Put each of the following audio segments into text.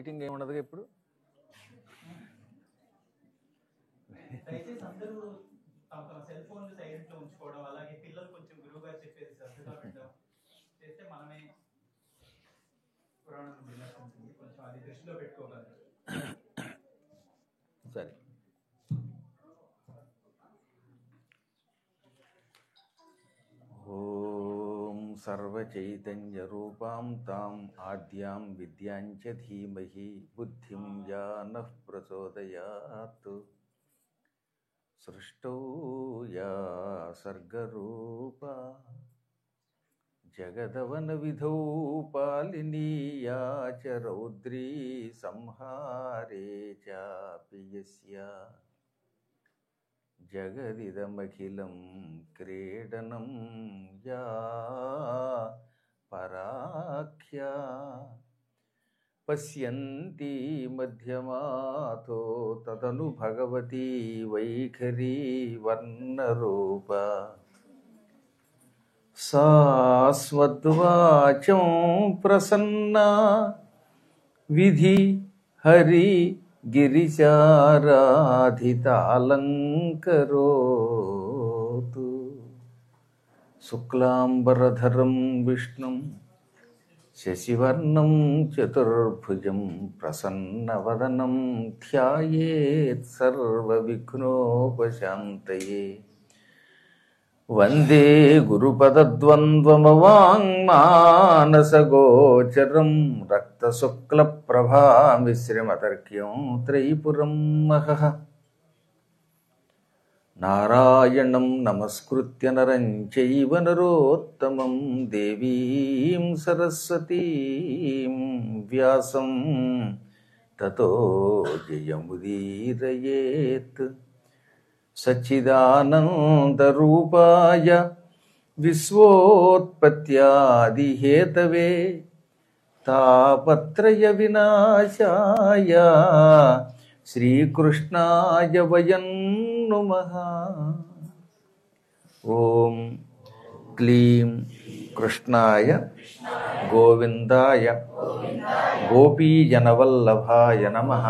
Meeting ఏమి ఉండదుగా ఇప్పుడు దయచేసి అందరూ తమ తమ సెల్ ఫోన్లు సైలెంట్ లో ఉంచుకోవడం అలాగే పిల్లలు కొంచెం గురువు గారు చెప్పేది శ్రద్ధగా పెట్టడం చేస్తే మనమే పురాణం విన్నట్టు ఉంటుంది కొంచెం అది దృష్టిలో పెట్టుకోగలరు సరే ఓం సర్వచైతన్యరూపాం తాం ఆద్యాం విద్యాం చ ధీమహి బుద్ధిం యా నః ప్రచోదయాత్ సృష్టౌ యా సర్గరూపా జగదవన విధౌ పాలినీయా చ రౌద్రీ సంహారే చాపి యస్య జగదిదమఖిలం క్రీడనం యా పరాఖ్యా పశ్యంతి మధ్యమాతో తదను భగవతి వైఖరీ వర్ణరూప సాస్మద్వాచం ప్రసన్నా విధి హరి గిరిచారాధితాలంకరోతు శుక్లాంబరధరం విష్ణుం శశివర్ణం చతుర్భుజం ప్రసన్నవదనం ధ్యాయేత్ సర్వవిఘ్నోపశాంతయే వందే గురుపదద్వంద్వమవాङ्మానసగోచరం రక్తశుక్లప్రభామిశ్రమతర్క్యం త్రైపురం మహః నారాయణం నమస్కృత్య నరం చైవ నరోత్తమం దేవీం సరస్వతీం వ్యాసం తతో జయముదీరయేత్ సచ్చిదానందరూపాయ విశ్వోత్పత్యాదిహేతవే తాపత్రయ వినాశాయ శ్రీకృష్ణాయ వయం నుమః ఓం క్లీం కృష్ణాయ గోవిందాయ గోపీజనవల్లభాయ నమః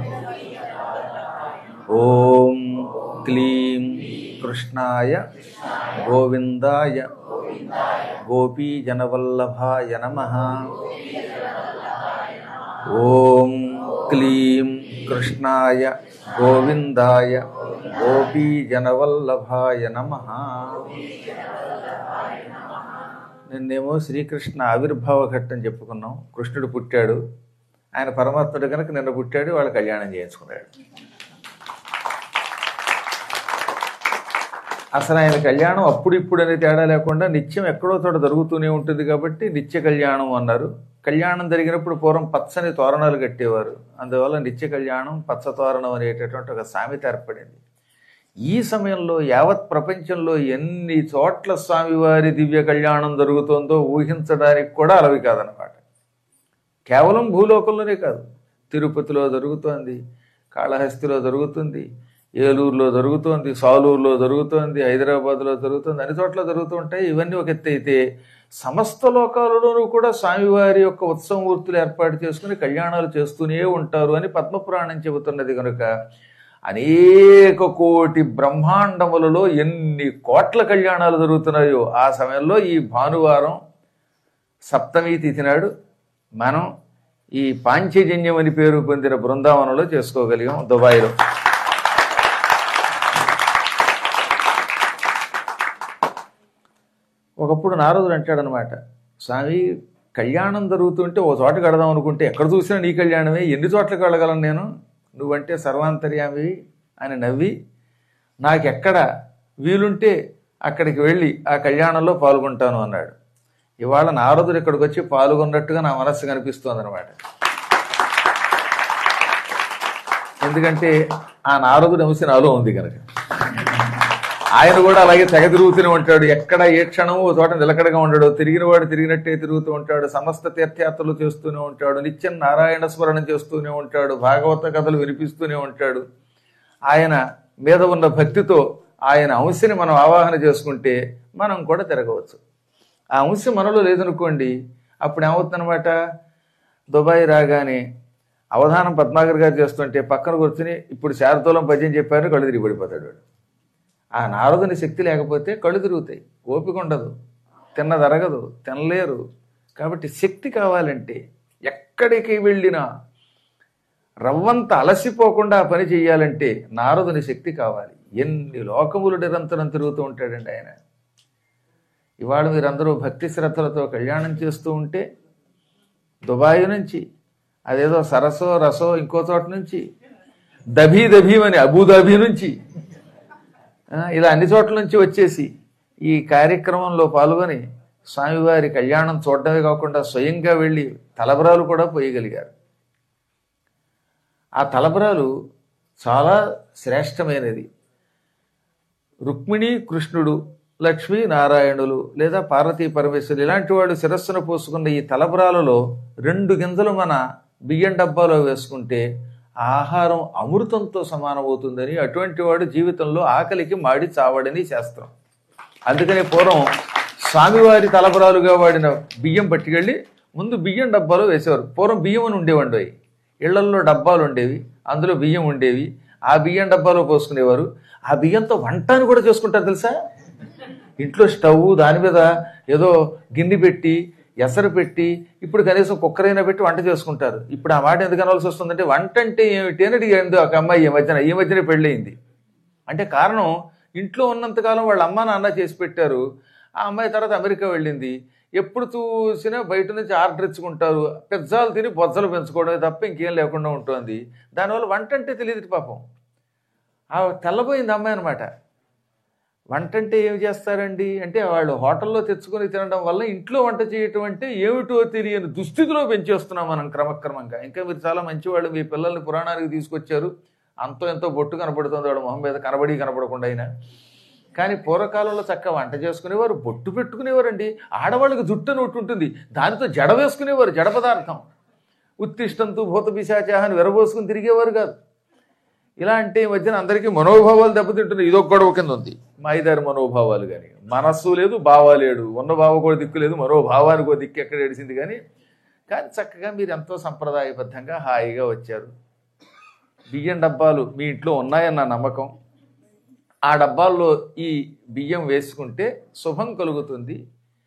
ఓం క్లీం కృష్ణాయ గోవిందాయ గోపీజనవల్లభాయ నమ ఓం క్లీం కృష్ణాయ గోవిందాయ గోపీజనవల్లభాయ నమ నిన్నేమో శ్రీకృష్ణ ఆవిర్భావ ఘట్టం చెప్పుకున్నాం కృష్ణుడు పుట్టాడు ఆయన పరమాత్ముడు కనుక నిన్న పుట్టాడు వాళ్ళు కళ్యాణం చేయించుకున్నాడు అసలు ఆయన కళ్యాణం అప్పుడు ఇప్పుడు అనే తేడా లేకుండా నిత్యం ఎక్కడో చోట జరుగుతూనే ఉంటుంది కాబట్టి నిత్య కళ్యాణం అన్నారు కళ్యాణం జరిగినప్పుడు పూర్వం పచ్చని తోరణాలు కట్టేవారు అందువల్ల నిత్య కళ్యాణం పచ్చ తోరణం అనేటటువంటి ఒక సామెత ఏర్పడింది ఈ సమయంలో యావత్ ప్రపంచంలో ఎన్ని చోట్ల స్వామివారి దివ్య కళ్యాణం జరుగుతుందో ఊహించడానికి కూడా అలవి కాదనమాట కేవలం భూలోకంలోనే కాదు తిరుపతిలో జరుగుతోంది కాళహస్తిలో జరుగుతుంది ఏలూరులో జరుగుతోంది సాలూరులో జరుగుతోంది హైదరాబాద్లో జరుగుతుంది అన్ని చోట్ల జరుగుతూ ఉంటాయి ఇవన్నీ ఒక ఎత్తు అయితే సమస్త లోకాలలోనూ కూడా స్వామివారి యొక్క ఉత్సవమూర్తులు ఏర్పాటు చేసుకుని కళ్యాణాలు చేస్తూనే ఉంటారు అని పద్మపురాణం చెబుతున్నది కనుక అనేక కోటి బ్రహ్మాండములలో ఎన్ని కోట్ల కళ్యాణాలు జరుగుతున్నాయో ఆ సమయంలో ఈ భానువారం సప్తమి తిథి నాడు మనం ఈ పాంచజన్యం అని పేరు పొందిన బృందావనంలో చేసుకోగలిగాం దుబాయ్లో ఒకప్పుడు నారదుడు అంటాడనమాట స్వామి కళ్యాణం జరుగుతుంటే ఓ చోట కడదాం అనుకుంటే ఎక్కడ చూసినా నీ కళ్యాణమే ఎన్ని చోట్లకి వెళ్ళగలను నేను నువ్వంటే సర్వాంతర్యామి అని నవ్వి నాకెక్కడ వీలుంటే అక్కడికి వెళ్ళి ఆ కళ్యాణంలో పాల్గొంటాను అన్నాడు ఇవాళ నారదుడు ఇక్కడికి వచ్చి పాల్గొన్నట్టుగా నా మనస్సు కనిపిస్తోంది అనమాట ఎందుకంటే ఆ నారదుడు అంశ నాలో ఉంది కనుక ఆయన కూడా అలాగే తెగ తిరుగుతూనే ఉంటాడు ఎక్కడ ఏ క్షణము ఓ చోట నిలకడగా ఉండడు తిరిగిన వాడు తిరిగినట్టే తిరుగుతూ ఉంటాడు సమస్త తీర్థయాత్రలు చేస్తూనే ఉంటాడు నిత్యం నారాయణ స్మరణం చేస్తూనే ఉంటాడు భాగవత కథలు వినిపిస్తూనే ఉంటాడు ఆయన మీద ఉన్న భక్తితో ఆయన అంశని మనం ఆవాహన చేసుకుంటే మనం కూడా తిరగవచ్చు ఆ అంశం మనలో లేదనుకోండి అప్పుడు ఏమవుతుందన్నమాట దుబాయ్ రాగానే అవధానం పద్మాకర్ గారు చేస్తుంటే పక్కన కూర్చుని ఇప్పుడు శారదూలం పద్యం చెప్పారు కళ్ళు తిరిగి పడిపోతాడు వాడు ఆ నారదుని శక్తి లేకపోతే కళ్ళు తిరుగుతాయి ఓపిక ఉండదు తిన్నదరగదు తినలేరు కాబట్టి శక్తి కావాలంటే ఎక్కడికి వెళ్ళినా రవ్వంత అలసిపోకుండా ఆ పని చేయాలంటే నారదుని శక్తి కావాలి ఎన్ని లోకములు నిరంతరం తిరుగుతూ ఉంటాడండి ఆయన ఇవాళ మీరందరూ భక్తి శ్రద్ధలతో కళ్యాణం చేస్తూ ఉంటే దుబాయ్ నుంచి అదేదో సరసో రసో ఇంకో చోట నుంచి దభీ దభీమని అబుదాబీ నుంచి ఆ, ఇలా అన్ని చోట్ల నుంచి వచ్చేసి ఈ కార్యక్రమంలో పాల్గొని స్వామివారి కళ్యాణం చూడడమే కాకుండా స్వయంగా వెళ్ళి తలబరాలు కూడా పోయగలిగారు ఆ తలబరాలు చాలా శ్రేష్టమైనది రుక్మిణి కృష్ణుడు లక్ష్మీ నారాయణులు లేదా పార్వతీ పరమేశ్వరులు ఇలాంటి వాళ్ళు శిరస్సును పోసుకున్న ఈ తలబరాలలో రెండు గింజలు మన బియ్యం డబ్బాలో వేసుకుంటే ఆహారం అమృతంతో సమానమవుతుందని అటువంటి వాడు జీవితంలో ఆకలికి మాడి చావడని శాస్త్రం అందుకనే పూర్వం స్వామివారి తలబరాలుగా వాడిన బియ్యం పట్టుకెళ్ళి ముందు బియ్యం డబ్బాలో వేసేవారు పూర్వం బియ్యం అని ఉండేవండి అవి ఇళ్లల్లో డబ్బాలు ఉండేవి అందులో బియ్యం ఉండేవి ఆ బియ్యం డబ్బాలో పోసుకునేవారు ఆ బియ్యంతో వంటని కూడా చేసుకుంటారు తెలుసా ఇంట్లో స్టవ్ దాని మీద ఏదో గిన్నె పెట్టి ఎసరు పెట్టి ఇప్పుడు కనీసం కుక్కర్ అయినా పెట్టి వంట చేసుకుంటారు ఇప్పుడు ఆ మాట ఎందుకు అనాల్సి వస్తుందంటే వంట అంటే ఏమిటి అని అడిగింది ఒక అమ్మాయి ఈ మధ్యన ఈ మధ్యనే పెళ్ళయింది అంటే కారణం ఇంట్లో ఉన్నంతకాలం వాళ్ళ అమ్మ నాన్న చేసి పెట్టారు ఆ అమ్మాయి తర్వాత అమెరికా వెళ్ళింది ఎప్పుడు చూసినా బయట నుంచి ఆర్డర్ ఇచ్చుకుంటారు పిజ్జాలు తిని బొజ్జలు పెంచుకోవడమే తప్ప ఇంకేం లేకుండా ఉంటుంది దానివల్ల వంట అంటే తెలియదు పాపం ఆ తెల్లబోయింది అమ్మాయి అనమాట వంట అంటే ఏమి చేస్తారండి అంటే వాళ్ళు హోటల్లో తెచ్చుకొని తినడం వల్ల ఇంట్లో వంట చేయటం అంటే ఏమిటో తెలియని దుస్థితిలో పెంచేస్తున్నాం మనం క్రమక్రమంగా ఇంకా మీరు చాలా మంచివాళ్ళు మీ పిల్లల్ని పురాణానికి తీసుకొచ్చారు అంతో ఎంతో బొట్టు కనపడుతుంది వాడు మొహం మీద కనబడి కనపడకుండా అయినా కానీ పూర్వకాలంలో చక్కగా వంట చేసుకునేవారు బొట్టు పెట్టుకునేవారండి ఆడవాళ్ళకి జుట్టు అని ఒకటి ఉంటుంది దానితో జడ వేసుకునేవారు జడ పదార్థం ఉత్తిష్టంతో భూత పిశాచాహని విరబోసుకుని తిరిగేవారు కాదు ఇలా అంటే ఈ మధ్యన అందరికీ మనోభావాలు దెబ్బతింటున్నాయి ఇదొక గొడవ కింద ఉంది మాయిదారి మనోభావాలు కానీ మనస్సు లేదు భావ లేడు ఉన్న భావ కూడా దిక్కు లేదు మనోభావానికి ఒక దిక్కు ఎక్కడ ఏడిసింది కానీ కానీ చక్కగా మీరు ఎంతో సంప్రదాయబద్ధంగా హాయిగా వచ్చారు బియ్యం డబ్బాలు మీ ఇంట్లో ఉన్నాయన్న నమ్మకం ఆ డబ్బాల్లో ఈ బియ్యం వేసుకుంటే శుభం కలుగుతుంది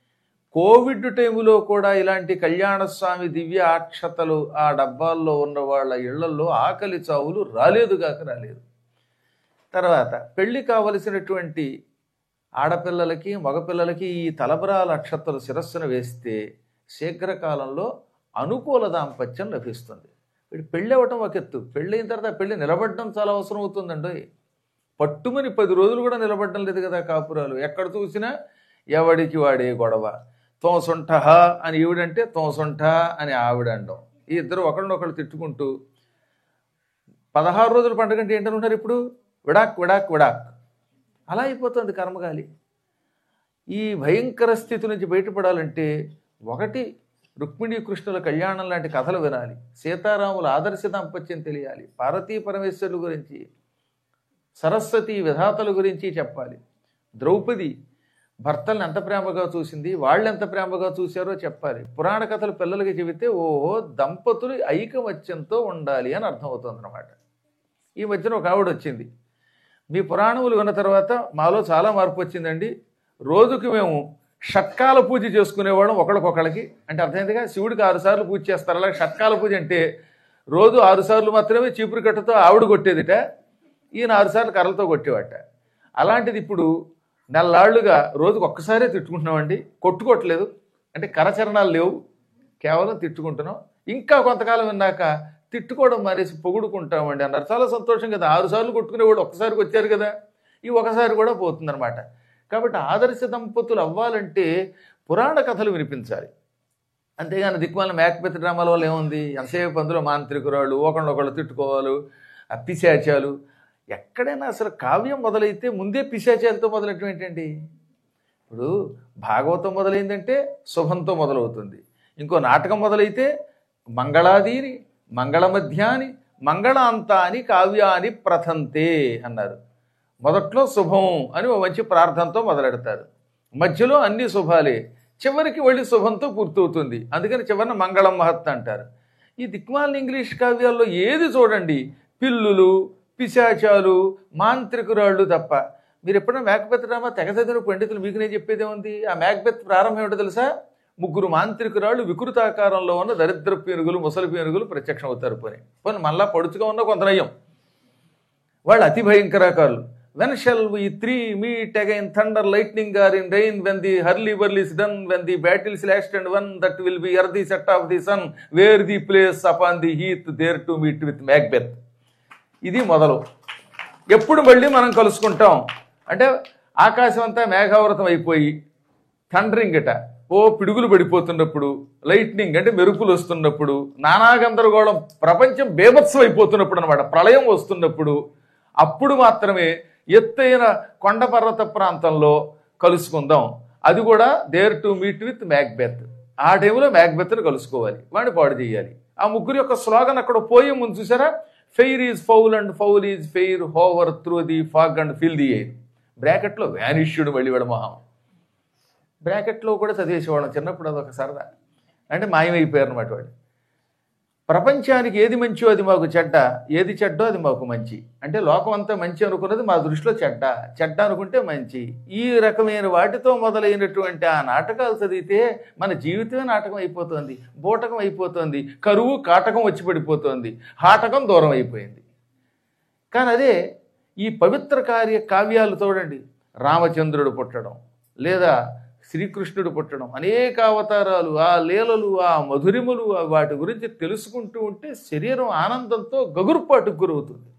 కోవిడ్ టైములో కూడా ఇలాంటి కళ్యాణ స్వామి దివ్య అక్షతలు ఆ డబ్బాల్లో ఉన్న వాళ్ళ ఇళ్లలో ఆకలి చావులు రాలేదుగాక రాలేదు తర్వాత పెళ్లి కావలసినటువంటి ఆడపిల్లలకి మగపిల్లలకి ఈ తలబరాల అక్షతలు శిరస్సును వేస్తే శీఘ్రకాలంలో అనుకూల దాంపత్యం లభిస్తుంది వీడు పెళ్ళి అవ్వటం ఒక ఎత్తు పెళ్ళైన తర్వాత పెళ్ళి నిలబడడం చాలా అవసరం అవుతుందండి పట్టుమని పది రోజులు కూడా నిలబడడం లేదు కదా కాపురాలు ఎక్కడ చూసినా ఎవడికి వాడే గొడవ తోసొంఠ అని ఈవిడంటే తోసొంఠ అని ఆవిడ అండం ఈ ఇద్దరు ఒకరినొకరు తిట్టుకుంటూ పదహారు రోజుల పండుగ అంటే ఏంటనుకుంటారు ఇప్పుడు విడాక్ విడాక్ విడాక్ అలా అయిపోతుంది కర్మగాలి ఈ భయంకర స్థితి నుంచి బయటపడాలంటే ఒకటి రుక్మిణీ కృష్ణుల కళ్యాణం లాంటి కథలు వినాలి సీతారాముల ఆదర్శ దాంపత్యం తెలియాలి పార్వతీ పరమేశ్వరుల గురించి సరస్వతి విధాతల గురించి చెప్పాలి ద్రౌపది భర్తల్ని ఎంత ప్రేమగా చూసింది వాళ్ళు ఎంత ప్రేమగా చూశారో చెప్పాలి పురాణ కథలు పిల్లలకి చెబితే ఓహో దంపతులు ఐకమత్యంతో ఉండాలి అని అర్థమవుతుంది అనమాట ఈ మధ్యన ఒక ఆవిడ వచ్చింది మీ పురాణములు విన్న తర్వాత మాలో చాలా మార్పు వచ్చిందండి రోజుకి మేము షట్కాల పూజ చేసుకునేవాళ్ళం ఒకళ్ళకొకళ్ళకి అంటే అర్థమైందిగా శివుడికి ఆరు సార్లు పూజ చేస్తారు అలాగే షట్కాల పూజ అంటే రోజు ఆరు సార్లు మాత్రమే చీపురు కట్టతో ఆవిడ కొట్టేదిట ఈయన ఆరు సార్లు కర్రలతో కొట్టేవాట అలాంటిది ఇప్పుడు నెలలాళ్లుగా రోజుకు ఒక్కసారే తిట్టుకుంటున్నామండి కొట్టుకోవట్లేదు అంటే కరచరణాలు లేవు కేవలం తిట్టుకుంటున్నాం ఇంకా కొంతకాలం విన్నాక తిట్టుకోవడం మానేసి పొగుడుకుంటామండి అన్నారు చాలా సంతోషం కదా ఆరు సార్లు కొట్టుకునేవాడు ఒక్కసారికి వచ్చారు కదా ఈ ఒకసారి కూడా పోతుందన్నమాట కాబట్టి ఆదర్శ దంపతులు అవ్వాలంటే పురాణ కథలు వినిపించాలి అంతేగాని దిక్కుమాల మేకపెత్తి డ్రామాల వల్ల ఏముంది ఎంతసేపు అందులో మాంత్రికురాళ్ళు ఒకళ్ళొకళ్ళు తిట్టుకోవాలి ఆ పిశాచాలు ఎక్కడైనా అసలు కావ్యం మొదలైతే ముందే పిశాచాలతో మొదలెట్టడం ఏంటండి ఇప్పుడు భాగవతం మొదలైందంటే శుభంతో మొదలవుతుంది ఇంకో నాటకం మొదలైతే మంగళాదీని మంగళమధ్యాని మంగళాంతాని కావ్యాని ప్రథంతే అన్నారు మొదట్లో శుభం అని ఓ మంచి ప్రార్థనతో మొదలెడతారు మధ్యలో అన్ని శుభాలే చివరికి వెళ్ళి శుభంతో పూర్తవుతుంది అందుకని చివరిన మంగళం మహత్ అంటారు ఈ దిక్మాలిన ఇంగ్లీష్ కావ్యాల్లో ఏది చూడండి పిల్లులు పిశాచాలు మాంత్రికురాళ్ళు తప్ప మీరు ఎప్పుడైనా మ్యాక్బెత్ డ్రామా తెగ చదివిన పండితులు మీకు నేను చెప్పేదే ఉంది ఆ మ్యాక్బెత్ ప్రారంభం ఏమిటో తెలుసా ముగ్గురు మాంత్రికురాళ్ళు వికృతాకారంలో ఉన్న దరిద్ర పీనుగులు ముసలి పీనుగులు ప్రత్యక్షం అవుతారు పోనీ పోనీ మళ్ళా పడుచుగా ఉన్న కొంత నయం వాళ్ళు అతి భయంకరాకారులు when shall we three meet again thunder lightning or in rain when the hurly burly is done when the battle's lost and won that will be ere the set of the sun where the place upon the heath there to meet with Macbeth ఇది మొదలు ఎప్పుడు మళ్ళీ మనం కలుసుకుంటాం అంటే ఆకాశం అంతా మేఘావృతం అయిపోయి thundering అట ఓ పిడుగులు పడిపోతున్నప్పుడు లైట్నింగ్ అంటే మెరుపులు వస్తున్నప్పుడు నానా గందరగోళం ప్రపంచం బేభత్సం అయిపోతున్నప్పుడు అనమాట ప్రళయం వస్తున్నప్పుడు అప్పుడు మాత్రమే ఎత్తైన కొండ పర్వత ప్రాంతంలో కలుసుకుందాం అది కూడా there to meet with Macbeth ఆ టైంలో మ్యాక్బెత్ను కలుసుకోవాలి వాడిని పాడు చేయాలి ఆ ముగ్గురు యొక్క స్లోగన్ అక్కడ పోయే ముందు చూసారా fair is foul and foul is fair hover through the fog and fill the air బ్రాకెట్లో వ్యానిష్యుడు మళ్ళీ వాడు మొహం బ్రాకెట్లో కూడా చదివేసేవాళ్ళం చిన్నప్పుడు అదొక సరదా అంటే మాయమైపోయారు అనమాట వాడు ప్రపంచానికి ఏది మంచో అది మాకు చెడ్డ ఏది చెడ్డో అది మాకు మంచి అంటే లోకం అంతా మంచి అనుకున్నది మా దృష్టిలో చెడ్డ చెడ్డ అనుకుంటే మంచి ఈ రకమైన వాటితో మొదలైనటువంటి ఆ నాటకాలు చదివితే మన జీవితమే నాటకం అయిపోతుంది బూటకం అయిపోతుంది కరువు కాటకం వచ్చి పడిపోతుంది హాటకం దూరం అయిపోయింది కానీ అదే ఈ పవిత్ర కార్య కావ్యాలు చూడండి రామచంద్రుడు పుట్టడం లేదా శ్రీకృష్ణుడు పుట్టడం అనేక అవతారాలు ఆ లీలలు ఆ మధురిములు ఆ వాటి గురించి తెలుసుకుంటూ ఉంటే శరీరం ఆనందంతో గగురుపాటుకు గురవుతుంది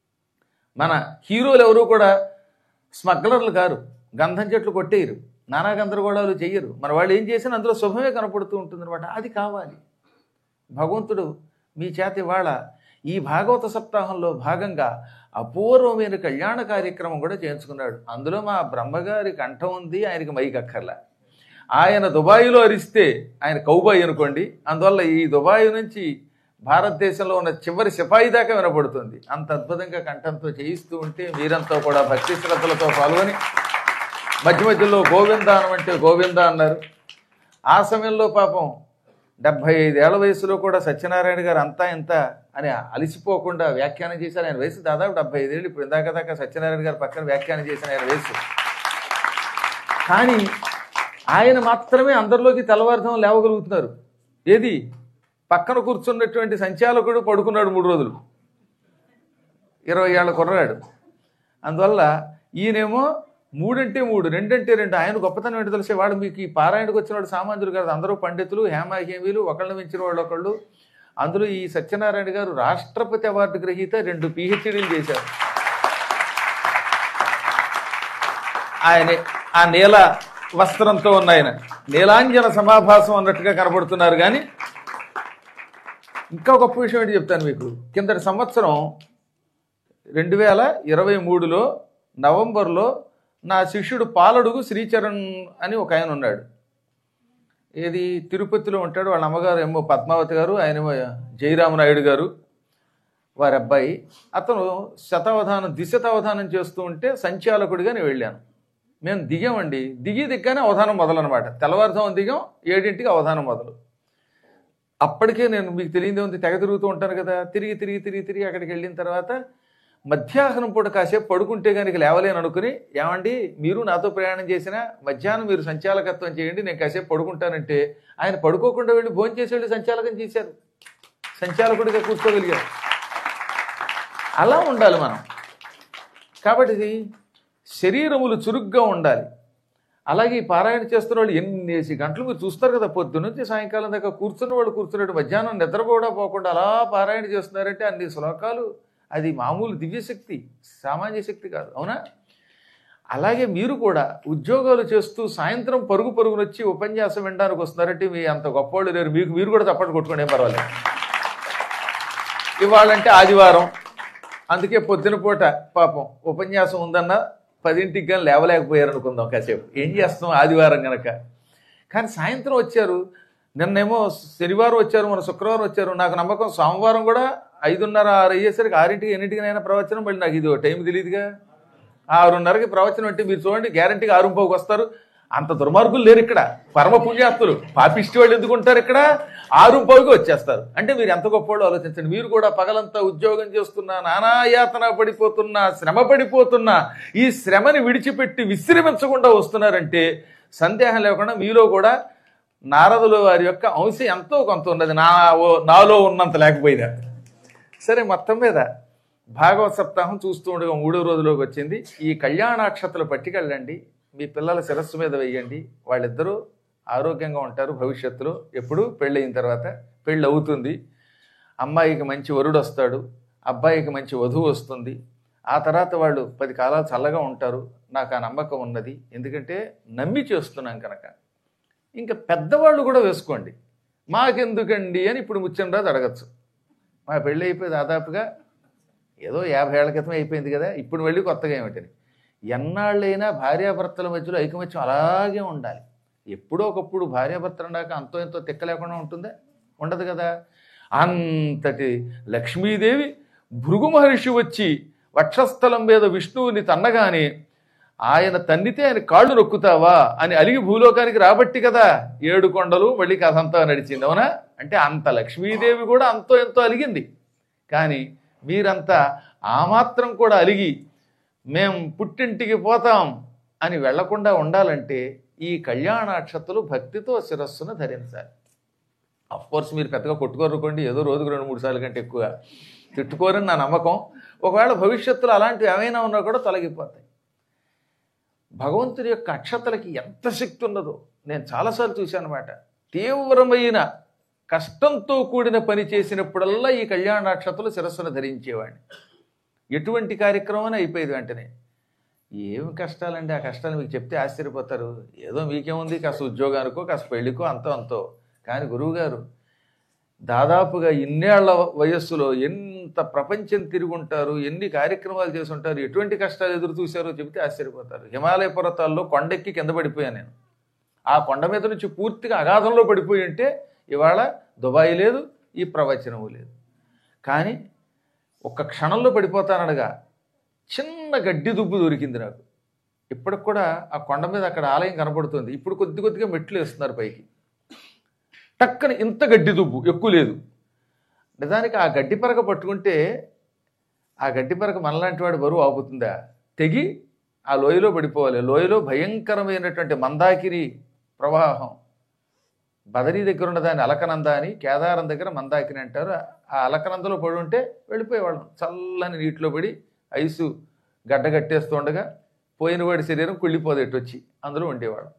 మన హీరోలు ఎవరు కూడా స్మగ్లర్లు కారు గంధం చెట్లు కొట్టేయరు నానా గందరగోళాలు చెయ్యరు మన వాళ్ళు ఏం చేసినా అందులో శుభమే కనపడుతూ ఉంటుంది అది కావాలి భగవంతుడు మీ చేత ఇవాళ ఈ భాగవత సప్తాహంలో భాగంగా అపూర్వమైన కళ్యాణ కార్యక్రమం కూడా చేయించుకున్నాడు అందులో మా బ్రహ్మగారి కంఠం ఉంది ఆయనకి మైక్ అక్కర్లా ఆయన దుబాయ్లో అరిస్తే ఆయన కౌబాయ్ అనుకోండి అందువల్ల ఈ దుబాయ్ నుంచి భారతదేశంలో ఉన్న చివరి సిపాయి దాకా వినపడుతుంది అంత అద్భుతంగా కంఠంతో చేయిస్తూ ఉంటే మీరంతా కూడా భక్తి శ్రద్ధలతో పాల్గొని మధ్య మధ్యలో గోవింద అనమంటే గోవింద అన్నారు ఆ సమయంలో పాపం డెబ్భై ఐదేళ్ల వయసులో కూడా సత్యనారాయణ గారు అంతా ఇంత అని అలసిపోకుండా వ్యాఖ్యానం చేశారు ఆయన వయసు దాదాపు డెబ్బై ఐదేళ్ళు ఇప్పుడు ఇందాక దాకా సత్యనారాయణ గారు పక్కన వ్యాఖ్యానం చేసిన ఆయన వయసు కానీ ఆయన మాత్రమే అందరిలోకి తెల్లవారుధం లేవగలుగుతున్నారు ఏది పక్కన కూర్చున్నటువంటి సంచాలకుడు పడుకున్నాడు మూడు రోజులు ఇరవై ఏళ్ళ కుర్రాడు అందువల్ల ఈయనేమో మూడంటే మూడు రెండంటే రెండు ఆయన గొప్పతనం ఏంటో తెలిసే వాడు మీకు ఈ పారాయణకు వచ్చిన వాడు సామాన్యులు కాదు అందరూ పండితులు హేమాహేమీలు ఒకళ్ళని మించిన వాళ్ళు ఒకళ్ళు అందులో ఈ సత్యనారాయణ గారు రాష్ట్రపతి అవార్డు గ్రహీత రెండు పిహెచ్డీలు చేశారు ఆయన ఆ నీల వస్త్రంతో ఉన్న ఆయన నీలాంజన సమాభాసం అన్నట్టుగా కనబడుతున్నారు కానీ ఇంకా గొప్ప విషయం ఏంటి చెప్తాను మీకు కిందటి సంవత్సరం రెండు వేల ఇరవై మూడులో నవంబర్లో నా శిష్యుడు పాలడుగు శ్రీచరణ్ అని ఒక ఆయన ఉన్నాడు ఏది తిరుపతిలో ఉంటాడు వాళ్ళ అమ్మగారు ఏమో పద్మావతి గారు ఆయనేమో జయరామనాయుడు గారు వారి అబ్బాయి అతను శతావధానం దిశతావధానం చేస్తూ ఉంటే సంచాలకుడిగా నేను వెళ్ళాను మేము దిగామండి దిగి దిగ్గానే అవధానం మొదలనమాట తెల్లవారుజాము దిగాం ఏడింటికి అవధానం మొదలు అప్పటికే నేను మీకు తెలియదే ఉంది తెగ తిరుగుతూ ఉంటాను కదా తిరిగి తిరిగి తిరిగి తిరిగి అక్కడికి వెళ్ళిన తర్వాత మధ్యాహ్నం పూట కాసేపు పడుకుంటే కనుక లేవలేను అనుకుని ఏమండి మీరు నాతో ప్రయాణం చేసినా మధ్యాహ్నం మీరు సంచాలకత్వం చేయండి నేను కాసేపు పడుకుంటానంటే ఆయన పడుకోకుండా వెళ్ళి భోజనం చేసి వెళ్ళి సంచాలకం చేశారు సంచాలకుడిగా కూర్చోగలిగారు అలా ఉండాలి మనం కాబట్టి ఇది శరీరములు చురుగ్గా ఉండాలి అలాగే ఈ పారాయణ చేస్తున్న వాళ్ళు ఎన్నేసి గంటలు మీరు చూస్తారు కదా పొద్దు నుంచి సాయంకాలం దాకా కూర్చున్న వాళ్ళు కూర్చున్నాడు మధ్యాహ్నం నిద్ర కూడా పోకుండా అలా పారాయణ చేస్తున్నారంటే అన్ని శ్లోకాలు అది మామూలు దివ్యశక్తి సామాన్య శక్తి కాదు అవునా అలాగే మీరు కూడా ఉద్యోగాలు చేస్తూ సాయంత్రం పరుగు పరుగున వచ్చి ఉపన్యాసం వినడానికి వస్తున్నారంటే మీ అంత గొప్పవాళ్ళు లేరు మీకు మీరు కూడా తప్పట్టు కొట్టుకోండి ఏం పర్వాలేదు ఇవాళంటే ఆదివారం అందుకే పొద్దున పూట పాపం ఉపన్యాసం ఉందన్న పదింటికి కానీ లేవలేకపోయారు అనుకుందాం కాసేపు ఏం చేస్తాం ఆదివారం గనక కానీ సాయంత్రం వచ్చారు నిన్నేమో శనివారం వచ్చారు మన శుక్రవారం వచ్చారు నాకు నమ్మకం సోమవారం కూడా ఐదున్నర ఆరు అయ్యేసరికి ఆరింటికి ఎన్నింటికైనా ప్రవచనం మళ్ళీ నాకు ఇది టైం తెలియదుగా ఆరున్నరకి ప్రవచనం అంటే మీరు చూడండి గ్యారంటీగా ఆరుంపోకి వస్తారు అంత దుర్మార్గులు లేరు ఇక్కడ పరమ పుణ్యాత్తులు పాపిష్టి వాళ్ళు ఎందుకు ఉంటారు ఇక్కడ ఆరు పావుకి వచ్చేస్తారు అంటే మీరు ఎంత గొప్పవాళ్ళు ఆలోచించండి మీరు కూడా పగలంతా ఉద్యోగం చేస్తున్నా నానాయాతన పడిపోతున్నా శ్రమ పడిపోతున్నా ఈ శ్రమని విడిచిపెట్టి విశ్రమించకుండా వస్తున్నారంటే సందేహం లేకుండా మీలో కూడా నారదుల వారి యొక్క అంశం ఎంతో కొంత ఉన్నది నా ఓ- నాలో ఉన్నంత లేకపోయినా సరే మొత్తం మీద భాగవత సప్తాహం చూస్తూ ఉండగా మూడో రోజులోకి వచ్చింది ఈ కళ్యాణాక్షతలు పట్టుకెళ్ళండి మీ పిల్లల శిరస్సు మీద వేయండి వాళ్ళిద్దరూ ఆరోగ్యంగా ఉంటారు భవిష్యత్తులో ఎప్పుడు పెళ్ళయిన తర్వాత పెళ్ళి అవుతుంది అమ్మాయికి మంచి వరుడు వస్తాడు అబ్బాయికి మంచి వధువు వస్తుంది ఆ తర్వాత వాళ్ళు పది కాలాలు చల్లగా ఉంటారు నాకు ఆ నమ్మకం ఉన్నది ఎందుకంటే నమ్మి చేస్తున్నాం కనుక ఇంకా పెద్దవాళ్ళు కూడా వేసుకోండి మాకెందుకండి అని ఇప్పుడు ముచ్చంరాజు అడగచ్చు మా పెళ్ళి అయిపోయి దాదాపుగా ఏదో యాభై ఏళ్ల క్రితం అయిపోయింది కదా ఇప్పుడు వెళ్ళి కొత్తగా ఏమిటని ఎన్నాళ్ళైనా భార్యాభర్తల మధ్యలో ఐకమత్యం అలాగే ఉండాలి ఎప్పుడో ఒకప్పుడు భార్యాభర్తలు ఉన్నాక అంతో ఎంతో తిక్క లేకుండా ఉంటుందా ఉండదు కదా అంతటి లక్ష్మీదేవి భృగు మహర్షి వచ్చి వక్షస్థలం మీద విష్ణువుని తన్నగానే ఆయన తన్నితే ఆయన కాళ్ళు నొక్కుతావా అని అలిగి భూలోకానికి రాబట్టి కదా ఏడు కొండలు మళ్ళీ కథంతా నడిచింది అవునా అంటే అంత లక్ష్మీదేవి కూడా అంతో ఎంతో అలిగింది కానీ మీరంతా ఆ మాత్రం కూడా అలిగి మేం పుట్టింటికి పోతాం అని వెళ్లకుండా ఉండాలంటే ఈ కళ్యాణాక్షతలు భక్తితో శిరస్సును ధరించాలి కోర్స్ మీరు పెద్దగా కొట్టుకోరుకోండి ఏదో రోజుకు రెండు మూడు సార్లు కంటే ఎక్కువ తిట్టుకోరని నా నమ్మకం ఒకవేళ భవిష్యత్తులో అలాంటివి ఏమైనా ఉన్నా కూడా తొలగిపోతాయి భగవంతుడి యొక్క అక్షతలకి ఎంత శక్తి ఉన్నదో నేను చాలాసార్లు చూశాను అనమాట తీవ్రమైన కష్టంతో కూడిన పని చేసినప్పుడల్లా ఈ కళ్యాణాక్షతలు శిరస్సును ధరించేవాడిని ఎటువంటి కార్యక్రమం అయిపోయేది వెంటనే ఏమి కష్టాలండి ఆ కష్టాలు మీకు చెప్తే ఆశ్చర్యపోతారు ఏదో మీకేముంది కాస్త ఉద్యోగానికో కాస్త పెళ్ళికో అంతో అంతో కానీ గురువుగారు దాదాపుగా ఇన్నేళ్ల వయస్సులో ఎంత ప్రపంచం తిరుగుంటారు ఎన్ని కార్యక్రమాలు చేసి ఉంటారు ఎటువంటి కష్టాలు ఎదురు చూశారో చెబితే ఆశ్చర్యపోతారు హిమాలయ పర్వతాల్లో కొండెక్కి కింద పడిపోయాను నేను ఆ కొండ మీద నుంచి పూర్తిగా అగాధంలో పడిపోయి ఉంటే ఇవాళ దుబాయ్ లేదు ఈ ప్రవచనము లేదు కానీ ఒక్క క్షణంలో పడిపోతానడగా చిన్న గడ్డి దుబ్బు దొరికింది నాకు ఇప్పటికి కూడా ఆ కొండ మీద అక్కడ ఆలయం కనపడుతుంది ఇప్పుడు కొద్ది కొద్దిగా మెట్లు వేస్తున్నారు పైకి టక్కన ఇంత గడ్డి దుబ్బు ఎక్కువ లేదు నిజానికి ఆ గడ్డి పరక పట్టుకుంటే ఆ గడ్డి పరక మనలాంటి వాడు బరువు ఆపుతుందా తెగి ఆ లోయలో పడిపోవాలి లోయలో భయంకరమైనటువంటి మందాకిరి ప్రవాహం బదరీ దగ్గర ఉన్న దాన్ని అలకనంద అని కేదారం దగ్గర మందాకిని అంటారు ఆ అలకనందలో పడి ఉంటే వెళ్ళిపోయేవాళ్ళం చల్లని నీటిలో పడి ఐసు గడ్డ కట్టేస్తుండగా పోయినవాడి శరీరం కుళ్ళిపోదేటి వచ్చి అందులో ఉండేవాళ్ళం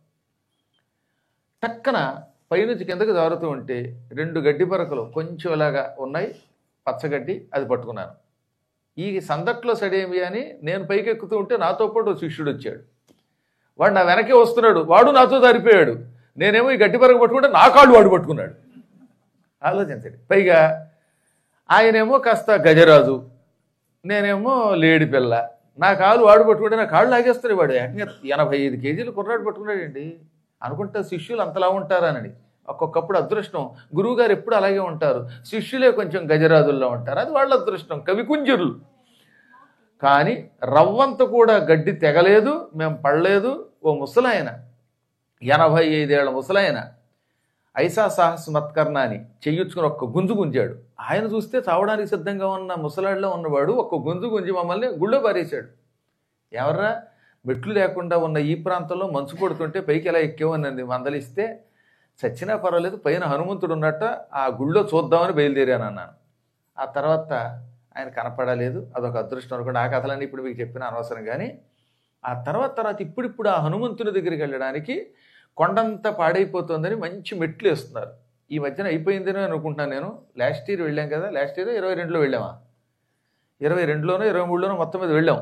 టక్కన పైనుంచి కిందకి జారుతూ ఉంటే రెండు గడ్డి పరకలు కొంచెం ఇలాగా ఉన్నాయి పచ్చగడ్డి అది పట్టుకున్నాను ఈ సందట్లో సడేమి అని నేను పైకి ఎక్కుతూ ఉంటే నాతో పాటు ఓ శిష్యుడు వచ్చాడు వాడు నా వెనకే వస్తున్నాడు వాడు నాతో దారిపోయాడు నేనేమో ఈ గడ్డి పరక పట్టుకుంటే నా కాళ్ళు వాడు పట్టుకున్నాడు ఆలోచించండి పైగా ఆయనేమో కాస్త గజరాజు నేనేమో లేడి పిల్ల నా కాలు వాడు పట్టుకుంటే నా కాళ్ళు లాగేస్తాడు వాడు ఏకంగా ఎనభై ఐదు కేజీలు కుర్రాడు పట్టుకున్నాడండి అనుకుంటా శిష్యులు అంతలా ఉంటారనని ఒక్కొక్కప్పుడు అదృష్టం గురువుగారు ఎప్పుడు అలాగే ఉంటారు శిష్యులే కొంచెం గజరాజుల్లో ఉంటారు అది వాళ్ళ అదృష్టం కవికుంజరులు కానీ రవ్వంత కూడా గడ్డి తెగలేదు మేము పడలేదు ఓ ముసలాయన ఎనభై ఐదేళ్ల ముసలాయన ఐసా సాహస్ మత్కర్ణ అని చెయ్యొచ్చుకుని ఒక్క గుంజు గుంజాడు ఆయన చూస్తే చావడానికి సిద్ధంగా ఉన్న ముసలాడిలో ఉన్నవాడు ఒక్క గుంజు గుంజి మమ్మల్ని గుళ్ళో పారేశాడు ఎవర్రా మెట్లు లేకుండా ఉన్న ఈ ప్రాంతంలో మంచు పడుతుంటే పైకి ఎలా ఎక్కేవనండి మందలిస్తే చచ్చినా పర్వాలేదు పైన హనుమంతుడు ఉన్నట్ట ఆ గుళ్ళో చూద్దామని బయలుదేరాను అన్నాను ఆ తర్వాత ఆయన కనపడలేదు అదొక అదృష్టం అనుకోండి ఆ కథలన్నీ ఇప్పుడు మీకు చెప్పిన అనవసరం కానీ ఆ తర్వాత తర్వాత ఇప్పుడిప్పుడు ఆ హనుమంతుని దగ్గరికి వెళ్ళడానికి కొండంతా పాడైపోతుందని మంచి మెట్లు వేస్తున్నారు ఈ మధ్యన అయిపోయిందని అనుకుంటున్నాను నేను లాస్ట్ ఇయర్ వెళ్ళాం కదా లాస్ట్ ఇయర్ ఇరవై రెండులో వెళ్ళామా ఇరవై రెండులోనో ఇరవై మూడులోనో మొత్తం మీద వెళ్ళాం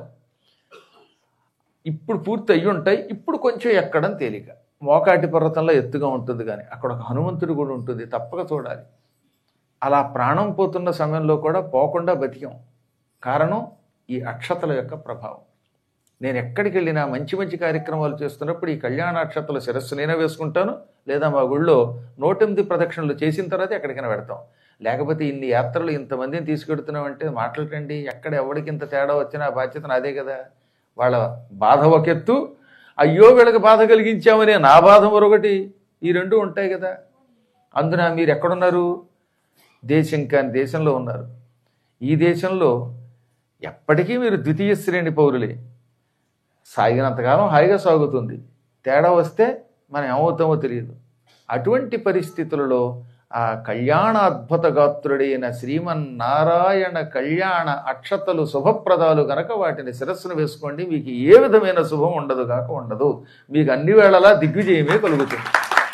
ఇప్పుడు పూర్తి అయ్యి ఉంటాయి ఇప్పుడు కొంచెం ఎక్కడం తేలిక మోకాటి పర్వతంలో ఎత్తుగా ఉంటుంది కానీ అక్కడ ఒక హనుమంతుడు కూడా ఉంటుంది తప్పక చూడాలి అలా ప్రాణం పోతున్న సమయంలో కూడా పోకుండా బతికాం కారణం ఈ అక్షతల యొక్క ప్రభావం నేను ఎక్కడికి వెళ్ళినా మంచి మంచి కార్యక్రమాలు చేస్తున్నప్పుడు ఈ కళ్యాణాక్షతల శిరస్సు నేనే వేసుకుంటాను లేదా మా గుళ్ళో నూటెనిమిది ప్రదక్షిణలు చేసిన తర్వాత ఎక్కడికైనా పెడతాం లేకపోతే ఇన్ని యాత్రలు ఇంతమందిని తీసుకెడుతున్నామంటే మాట్లాడండి ఎక్కడ ఎవరికి ఇంత తేడా వచ్చినా ఆ బాధ్యత నాదే కదా వాళ్ళ బాధ ఒక ఎత్తు అయ్యో వీళ్ళకి బాధ కలిగించామనే నా బాధ మరొకటి ఈ రెండు ఉంటాయి కదా అందున మీరు ఎక్కడున్నారు దేశం కాని దేశంలో ఉన్నారు ఈ దేశంలో ఎప్పటికీ మీరు ద్వితీయ శ్రేణి పౌరులే సాగినంతకాలం హాయిగా సాగుతుంది తేడా వస్తే మనం ఏమవుతామో తెలియదు అటువంటి పరిస్థితులలో ఆ కళ్యాణ అద్భుత గాత్రుడైన శ్రీమన్నారాయణ కళ్యాణ అక్షతలు శుభప్రదాలు గనక వాటిని శిరస్సును వేసుకోండి మీకు ఏ విధమైన శుభం ఉండదు కాక ఉండదు మీకు అన్ని వేళలా దిగ్విజయమే కలుగుతుంది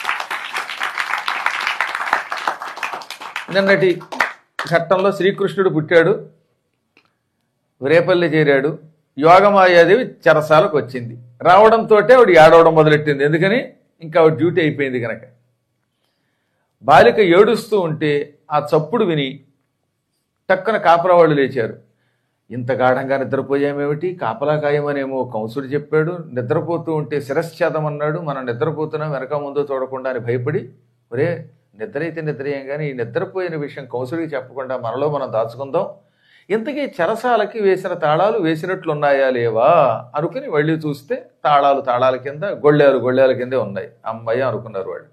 నిన్నటి ఘట్టంలో శ్రీకృష్ణుడు పుట్టాడు రేపల్లి చేరాడు యోగమాయాదేవి చెరసాలకు వచ్చింది రావడంతో ఆవిడ ఏడవడం మొదలెట్టింది ఎందుకని ఇంకా ఆవిడ డ్యూటీ అయిపోయింది కనుక బాలిక ఏడుస్తూ ఉంటే ఆ చప్పుడు విని టక్కున కాపలా వాళ్ళు లేచారు ఇంత గాఢంగా నిద్రపోయామేమిటి కాపలా కాయమనేమో కంసుడు చెప్పాడు నిద్రపోతూ ఉంటే శిరశ్చేదం అన్నాడు మనం నిద్రపోతున్నాం వెనక ముందు చూడకుండా అని భయపడి ఒరే నిద్ర అయితే నిద్రయం కానీ ఈ నిద్రపోయిన విషయం కంసుడికి చెప్పకుండా మనలో మనం దాచుకుందాం ఇంతకీ చెరసాలకి వేసిన తాళాలు వేసినట్లున్నాయా లేవా అనుకుని వెళ్ళి చూస్తే తాళాలు తాళాల కింద గొళ్ళాలు గొళ్ళాల కిందే ఉన్నాయి అమ్మాయి అనుకున్నారు వాళ్ళు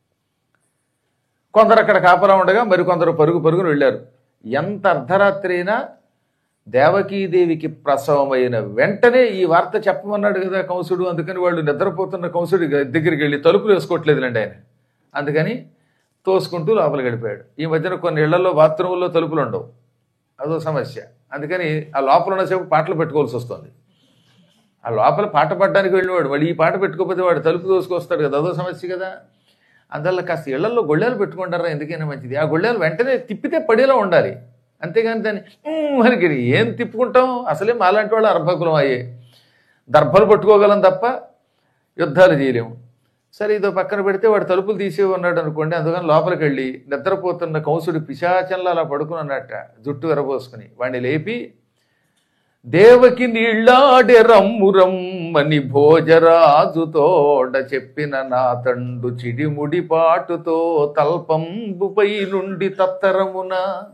కొందరు అక్కడ కాపలా ఉండగా మరికొందరు పరుగు పరుగును వెళ్ళారు ఎంత అర్ధరాత్రి అయినా దేవకీదేవికి ప్రసవమైన వెంటనే ఈ వార్త చెప్పమన్నాడు కదా కంసుడు అందుకని వాళ్ళు నిద్రపోతున్న కంసుడి దగ్గరికి వెళ్ళి తలుపులు వేసుకోవట్లేదులేండి ఆయన అందుకని తోసుకుంటూ లోపల గడిపాడు ఈ మధ్యన కొన్ని ఇళ్లలో బాత్రూముల్లో తలుపులు ఉండవు అదో సమస్య అందుకని ఆ లోపల ఉన్నసేపు పాటలు పెట్టుకోవాల్సి వస్తుంది ఆ లోపల పాట పాడడానికి వెళ్ళినవాడు వాడు ఈ పాట పెట్టుకోకపోతే వాడు తలుపు దోసుకొస్తాడు కదా అదో సమస్య కదా అందువల్ల కాస్త ఇళ్లలో గొళ్ళాలు పెట్టుకుంటారా ఎందుకైనా మంచిది ఆ గొళ్ళాలు వెంటనే తిప్పితే పడేలా ఉండాలి అంతేగాని దాన్ని "ఉమ్" అని గిరి ఏం తిప్పుకుంటాం అసలే మాలాంటి వాళ్ళు అర్భకులం అయ్యే దర్భలు పట్టుకోగలం తప్ప యుద్ధాలు చేయలేము సరే ఇదో పక్కన పెడితే వాడు తలుపులు తీసే ఉన్నాడు అనుకోండి అందుకని లోపలికి వెళ్ళి నిద్రపోతున్న కంసుడు పిశాచంలో అలా పడుకుని ఉన్నట్ట జుట్టు ఎరబోసుకుని వాడిని లేపి దేవకి నీళ్ళాడే రమ్ము రమ్మని భోజరాజుతోడ చెప్పిన నా తండు చిడిముడి పాటుతో తల్పంబుపై నుండి తత్తరమున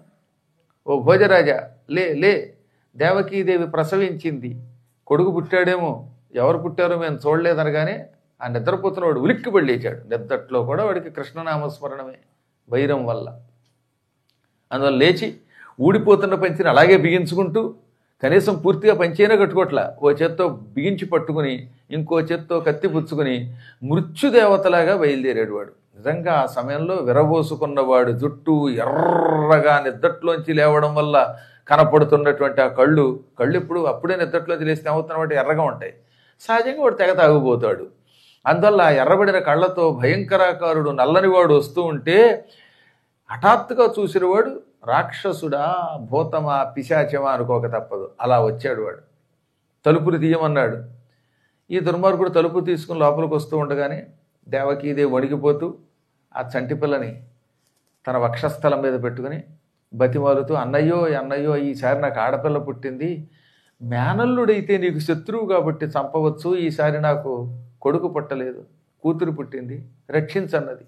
ఓ భోజరాజా లే లే దేవకీదేవి ప్రసవించింది కొడుకు పుట్టాడేమో ఎవరు పుట్టారో మేము చూడలేదనగానే ఆ నిద్రపోతున్నవాడు ఉలిక్కిపడి లేచాడు నిద్రట్లో కూడా వాడికి కృష్ణనామస్మరణమే వైరం వల్ల అందువల్ల లేచి ఊడిపోతున్న పంచిని అలాగే బిగించుకుంటూ కనీసం పూర్తిగా పంచైనా కట్టుకోట్లా ఓ చేత్తో బిగించి పట్టుకుని ఇంకో చేత్తో కత్తి పుచ్చుకుని మృత్యుదేవతలాగా బయలుదేరాడు వాడు నిజంగా ఆ సమయంలో విరబోసుకున్నవాడు జుట్టు ఎర్రగా నిద్దట్లోంచి లేవడం వల్ల కనపడుతున్నటువంటి ఆ కళ్ళు కళ్ళు ఇప్పుడు అప్పుడే నిద్దట్లోంచి లేస్తే ఏమవుతున్నమాట ఎర్రగా ఉంటాయి సహజంగా వాడు తెగ తాగిపోతాడు అందువల్ల ఆ ఎర్రబడిన కళ్ళతో భయంకరాకారుడు నల్లనివాడు వస్తూ ఉంటే హఠాత్తుగా చూసినవాడు రాక్షసుడా భూతమా పిశాచమా అనుకోక తప్పదు అలా వచ్చాడు వాడు తలుపులు తీయమన్నాడు ఈ దుర్మార్గుడు తలుపు తీసుకుని లోపలికి వస్తూ ఉండగానే దేవకీదేవి వణికిపోతూ ఆ చంటి పిల్లని తన వక్షస్థలం మీద పెట్టుకుని బతిమాలుతూ అన్నయ్యో అన్నయ్యో ఈసారి నాకు ఆడపిల్ల పుట్టింది మేనల్లుడైతే నీకు శత్రువు కాబట్టి చంపవచ్చు ఈసారి నాకు కొడుకు పుట్టలేదు కూతురు పుట్టింది రక్షించన్నది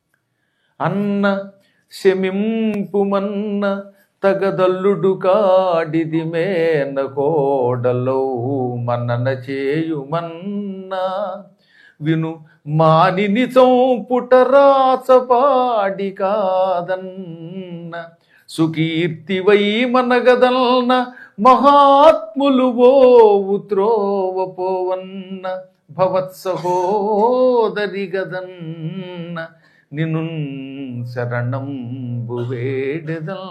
అన్న శమింపుమన్న తగదల్లుడు కాడిది మేన కోడలో మన్నన చేయుమన్నా విను మానిని చంపుట రాచపాడి కాదన్న సుకీర్తివై మనగదల్న మహాత్ములు ఓవు త్రోవ పోవన్న భవత్సహోదరి గదన్న నిన్ను శరణంబు వేడెదల్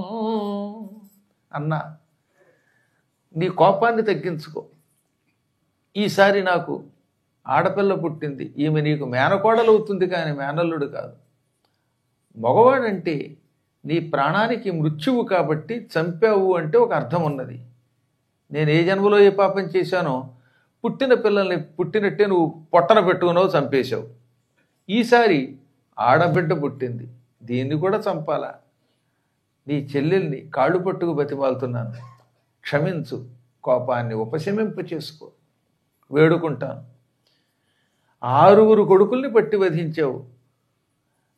అన్నా నీ కోపాన్ని తగ్గించుకో ఈసారి నాకు ఆడపిల్ల పుట్టింది ఈమె నీకు మేనకోడలు అవుతుంది కానీ మేనల్లుడు కాదు మగవాడంటే నీ ప్రాణానికి మృత్యువు కాబట్టి చంపావు అంటే ఒక అర్థం ఉన్నది నేను ఏ జన్మలో ఏ పాపం చేశానో పుట్టిన పిల్లల్ని పుట్టినట్టే నువ్వు పొట్టన పెట్టుకున్నావు చంపేశావు ఈసారి ఆడబిడ్డ పుట్టింది దీన్ని కూడా చంపాలా నీ చెల్లెల్ని కాళ్ళు పట్టుకు బతిమాలుతున్నాను క్షమించు కోపాన్ని ఉపశమింప చేసుకో వేడుకుంటాను ఆరుగురు కొడుకుల్ని పట్టి వధించావు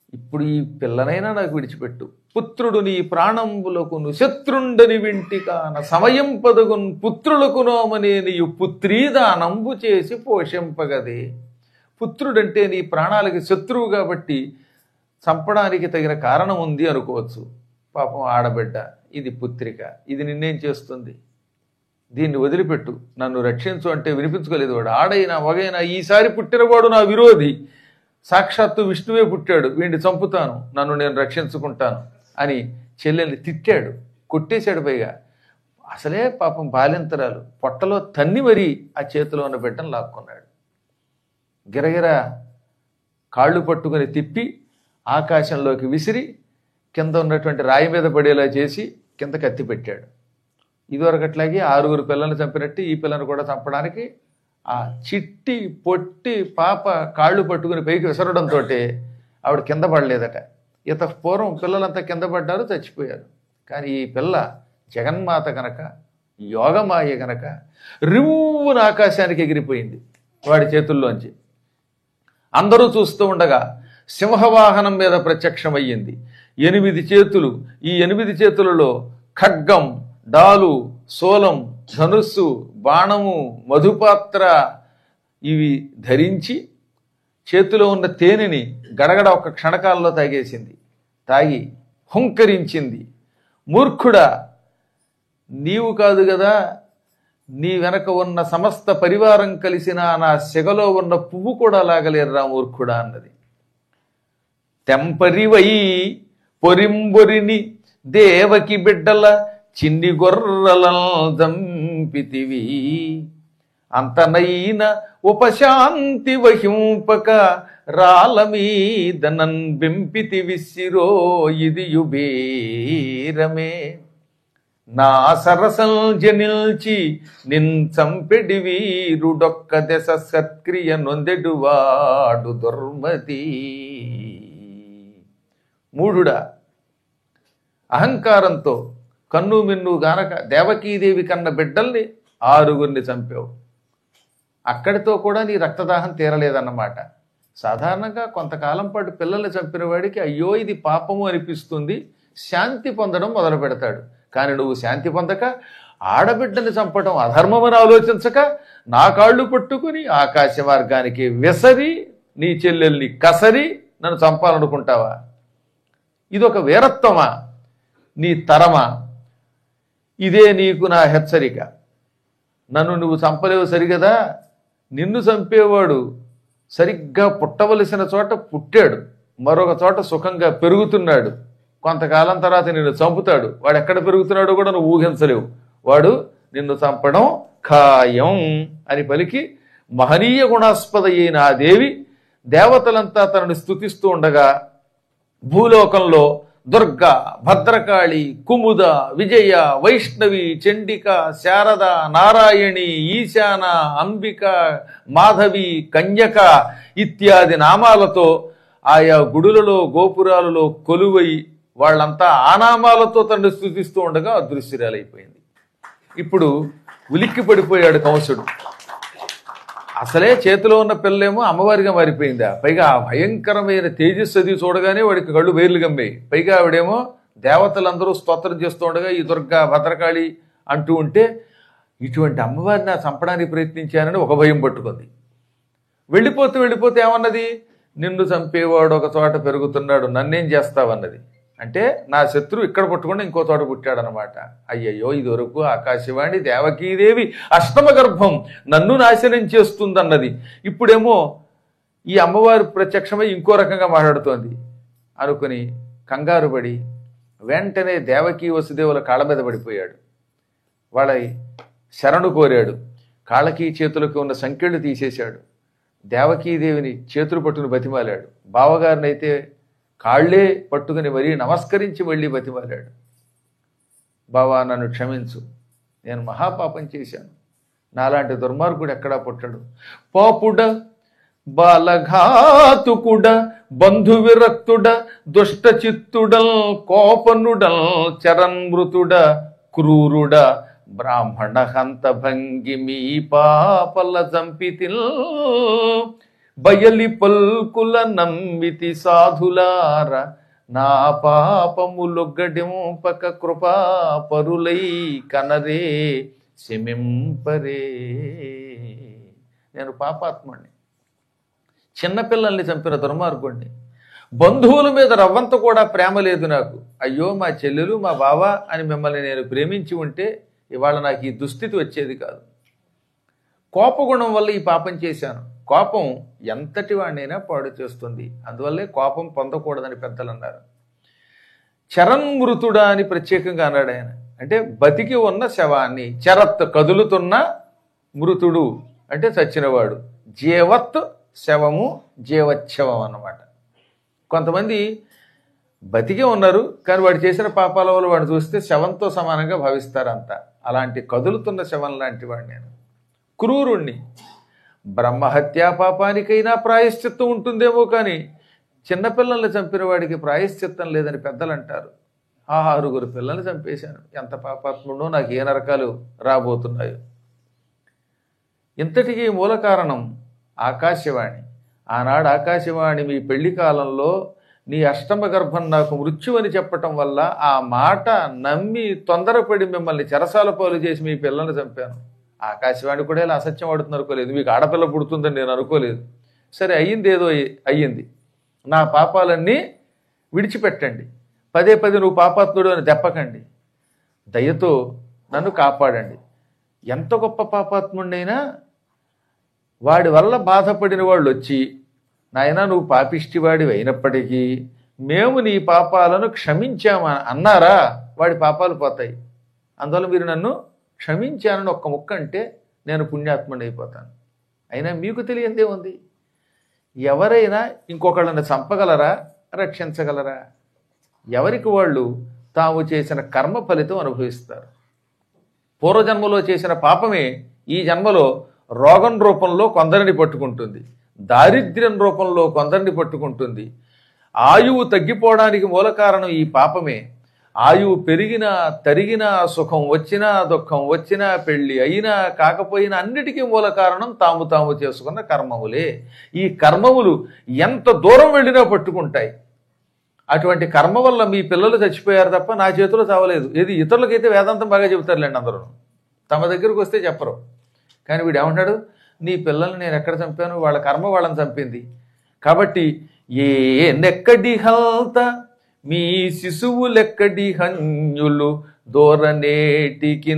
ఇప్పుడు ఈ పిల్లనైనా నాకు విడిచిపెట్టు పుత్రుడు నీ ప్రాణంబులకును శత్రుండని వింటికాన సమయం పదగున్ పుత్రులకు నోమనే నీయు పుత్రీదానంబు చేసి పోషింపగదే పుత్రుడంటే నీ ప్రాణాలకి శత్రువు కాబట్టి చంపడానికి తగిన కారణం ఉంది అనుకోవచ్చు పాపం ఆడబిడ్డ ఇది పుత్రిక ఇది నిన్నేం చేస్తుంది దీన్ని వదిలిపెట్టు నన్ను రక్షించు అంటే వినిపించుకోలేదు వాడు ఆడైనా మగైనా ఈసారి పుట్టినవాడు నా విరోధి సాక్షాత్తు విష్ణువే పుట్టాడు వీడిని చంపుతాను నన్ను నేను రక్షించుకుంటాను అని చెల్లెల్ని తిట్టాడు కొట్టేశాడు పైగా అసలే పాపం బాలింతరాలు పొట్టలో తన్ని మరీ ఆ చేతిలో ఉన్న బిడ్డను లాక్కున్నాడు గిరగిర కాళ్ళు పట్టుకొని తిప్పి ఆకాశంలోకి విసిరి కింద ఉన్నటువంటి రాయి మీద పడేలా చేసి కింద కత్తి పెట్టాడు ఇదివరకట్లాగే ఆరుగురు పిల్లల్ని చంపినట్టు ఈ పిల్లని కూడా చంపడానికి ఆ చిట్టి పొట్టి పాప కాళ్ళు పట్టుకుని పైకి విసరడంతో ఆవిడ కింద పడలేదట ఇత పూర్వం పిల్లలంతా కింద పడ్డారు చచ్చిపోయారు కానీ ఈ పిల్ల జగన్మాత గనక యోగమాయ గనక రివ్వున ఆకాశానికి ఎగిరిపోయింది వాడి చేతుల్లోంచి అందరూ చూస్తూ ఉండగా సింహవాహనం మీద ప్రత్యక్షమయ్యింది ఎనిమిది చేతులు ఈ ఎనిమిది చేతులలో ఖడ్గం డాలు సోలం ధనుస్సు బాణము మధుపాత్ర ఇవి ధరించి చేతిలో ఉన్న తేనెని గడగడ ఒక క్షణకాలంలో తాగేసింది తాగి హుంకరించింది మూర్ఖుడా నీవు కాదు కదా నీ వెనక ఉన్న సమస్త పరివారం కలిసిన నా సెగలో ఉన్న పువ్వు కూడా లాగలేరురా మూర్ఖుడా అన్నది తెంపరివై పొరింబొరిని దేవకి బిడ్డల చిన్ని గొర్రలను దంపితివి అంతనైన ఉపశాంతి వహింపక రాల మీదనన్ బింపితి విసిరో ఇది యుబేరమే నా సరసం జనిల్చి నిన్ చంపెడి వీరుడొక్క దశ సత్క్రియ నొందెడువాడు దుర్మతి మూఢుడా అహంకారంతో కన్ను మిన్ను గానక దేవకీదేవి కన్న బిడ్డల్ని ఆరుగురిని చంపావు అక్కడితో కూడా నీ రక్తదాహం తీరలేదన్నమాట సాధారణంగా కొంతకాలం పాటు పిల్లల్ని చంపిన వాడికి అయ్యో ఇది పాపము అనిపిస్తుంది శాంతి పొందడం మొదలు పెడతాడు కానీ నువ్వు శాంతి పొందక ఆడబిడ్డని చంపడం అధర్మమని ఆలోచించక నా కాళ్ళు పట్టుకుని ఆకాశ మార్గానికి విసరి నీ చెల్లెల్ని కసరి నన్ను చంపాలనుకుంటావా ఇదొక వీరత్వమా నీ తరమా ఇదే నీకు నా హెచ్చరిక నన్ను నువ్వు చంపలేవు సరిగదా నిన్ను చంపేవాడు సరిగ్గా పుట్టవలసిన చోట పుట్టాడు మరొక చోట సుఖంగా పెరుగుతున్నాడు కొంతకాలం తర్వాత నిన్ను చంపుతాడు వాడు ఎక్కడ పెరుగుతున్నాడో కూడా నువ్వు ఊహించలేవు వాడు నిన్ను చంపడం ఖాయం అని పలికి మహనీయ గుణాస్పద అయిన ఆ దేవి దేవతలంతా తనను స్తుతిస్తూ ఉండగా భూలోకంలో దుర్గ భద్రకాళి కుముద విజయ వైష్ణవి చండిక శారద నారాయణి ఈశాన అంబిక మాధవి కన్యక ఇత్యాది నామాలతో ఆయా గుడులలో గోపురాలలో కొలువై వాళ్ళంతా ఆ నామాలతో తనను స్థుతిస్తూ ఉండగా అదృశ్యరాలైపోయింది ఇప్పుడు ఉలిక్కి పడిపోయాడు కంసుడు అసలే చేతిలో ఉన్న పిల్లేమో అమ్మవారిగా మారిపోయిందా పైగా ఆ భయంకరమైన తేజస్సు అది చూడగానే వాడికి కళ్ళు వేర్లు గమ్మాయి పైగా ఆవిడేమో దేవతలందరూ స్తోత్రం చేస్తూ ఉండగా ఈ దుర్గా భద్రకాళి అంటూ ఉంటే ఇటువంటి అమ్మవారిని నా చంపడానికి ప్రయత్నించానని ఒక భయం పట్టుకుంది వెళ్ళిపోతూ వెళ్ళిపోతే ఏమన్నది నిన్ను చంపేవాడు ఒక చోట పెరుగుతున్నాడు నన్నేం చేస్తావన్నది అంటే నా శత్రువు ఇక్కడ పుట్టకుండా ఇంకో చోట పుట్టాడనమాట అయ్యయ్యో ఇది వరకు ఆకాశవాణి దేవకీదేవి అష్టమ గర్భం నన్ను నాశనం చేస్తుందన్నది ఇప్పుడేమో ఈ అమ్మవారు ప్రత్యక్షమై ఇంకో రకంగా మాట్లాడుతోంది అనుకుని కంగారు పడి వెంటనే దేవకీ వసుదేవుల కాళ్ళ మీద పడిపోయాడు వాళ్ళ శరణు కోరాడు కాళ్ళకి చేతులకు ఉన్న సంఖ్యలు తీసేశాడు దేవకీదేవిని చేతులు పట్టుకుని బతిమాలాడు బావగారిని అయితే కాళ్ళే పట్టుకుని మరీ నమస్కరించి వెళ్ళి బతిమాలాడు బావా నన్ను క్షమించు నేను మహాపాపం చేశాను నాలాంటి దుర్మార్గుడు ఎక్కడా పుట్టడు పాపుడ బాలఘాతుకుడ బంధు విరక్తుడ దుష్ట చిత్తుడల్ కోపనుడల్ చరన్మృతుడ క్రూరుడ బ్రాహ్మణ హంత భంగి మీ పాపల చంపితిల్ బయలి పల్కుల నమ్మితి సాధులార నా పాపములొగ్గడింపక కృపా పరులై కనరే శమింపరే నేను పాపాత్ముణ్ణి చిన్నపిల్లల్ని చంపిన దుర్మార్గుణ్ణి బంధువుల మీద రవ్వంత కూడా ప్రేమ లేదు నాకు అయ్యో మా చెల్లెలు మా బావ అని మిమ్మల్ని నేను ప్రేమించి ఉంటే ఇవాళ నాకు ఈ దుస్థితి వచ్చేది కాదు కోపగుణం వల్ల ఈ పాపం చేశాను కోపం ఎంతటి వాడినైనా పాడు చేస్తుంది అందువల్లే కోపం పొందకూడదని పెద్దలు అన్నారు చరన్మృతుడా అని ప్రత్యేకంగా అన్నాడు ఆయన అంటే బతికి ఉన్న శవాన్ని చరత్ కదులుతున్న మృతుడు అంటే చచ్చినవాడు జీవత్ శవము జీవచ్ఛవం అన్నమాట కొంతమంది బతికే ఉన్నారు కానీ వాడు చేసిన పాపాల వల్ల వాడు చూస్తే శవంతో సమానంగా భావిస్తారంట అలాంటి కదులుతున్న శవం లాంటి వాడు నేను క్రూరుణ్ణి బ్రహ్మహత్యా పాపానికైనా ప్రాయశ్చిత్తం ఉంటుందేమో కానీ చిన్నపిల్లల్ని చంపిన వాడికి ప్రాయశ్చిత్తం లేదని పెద్దలు అంటారు ఆ ఆరుగురు పిల్లల్ని చంపేశాను ఎంత పాపాత్ముడో నాకు ఏ నరకాలు రాబోతున్నాయో ఇంతటికి మూల కారణం ఆకాశవాణి ఆనాడు ఆకాశవాణి మీ పెళ్లి కాలంలో నీ అష్టమ గర్భం నాకు మృత్యువని చెప్పటం వల్ల ఆ మాట నమ్మి తొందరపడి మిమ్మల్ని చెరసాల పాలు చేసి మీ పిల్లల్ని చంపాను ఆకాశవాణి కూడా ఇలా అసత్యం ఆడుతుంది అనుకోలేదు మీకు ఆడపిల్ల పుడుతుందని నేను అనుకోలేదు సరే అయ్యింది ఏదో అయ్యి- అయ్యింది నా పాపాలన్నీ విడిచిపెట్టండి పదే పదే నువ్వు పాపాత్ముడు అని దెప్పకండి దయతో నన్ను కాపాడండి ఎంత గొప్ప పాపాత్ముడైనా వాడి వల్ల బాధపడిన వాళ్ళు వచ్చి నాయనా నువ్వు పాపిష్టివాడివి అయినప్పటికీ మేము నీ పాపాలను క్షమించామా అన్నారా వాడి పాపాలు పోతాయి అందువల్ల మీరు నన్ను క్షమించానని ఒక్క ముక్క అంటే నేను పుణ్యాత్ముడి అయిపోతాను అయినా మీకు తెలియందే ఉంది ఎవరైనా ఇంకొకళ్ళని చంపగలరా రక్షించగలరా ఎవరికి వాళ్ళు తాము చేసిన కర్మ ఫలితం అనుభవిస్తారు పూర్వజన్మలో చేసిన పాపమే ఈ జన్మలో రోగం రూపంలో కొందరిని పట్టుకుంటుంది దారిద్ర్యం రూపంలో కొందరిని పట్టుకుంటుంది ఆయువు తగ్గిపోవడానికి మూల కారణం ఈ పాపమే ఆయువు పెరిగినా తరిగినా సుఖం వచ్చినా దుఃఖం వచ్చినా పెళ్లి అయినా కాకపోయినా అన్నిటికీ మూల కారణం తాము తాము చేసుకున్న కర్మములే ఈ కర్మములు ఎంత దూరం వెళ్ళినా పట్టుకుంటాయి అటువంటి కర్మ వల్ల మీ పిల్లలు చచ్చిపోయారు తప్ప నా చేతిలో చావలేదు ఇది ఇతరులకైతే వేదాంతం బాగా చెబుతారులేండి అందరూ తమ దగ్గరకు వస్తే చెప్పరు కానీ వీడు ఏమంటాడు నీ పిల్లల్ని నేను ఎక్కడ చంపాను వాళ్ళ కర్మ వాళ్ళని చంపింది కాబట్టి ఏ నెక్కడి హల్త మీ శిశువులెక్కడి హన్యులు దూరనేటికి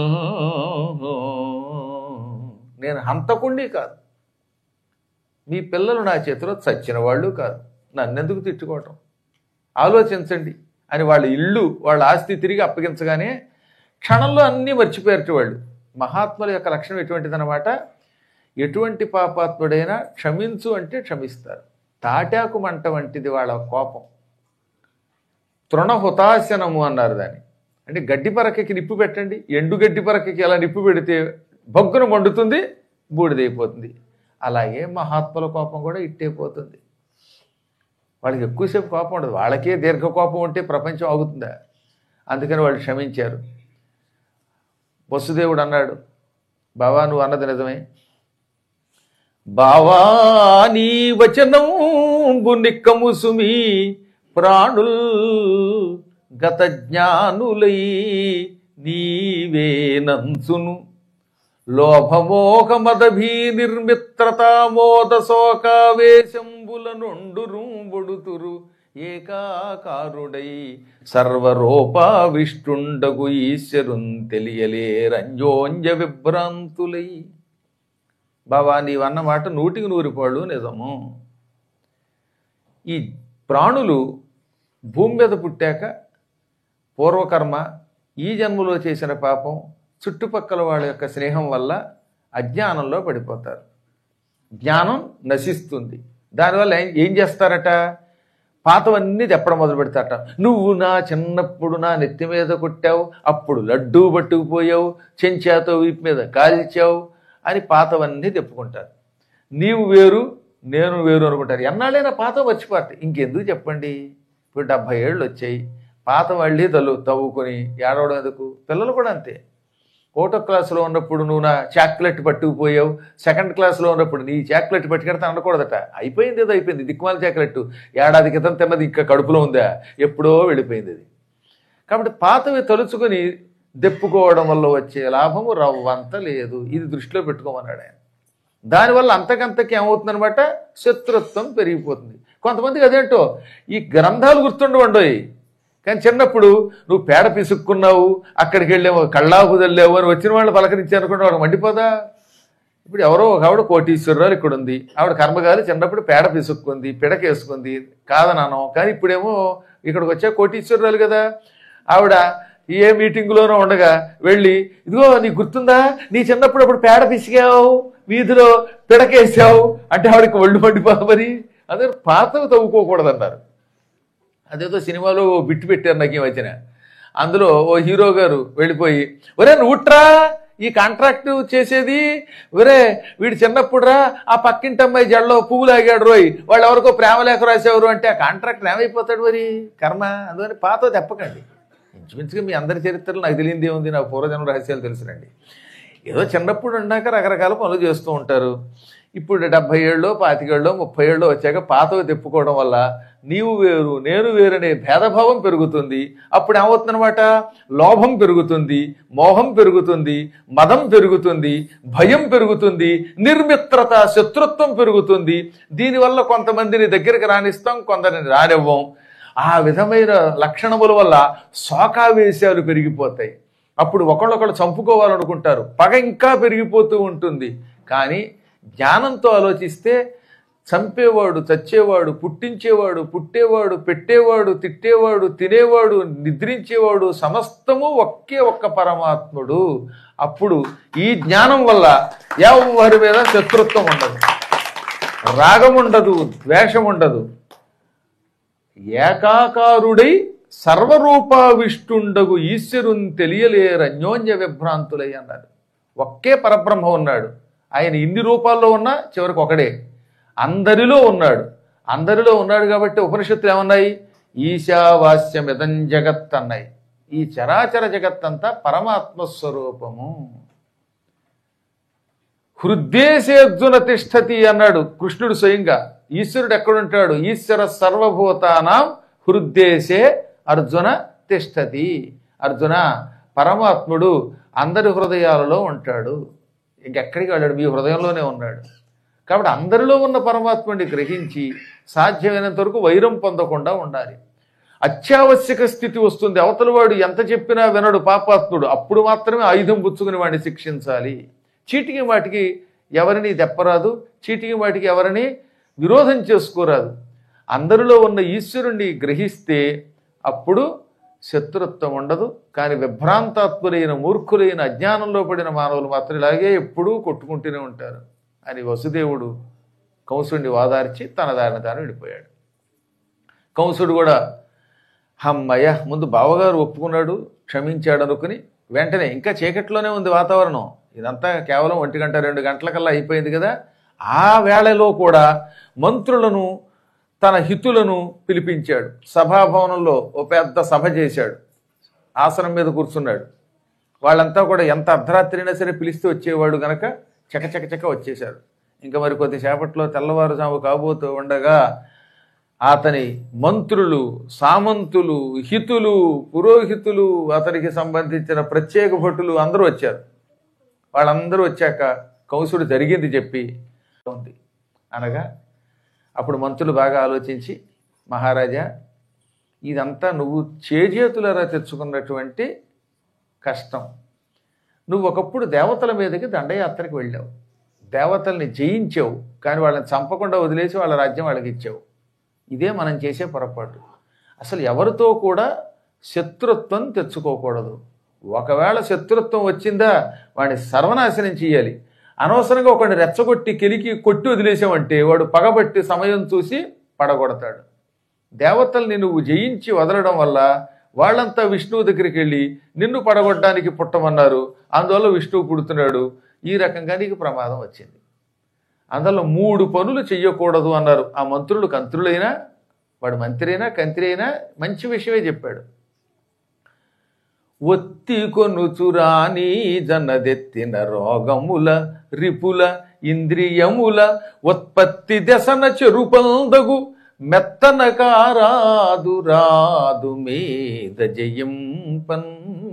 నేను హంతకుండి కాదు మీ పిల్లలు నా చేతిలో చచ్చిన వాళ్ళు కాదు నన్నెందుకు తిట్టుకోవటం ఆలోచించండి అని వాళ్ళ ఇల్లు వాళ్ళ ఆస్తి తిరిగి అప్పగించగానే క్షణంలో అన్నీ మర్చిపోయారట వాళ్ళు మహాత్ముల యొక్క లక్షణం ఎటువంటిదన్నమాట ఎటువంటి పాపాత్ముడైనా క్షమించు అంటే క్షమిస్తారు తాటాకు మంట వంటిది వాళ్ళ కోపం తృణహుతాశనము అన్నారు దాన్ని అంటే గడ్డి పరకకి నిప్పు పెట్టండి ఎండు గడ్డి పరకకి ఎలా నిప్పు పెడితే బొగ్గున మండుతుంది బూడిదైపోతుంది అలాగే మహాత్ముల కోపం కూడా ఇట్టేపోతుంది వాళ్ళకి ఎక్కువసేపు కోపం ఉండదు వాళ్ళకే దీర్ఘ కోపం ఉంటే ప్రపంచం ఆగుతుందా అందుకని వాళ్ళు క్షమించారు వసుదేవుడు అన్నాడు బావా నువ్వు అన్నది నిజమే బావా నీ వచనంబు నిక్కము సుమి ప్రాణుల్ గత జ్ఞానులై నీవే నంచును లోభమోహ మదభీ నిర్మిత్రతామోద శోకావేశంబుల నుండు రూంబుడుతురు ఏకాకారుడై సర్వరూపావిష్టుండగు ఈశ్వరున్ తెలియలేరంజోంజ విభ్రాంతులై బాబా నీవన్న మాట నూటికి నూరిపాళ్ళు నిజము ఈ ప్రాణులు భూమి మీద పుట్టాక పూర్వకర్మ ఈ జన్మలో చేసిన పాపం చుట్టుపక్కల వాళ్ళ యొక్క స్నేహం వల్ల అజ్ఞానంలో పడిపోతారు జ్ఞానం నశిస్తుంది దానివల్ల ఏం ఏం చేస్తారట పాతవన్నీ చెప్పడం మొదలు పెడతారట నువ్వు నా చిన్నప్పుడు నా నెత్తి మీద కొట్టావు అప్పుడు లడ్డూ పట్టుకుపోయావు చెంచాతో వీపు మీద కాల్చావు అని పాతవన్నీ తెప్పుకుంటారు నీవు వేరు నేను వేరు అనుకుంటారు ఎన్నాళ్ళైనా పాత మర్చిపోతాయి ఇంకెందుకు చెప్పండి ఇప్పుడు డెబ్భై ఏళ్ళు వచ్చాయి పాత మళ్ళీ తల్లు తవ్వుకొని ఏడవడం ఎందుకు పిల్లలు కూడా అంతే ఒకటో క్లాసులో ఉన్నప్పుడు నువ్వు నా చాక్లెట్ పట్టుకుపోయావు సెకండ్ క్లాస్లో ఉన్నప్పుడు నీ చాక్లెట్ పట్టుకెడతా అనకూడదట అయిపోయింది ఏదో అయిపోయింది దిక్కుమాల చాక్లెట్ ఏడాది క్రితం తిన్నది ఇంకా కడుపులో ఉందా ఎప్పుడో వెళ్ళిపోయింది అది కాబట్టి పాతవి తలుచుకొని దెప్పుకోవడం వల్ల వచ్చే లాభము రవ్వంత లేదు ఇది దృష్టిలో పెట్టుకోమన్నాడు ఆయన దానివల్ల అంతకంతకి ఏమవుతుందనమాట శత్రుత్వం పెరిగిపోతుంది కొంతమందికి అదేంటో ఈ గ్రంథాలు గుర్తుండవండోయి కానీ చిన్నప్పుడు నువ్వు పేడ పిసుక్కున్నావు అక్కడికి వెళ్ళావు కళ్ళాపు తల్లావు అని వచ్చిన వాళ్ళు పలకరించి అనుకుంటే వాడు మండిపోదా ఇప్పుడు ఎవరో ఒక ఆవిడ కోటీశ్వరరాలు ఇక్కడ ఉంది ఆవిడ కర్మగాలి చిన్నప్పుడు పేడ పిసుక్కుంది పిడకేసుకుంది కాదనానం కానీ ఇప్పుడేమో ఇక్కడికి వచ్చా కోటీశ్వరరాలు కదా ఆవిడ ఏ మీటింగులోనో ఉండగా వెళ్ళి ఇదిగో నీకు గుర్తుందా నీ చిన్నప్పుడు అప్పుడు పేడ పిసిగావు వీధిలో పిడకేసావు అంటే ఆవిడకి ఒళ్ళు మండిపోదు మరి అదే పాతవి తవ్వుకోకూడదన్నారు అదేదో సినిమాలో ఓ బిట్టు పెట్టారు నాకు ఈ మధ్యన అందులో ఓ హీరో గారు వెళ్ళిపోయి ఒరే నువ్వుట్రా ఈ కాంట్రాక్ట్ చేసేది ఒరే వీడు చిన్నప్పుడురా ఆ పక్కింటి అమ్మాయి జడలో పువ్వు లాగాడు రోయ్ వాళ్ళు ఎవరికో ప్రేమ లేఖ రాసేవారు అంటే ఆ కాంట్రాక్టర్ ఏమైపోతాడు మరి కర్మ అందుకని పాత తెప్పకండి ఇంచుమించుగా మీ అందరి చరిత్రలో నాకు తెలియంది ఏముంది నాకు పూర్వజన్మ రహస్యాలు తెలుసునండి ఏదో చిన్నప్పుడు ఉన్నాక రకరకాల పనులు చేస్తూ ఉంటారు ఇప్పుడు డెబ్బై ఏళ్ళలో పాతికేళ్ళలో ముప్పై ఏళ్ళలో వచ్చాక పాతవి తెప్పుకోవడం వల్ల నీవు వేరు నేను వేరు అనే భేదభావం పెరుగుతుంది అప్పుడు ఏమవుతుందన్నమాట లోభం పెరుగుతుంది మోహం పెరుగుతుంది మదం పెరుగుతుంది భయం పెరుగుతుంది నిర్మిత్రత శత్రుత్వం పెరుగుతుంది దీనివల్ల కొంతమందిని దగ్గరికి రానిస్తాం కొందరిని రానివ్వం ఆ విధమైన లక్షణముల వల్ల శోకావేశాలు పెరిగిపోతాయి అప్పుడు ఒకళ్ళొకళ్ళు చంపుకోవాలనుకుంటారు పగ ఇంకా పెరిగిపోతూ ఉంటుంది కానీ జ్ఞానంతో ఆలోచిస్తే చంపేవాడు చచ్చేవాడు పుట్టించేవాడు పుట్టేవాడు పెట్టేవాడు తిట్టేవాడు తినేవాడు నిద్రించేవాడు సమస్తము ఒకే ఒక్క పరమాత్ముడు అప్పుడు ఈ జ్ఞానం వల్ల ఎవరి మీద శత్రుత్వం ఉండదు రాగం ఉండదు ద్వేషం ఉండదు ఏకాకారుడై సర్వరూపావిష్టుండగు ఈశ్వరుని తెలియలేరు అన్యోన్య విభ్రాంతులై అన్నారు ఒకే పరబ్రహ్మ ఉన్నాడు ఆయన ఇన్ని రూపాల్లో ఉన్నా చివరికి ఒకడే అందరిలో ఉన్నాడు అందరిలో ఉన్నాడు కాబట్టి ఉపనిషత్తులు ఏమన్నాయి ఈశావాస్యమిదం జగత్ అన్నాయి ఈ చరాచర జగత్తంతా పరమాత్మ స్వరూపము హృద్దేశేర్జున తిష్టతి అన్నాడు కృష్ణుడు స్వయంగా ఈశ్వరుడు ఎక్కడుంటాడు ఈశ్వర సర్వభూతానాం హృద్దేశే అర్జున తిష్టతి అర్జున పరమాత్ముడు అందరి హృదయాలలో ఉంటాడు ఇంకెక్కడికి వెళ్ళాడు మీ హృదయంలోనే ఉన్నాడు కాబట్టి అందరిలో ఉన్న పరమాత్ముడిని గ్రహించి సాధ్యమైనంత వరకు వైరం పొందకుండా ఉండాలి అత్యావశ్యక స్థితి వస్తుంది అవతల వాడు ఎంత చెప్పినా వినడు పాపాత్ముడు అప్పుడు మాత్రమే ఆయుధం పుచ్చుకుని వాడిని శిక్షించాలి చీటికి వాటికి ఎవరిని దెప్పరాదు చీటికి వాటికి ఎవరిని విరోధం చేసుకోరాదు అందరిలో ఉన్న ఈశ్వరుణ్ణి గ్రహిస్తే అప్పుడు శత్రుత్వం ఉండదు కానీ విభ్రాంతాత్ములైన మూర్ఖులైన అజ్ఞానంలో పడిన మానవులు మాత్రం ఇలాగే ఎప్పుడూ కొట్టుకుంటూనే ఉంటారు అని వసుదేవుడు కంసుడిని వాదార్చి తన దారిని తాను విడిపోయాడు కంసుడు కూడా హమ్మయ్య ముందు బావగారు ఒప్పుకున్నాడు క్షమించాడు అనుకుని వెంటనే ఇంకా చీకట్లోనే ఉంది వాతావరణం ఇదంతా కేవలం ఒంటి గంట రెండు గంటలకల్లా అయిపోయింది కదా ఆ వేళలో కూడా మంత్రులను తన హితులను పిలిపించాడు సభాభవనంలో ఓ పెద్ద సభ చేశాడు ఆసనం మీద కూర్చున్నాడు వాళ్ళంతా కూడా ఎంత అర్ధరాత్రి అయినా సరే పిలిస్తే వచ్చేవాడు గనక చకచక చక వచ్చేశారు ఇంకా మరి కొద్దిసేపట్లో తెల్లవారుజాము కాబోతూ ఉండగా అతని మంత్రులు సామంతులు హితులు పురోహితులు అతనికి సంబంధించిన ప్రత్యేక భటులు అందరూ వచ్చారు వాళ్ళందరూ వచ్చాక కంసుడు జరిగింది చెప్పి ఉంది అనగా అప్పుడు మంత్రులు బాగా ఆలోచించి మహారాజా ఇదంతా నువ్వు చేజేతులరా తెచ్చుకున్నటువంటి కష్టం నువ్వు ఒకప్పుడు దేవతల మీదకి దండయాత్రకు వెళ్ళావు దేవతల్ని జయించావు కానీ వాళ్ళని చంపకుండా వదిలేసి వాళ్ళ రాజ్యం వాళ్ళకి ఇచ్చావు ఇదే మనం చేసే పొరపాటు అసలు ఎవరితో కూడా శత్రుత్వం తెచ్చుకోకూడదు ఒకవేళ శత్రుత్వం వచ్చిందా వాడిని సర్వనాశనం చేయాలి అనవసరంగా ఒకడిని రెచ్చగొట్టి కెలికి కొట్టి వదిలేసామంటే వాడు పగబట్టి సమయం చూసి పడగొడతాడు దేవతల్ని నువ్వు జయించి వదలడం వల్ల వాళ్ళంతా విష్ణువు దగ్గరికి వెళ్ళి నిన్ను పడగొట్టడానికి పుట్టమన్నారు అందువల్ల విష్ణువు పుడుతున్నాడు ఈ రకంగా నీకు ప్రమాదం వచ్చింది అందులో మూడు పనులు చెయ్యకూడదు అన్నారు ఆ మంత్రులు కంత్రులైనా వాడు మంత్రి అయినా కంత్రి అయినా మంచి విషయమే చెప్పాడు ఒత్తి కొనుచురాని జనదెత్తిన రోగముల రిపుల ఇంద్రియముల ఉత్పత్తి దశన చెరుపందగు మెత్తన కారాదు రాదు మీద జయింపన్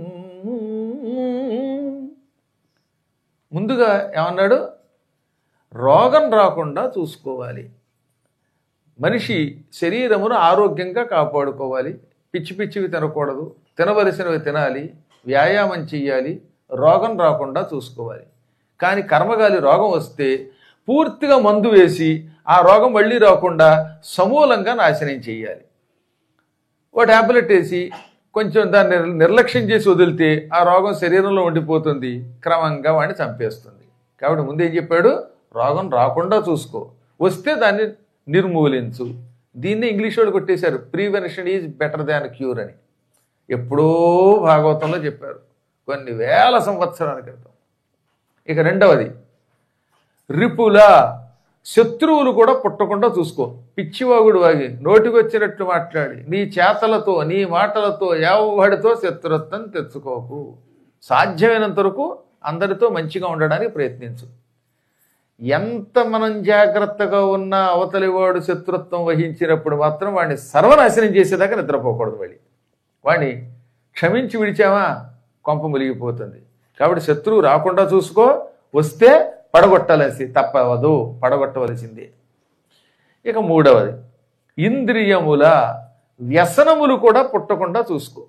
ముందుగా ఏమన్నాడు రోగం రాకుండా చూసుకోవాలి మనిషి శరీరమును ఆరోగ్యంగా కాపాడుకోవాలి పిచ్చి పిచ్చివి తినకూడదు తినవలసినవి తినాలి వ్యాయామం చెయ్యాలి రోగం రాకుండా చూసుకోవాలి కానీ కర్మగాలి రోగం వస్తే పూర్తిగా మందు వేసి ఆ రోగం మళ్ళీ రాకుండా సమూలంగా నాశనం చేయాలి ఓ ట్యాబ్లెట్ వేసి కొంచెం దాన్ని నిర్- నిర్లక్ష్యం చేసి వదిలితే ఆ రోగం శరీరంలో ఉండిపోతుంది క్రమంగా వాడిని చంపేస్తుంది కాబట్టి ముందేం చెప్పాడు రోగం రాకుండా చూసుకో వస్తే దాన్ని నిర్మూలించు దీన్ని ఇంగ్లీష్ వాళ్ళు కొట్టేశారు prevention is better than cure అని ఎప్పుడో భాగవతంలో చెప్పారు కొన్ని వేల సంవత్సరాల క్రితం ఇక రెండవది రిపుల శత్రువులు కూడా పుట్టకుండా చూసుకో పిచ్చివాగుడు వాగి నోటికి వచ్చినట్టు మాట్లాడి నీ చేతలతో నీ మాటలతో ఎవడితో శత్రుత్వం తెచ్చుకోకు సాధ్యమైనంత వరకు అందరితో మంచిగా ఉండడానికి ప్రయత్నించు ఎంత మనం జాగ్రత్తగా ఉన్నా అవతలి వాడు శత్రుత్వం వహించినప్పుడు మాత్రం వాడిని సర్వనాశనం చేసేదాకా నిద్రపోకూడదు మళ్ళీ వాడిని క్షమించి విడిచామా కొంప ములిగిపోతుంది కాబట్టి శత్రువు రాకుండా చూసుకో వస్తే పడగొట్టాల్సి తప్పవదు పడగొట్టవలసిందే ఇక మూడవది ఇంద్రియముల వ్యసనములు కూడా పుట్టకుండా చూసుకో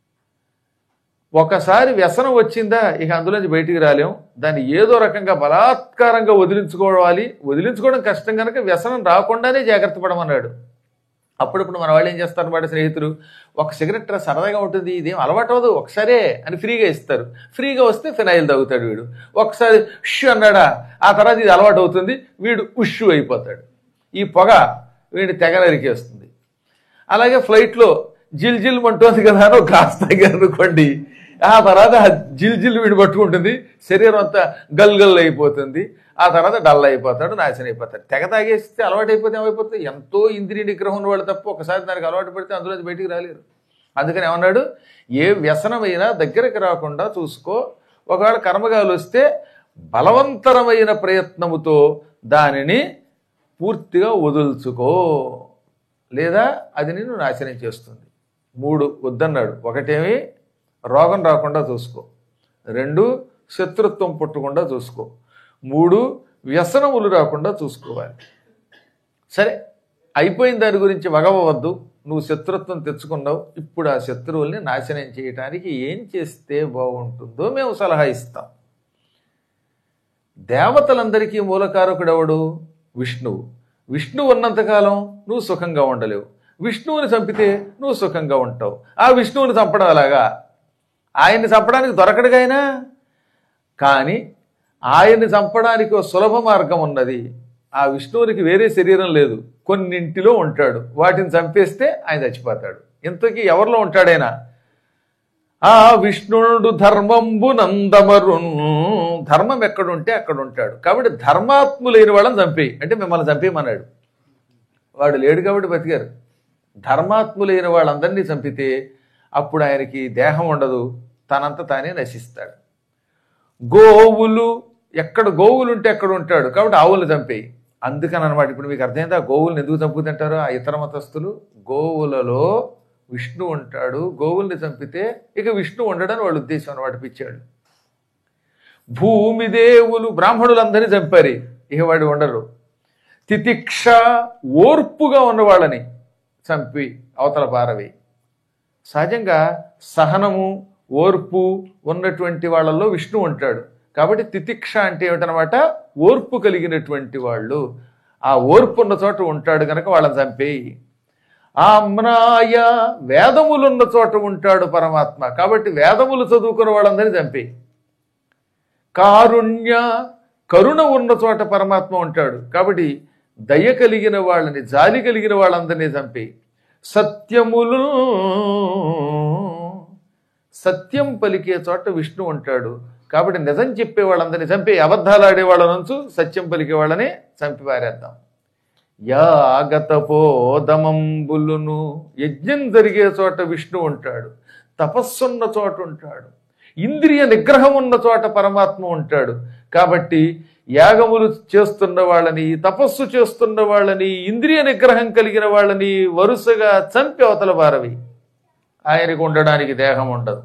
ఒకసారి వ్యసనం వచ్చిందా ఇక అందులోంచి బయటికి రాలేం దాన్ని ఏదో రకంగా బలాత్కారంగా వదిలించుకోవాలి వదిలించుకోవడం కష్టం కనుక వ్యసనం రాకుండానే జాగ్రత్త పడమన్నాడు అప్పుడప్పుడు మన వాళ్ళు ఏం చేస్తారు వాడి స్నేహితులు ఒక సిగరెట్ రా సరదాగా ఉంటుంది ఇదేం అలవాటు అవ్వదు ఒకసారే అని ఫ్రీగా ఇస్తారు ఫ్రీగా వస్తే ఫినాయిల్ తాగుతాడు వీడు ఒకసారి ఉష్ అన్నాడా ఆ తర్వాత ఇది అలవాటు అవుతుంది వీడు ఉష్ అయిపోతాడు ఈ పొగ వీడిని తెగ నరికేస్తుంది అలాగే ఫ్లైట్లో జిల్ జిల్ అంటుంది కదా అని ఒక గ్లాస్ తాగారు అనుకోండి ఆ తర్వాత ఆ జిల్ జిల్ వీడు పట్టుకుంటుంది శరీరం అంతా గల్ గల్ అయిపోతుంది ఆ తర్వాత డల్ అయిపోతాడు నాశనం అయిపోతాడు తెగ తాగేస్తే అలవాటు అయిపోతే ఏమైపోతుంది ఎంతో ఇంద్రియ నిగ్రహం ఉన్న వాళ్ళు తప్ప ఒకసారి దానికి అలవాటు పడితే అందులో బయటికి రాలేరు అందుకని ఏమన్నాడు ఏ వ్యసనమైనా దగ్గరికి రాకుండా చూసుకో ఒకవేళ కర్మగాలు వస్తే బలవంతరమైన ప్రయత్నముతో దానిని పూర్తిగా వదుల్చుకో లేదా అది నిన్ను నాశనం చేస్తుంది మూడు వద్దన్నాడు ఒకటేమి రోగం రాకుండా చూసుకో రెండు శత్రుత్వం పుట్టకుండా చూసుకో మూడు వ్యసనములు రాకుండా చూసుకోవాలి సరే అయిపోయిన దాని గురించి వగవద్దు నువ్వు శత్రుత్వం తెచ్చుకున్నావు ఇప్పుడు ఆ శత్రువుల్ని నాశనం చేయటానికి ఏం చేస్తే బాగుంటుందో మేము సలహా ఇస్తాం దేవతలందరికీ మూలకారకుడెవడు విష్ణువు విష్ణువు ఉన్నంతకాలం నువ్వు సుఖంగా ఉండలేవు విష్ణువుని చంపితే నువ్వు సుఖంగా ఉంటావు ఆ విష్ణువుని చంపడం అలాగా ఆయన్ని చంపడానికి దొరకడుగైనా కానీ ఆయన్ని చంపడానికి ఒక సులభ మార్గం ఉన్నది ఆ విష్ణువునికి వేరే శరీరం లేదు కొన్నింటిలో ఉంటాడు వాటిని చంపేస్తే ఆయన చచ్చిపోతాడు ఇంతకీ ఎవరిలో ఉంటాడైనా ఆ విష్ణుడు ధర్మంబు నందమరున్ ధర్మం ఎక్కడుంటే అక్కడ ఉంటాడు కాబట్టి ధర్మాత్ములైన వాళ్ళని చంపేయి అంటే మిమ్మల్ని చంపేయమన్నాడు వాడు లేడు కాబట్టి బతికారు ధర్మాత్ములైన వాళ్ళందరినీ చంపితే అప్పుడు ఆయనకి దేహం ఉండదు తనంత తానే నశిస్తాడు గోవులు ఎక్కడ గోవులు ఉంటే ఎక్కడ ఉంటాడు కాబట్టి ఆవులను చంపేయి అందుకని అనమాట ఇప్పుడు మీకు అర్థమైందా గోవులను ఎందుకు చంపుతుంటారు ఆ ఇతర మతస్థులు గోవులలో విష్ణు ఉంటాడు గోవుల్ని చంపితే ఇక విష్ణు ఉండడని వాళ్ళ ఉద్దేశం అనమాట పిచ్చాడు భూమి దేవులు బ్రాహ్మణులందరినీ చంపారు ఇక వాడు ఉండరు తితిక్ష ఓర్పుగా ఉన్నవాళ్ళని చంపి అవతల పారవి సహజంగా సహనము ఓర్పు ఉన్నటువంటి వాళ్ళల్లో విష్ణు ఉంటాడు కాబట్టి తితిక్ష అంటే ఏమిటనమాట ఓర్పు కలిగినటువంటి వాళ్ళు ఆ ఓర్పు ఉన్న చోట ఉంటాడు కనుక వాళ్ళని చంపేయి ఆమ్నాయ వేదములున్న చోట ఉంటాడు పరమాత్మ కాబట్టి వేదములు చదువుకున్న వాళ్ళందరినీ చంపేయి కారుణ్య కరుణ ఉన్న చోట పరమాత్మ ఉంటాడు కాబట్టి దయ కలిగిన వాళ్ళని జాలి కలిగిన వాళ్ళందరినీ చంపి సత్యములు సత్యం పలికే చోట విష్ణు ఉంటాడు కాబట్టి నిజం చెప్పే వాళ్ళందరినీ చంపి అబద్ధాలు ఆడే వాళ్ళ నుంచి సత్యం పలికే వాళ్ళని చంపి పారేద్దాం యాగతపోదమంబులును యజ్ఞం జరిగే చోట విష్ణు ఉంటాడు తపస్సున్న చోట ఉంటాడు ఇంద్రియ నిగ్రహం ఉన్న చోట పరమాత్మ ఉంటాడు కాబట్టి యాగములు చేస్తున్న వాళ్ళని తపస్సు చేస్తున్న వాళ్ళని ఇంద్రియ నిగ్రహం కలిగిన వాళ్ళని వరుసగా చంపి అవతల వారవి ఆయనకు ఉండడానికి దేహం ఉండదు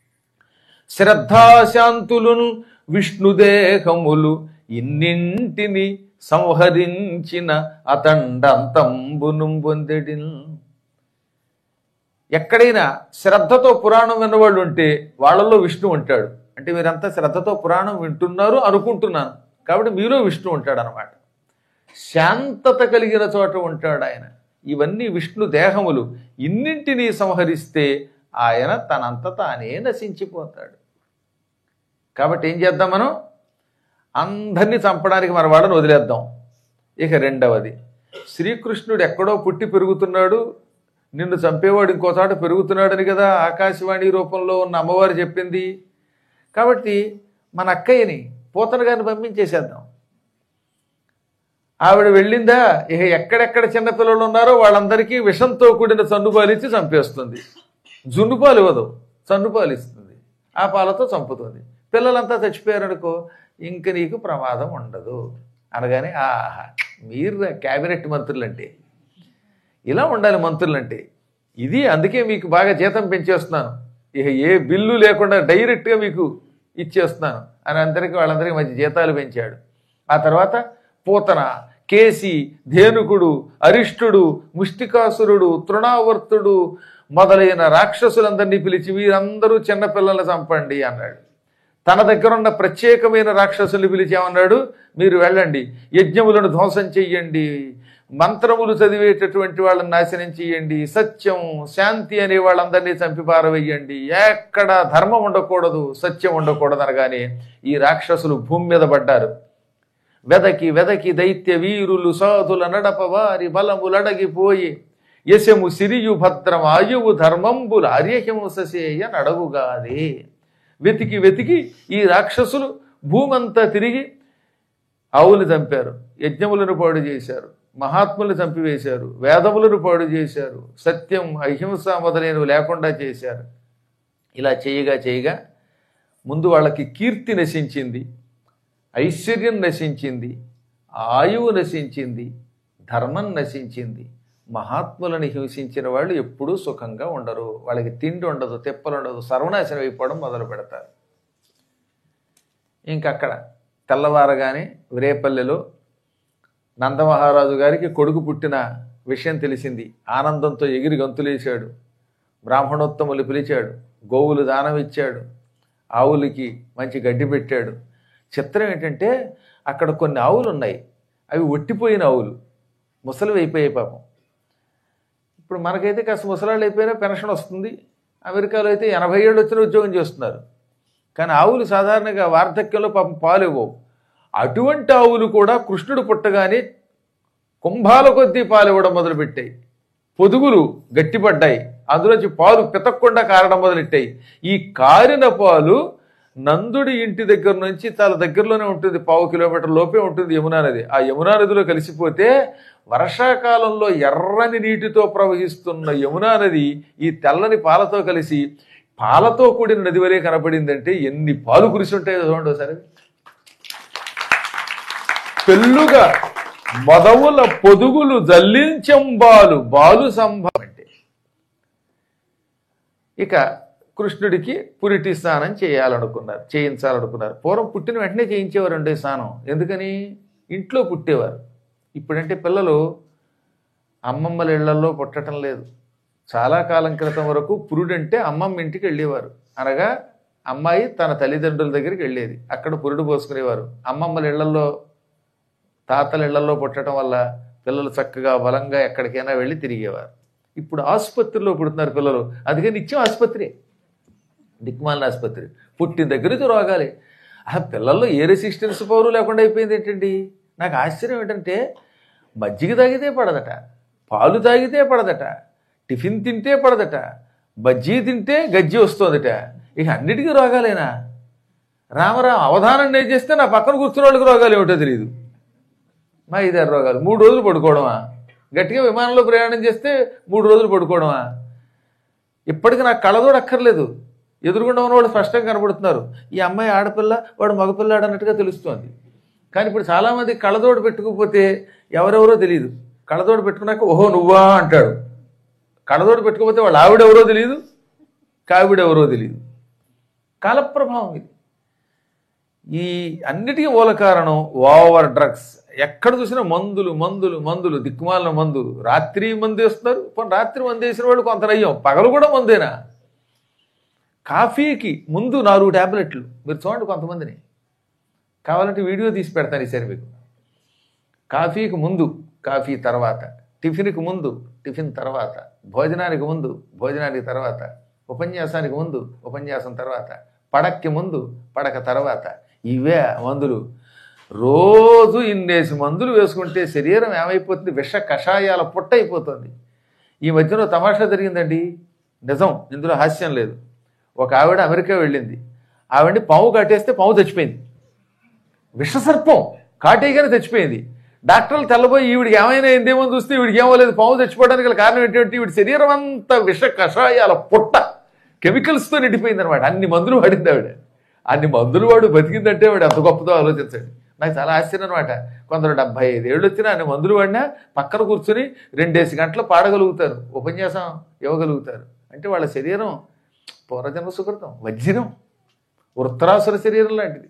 శ్రద్ధాశాంతులును విష్ణుదేహములు ఇన్నింటిని సంహరించిన అతండంతంబును పొందెడిన్ ఎక్కడైనా శ్రద్ధతో పురాణం విన్నవాళ్ళు ఉంటే వాళ్ళలో విష్ణు ఉంటాడు అంటే మీరంతా శ్రద్ధతో పురాణం వింటున్నారు అనుకుంటున్నాను కాబట్టి మీలో విష్ణు ఉంటాడు అనమాట శాంతత కలిగిన చోట ఉంటాడు ఆయన ఇవన్నీ విష్ణు దేహములు ఇన్నింటినీ సంహరిస్తే ఆయన తనంత తానే నశించిపోతాడు కాబట్టి ఏం చేద్దాం మనం అందరినీ చంపడానికి మన వాళ్ళని వదిలేద్దాం ఇక రెండవది శ్రీకృష్ణుడు ఎక్కడో పుట్టి పెరుగుతున్నాడు నిన్ను చంపేవాడు ఇంకో చోట పెరుగుతున్నాడని కదా ఆకాశవాణి రూపంలో ఉన్న అమ్మవారు చెప్పింది కాబట్టి మన అక్కయ్యని పోతన గారిని పంపించేసేద్దాం ఆవిడ వెళ్ళిందా ఇక ఎక్కడెక్కడ చిన్నపిల్లలు ఉన్నారో వాళ్ళందరికీ విషంతో కూడిన చన్నుపాలు ఇచ్చి చంపేస్తుంది జున్నుపాలు ఇవ్వదు చన్నుపాలు ఇస్తుంది ఆ పాలతో చంపుతుంది పిల్లలంతా చచ్చిపోయారనుకో ఇంక నీకు ప్రమాదం ఉండదు అనగానే ఆహా మీరు క్యాబినెట్ మంత్రులంటే ఇలా ఉండాలి మంత్రులంటే ఇది అందుకే మీకు బాగా జీతం పెంచేస్తున్నాను ఇక ఏ బిల్లు లేకుండా డైరెక్ట్గా మీకు ఇచ్చేస్తున్నాను అని అందరికీ వాళ్ళందరికీ మంచి జీతాలు పెంచాడు ఆ తర్వాత పూతన కేసి ధేనుకుడు అరిష్టుడు ముష్టికాసురుడు తృణావర్తుడు మొదలైన రాక్షసులందరినీ పిలిచి వీరందరూ చిన్నపిల్లల్ని చంపండి అన్నాడు తన దగ్గర ఉన్న ప్రత్యేకమైన రాక్షసుల్ని పిలిచి ఏమన్నాడు మీరు వెళ్ళండి యజ్ఞములను ధ్వంసం చెయ్యండి మంత్రములు చదివేటటువంటి వాళ్ళని నాశనం చేయండి సత్యం శాంతి అనే వాళ్ళందరినీ చంపి పారవేయండి ఎక్కడ ధర్మం ఉండకూడదు సత్యం ఉండకూడదు అనగానే ఈ రాక్షసులు భూమి మీద పడ్డారు వెదకి వెదకి దైత్య వీరులు సాధుల నడప వారి బలములడగిపోయి యశము సిరియు భద్రం ఆయువు ధర్మంబుల అర్యహింససేయ నడవుగాదే వెతికి వెతికి ఈ రాక్షసులు భూమంతా తిరిగి ఆవులు చంపారు యజ్ఞములను పాడు చేశారు మహాత్ములను చంపివేశారు వేదములను పాడు చేశారు సత్యం అహింస మొదలైనవి లేకుండా చేశారు ఇలా చేయగా చేయగా ముందు వాళ్ళకి కీర్తి నశించింది ఐశ్వర్యం నశించింది ఆయువు నశించింది ధర్మం నశించింది మహాత్ములను హింసించిన వాళ్ళు ఎప్పుడూ సుఖంగా ఉండరు వాళ్ళకి తిండి ఉండదు తెప్పలు ఉండదు సర్వనాశనం అయిపోవడం మొదలు పెడతారు ఇంకక్కడ తెల్లవారగానే రేపల్లెలో నందమహారాజు గారికి కొడుకు పుట్టిన విషయం తెలిసింది ఆనందంతో ఎగిరి గంతులేశాడు బ్రాహ్మణోత్తములు పిలిచాడు గోవులు దానం ఇచ్చాడు ఆవులకి మంచి గడ్డి పెట్టాడు చిత్రం ఏంటంటే అక్కడ కొన్ని ఆవులు ఉన్నాయి అవి ఒట్టిపోయిన ఆవులు ముసలివి అయిపోయాయి పాపం ఇప్పుడు మనకైతే కాస్త ముసలాళ్ళు అయిపోయినా పెన్షన్ వస్తుంది అమెరికాలో అయితే ఎనభై ఏళ్ళు వచ్చిన ఉద్యోగం చేస్తున్నారు కానీ ఆవులు సాధారణంగా వార్ధక్యంలో పాపం పాలు ఇవ్వవు అటువంటి ఆవులు కూడా కృష్ణుడు పుట్టగానే కుంభాల కొద్దీ పాలు ఇవ్వడం మొదలుపెట్టాయి పొదుగులు గట్టిపడ్డాయి అందులోంచి పాలు పితక్కుండా కారడం మొదలెట్టాయి ఈ కారిన పాలు నందుడి ఇంటి దగ్గర నుంచి చాలా దగ్గరలోనే ఉంటుంది పావు కిలోమీటర్ లోపే ఉంటుంది యమునా నది ఆ యమునా నదిలో కలిసిపోతే వర్షాకాలంలో ఎర్రని నీటితో ప్రవహిస్తున్న యమునా నది ఈ తెల్లని పాలతో కలిసి పాలతో కూడిన నది వలె కనపడిందంటే ఎన్ని పాలు కురిసి ఉంటాయో చూడండి ఒకసారి పెళ్ళుగా మొదవుల పొదుగులు జల్లించంబాలు బాలు సంభవం అంటే ఇక కృష్ణుడికి పురిటి స్నానం చేయాలనుకున్నారు చేయించాలనుకున్నారు పూర్వం పుట్టిన వెంటనే చేయించేవారండి స్నానం ఎందుకని ఇంట్లో పుట్టేవారు ఇప్పుడంటే పిల్లలు అమ్మమ్మల ఇళ్లలో పుట్టడం లేదు చాలా కాలం క్రితం వరకు పురుడంటే అమ్మమ్మ ఇంటికి వెళ్ళేవారు అనగా అమ్మాయి తన తల్లిదండ్రుల దగ్గరికి వెళ్ళేది అక్కడ పురుడు పోసుకునేవారు అమ్మమ్మల ఇళ్లలో తాతల ఇళ్లలో పుట్టడం వల్ల పిల్లలు చక్కగా బలంగా ఎక్కడికైనా వెళ్ళి తిరిగేవారు ఇప్పుడు ఆసుపత్రిలో పుడుతున్నారు పిల్లలు అందుకే నిత్యం ఆసుపత్రి దిక్మాలిన ఆసుపత్రి పుట్టిన దగ్గర నుంచి రోగాలే ఆ పిల్లల్లో ఏ రెసిస్టెన్స్ పవర్ లేకుండా అయిపోయింది ఏంటండి నాకు ఆశ్చర్యం ఏంటంటే మజ్జిగ తాగితే పడదట పాలు తాగితే పడదట టిఫిన్ తింటే పడదట బజ్జీ తింటే గజ్జి వస్తుందట ఇక అన్నిటికీ రోగాలేనా రామరామ అవధానం నేను చేస్తే నా పక్కన కూర్చున్న వాళ్ళకి రోగాలు ఏమిటో తెలియదు మా ఐదారు రోగాలు మూడు రోజులు పడుకోవడమా గట్టిగా విమానంలో ప్రయాణం చేస్తే మూడు రోజులు పడుకోవడమా ఇప్పటికి నాకు కళ్ళదోడు అక్కర్లేదు ఎదురుగుండా ఉన్నవాళ్ళు స్పష్టంగా కనబడుతున్నారు ఈ అమ్మాయి ఆడపిల్ల వాడు మగపిల్లాడు అన్నట్టుగా తెలుస్తోంది కానీ ఇప్పుడు చాలామంది కళ్ళదోడు పెట్టుకోకపోతే ఎవరెవరో తెలియదు కళ్ళదోడు పెట్టుకున్నాక ఓహో నువ్వా అంటాడు కళ్ళదోడు పెట్టుకోకపోతే వాళ్ళు ఆవిడెవరో తెలియదు కావిడెవరో తెలియదు కాలప్రభావం ఇది ఈ అన్నిటికీ మూల కారణం ఓవర్ డ్రగ్స్ ఎక్కడ చూసినా మందులు మందులు మందులు దిక్కుమాలిన మందులు రాత్రి మందు వేస్తున్నారు పోనీ రాత్రి మందు వేసిన వాళ్ళు కొంత నయ్యం పగలు కూడా మందేనా కాఫీకి ముందు నాలుగు ట్యాబ్లెట్లు మీరు చూడండి కొంతమందిని కావాలంటే వీడియో తీసి పెడతాను ఈసారి మీకు కాఫీకి ముందు కాఫీ తర్వాత టిఫిన్కి ముందు టిఫిన్ తర్వాత భోజనానికి ముందు భోజనానికి తర్వాత ఉపన్యాసానికి ముందు ఉపన్యాసం తర్వాత పడక్కి ముందు పడక తర్వాత ఇవే మందులు రోజు ఇన్నేసి మందులు వేసుకుంటే శరీరం ఏమైపోతుంది విష కషాయాల పుట్ట అయిపోతుంది ఈ మధ్యలో తమాషా జరిగిందండి నిజం ఇందులో హాస్యం లేదు ఒక ఆవిడ అమెరికా వెళ్ళింది ఆవిడని పాము కట్టేస్తే పాము చచ్చిపోయింది విషసర్పం కాటేయగానే చచ్చిపోయింది డాక్టర్లు తెల్లబోయి ఈవిడికి ఏమైనా ఏందేమో చూస్తే ఈవిడికి ఏమో పాము చచ్చిపోవడానికి గల కారణం ఏంటంటే ఈవిడి శరీరం అంతా విష కషాయాల పుట్ట కెమికల్స్తో నిండిపోయింది అనమాట అన్ని మందులు వాడింది ఆవిడ అన్ని మందులు వాడు బతికిందంటే వాడు ఎంత గొప్పదో ఆలోచించండి నాకు చాలా ఆశ్చర్యం అనమాట కొందరు డెబ్బై ఐదు ఏళ్ళు వచ్చినా అన్ని మందులు వాడినా పక్కన కూర్చుని రెండేసి గంటలు పాడగలుగుతారు ఉపన్యాసం ఇవ్వగలుగుతారు అంటే వాళ్ళ శరీరం పూర్వజన్మ సుకృతం వజ్రం వృత్తరాసుర శరీరం లాంటిది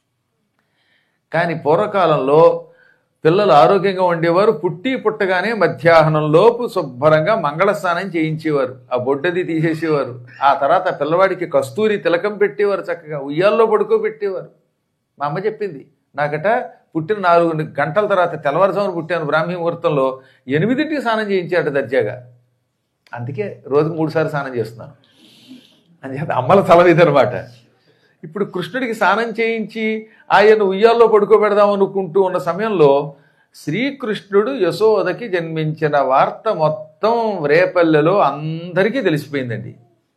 కానీ పూర్వకాలంలో పిల్లలు ఆరోగ్యంగా ఉండేవారు పుట్టి పుట్టగానే మధ్యాహ్నం లోపు శుభ్రంగా మంగళ స్నానం చేయించేవారు ఆ బొడ్డది తీసేసేవారు ఆ తర్వాత పిల్లవాడికి కస్తూరి తిలకం పెట్టేవారు చక్కగా ఉయ్యాల్లో పడుకోబెట్టేవారు మా అమ్మ చెప్పింది నాకట పుట్టిన నాలుగు గంటల తర్వాత తెల్లవారుజామున పుట్టాను బ్రాహ్మీ ముహూర్తంలో ఎనిమిదింటికి స్నానం చేయించాడు దర్జాగా అందుకే రోజుకు మూడు సార్లు స్నానం చేస్తున్నాను అని చెప్పి అమ్మల తలవిది అనమాట ఇప్పుడు కృష్ణుడికి స్నానం చేయించి ఆయన ఉయ్యాల్లో పడుకోబెడదాం అనుకుంటూ ఉన్న సమయంలో శ్రీకృష్ణుడు యశోదకి జన్మించిన వార్త మొత్తం రేపల్లెలో అందరికీ తెలిసిపోయిందండి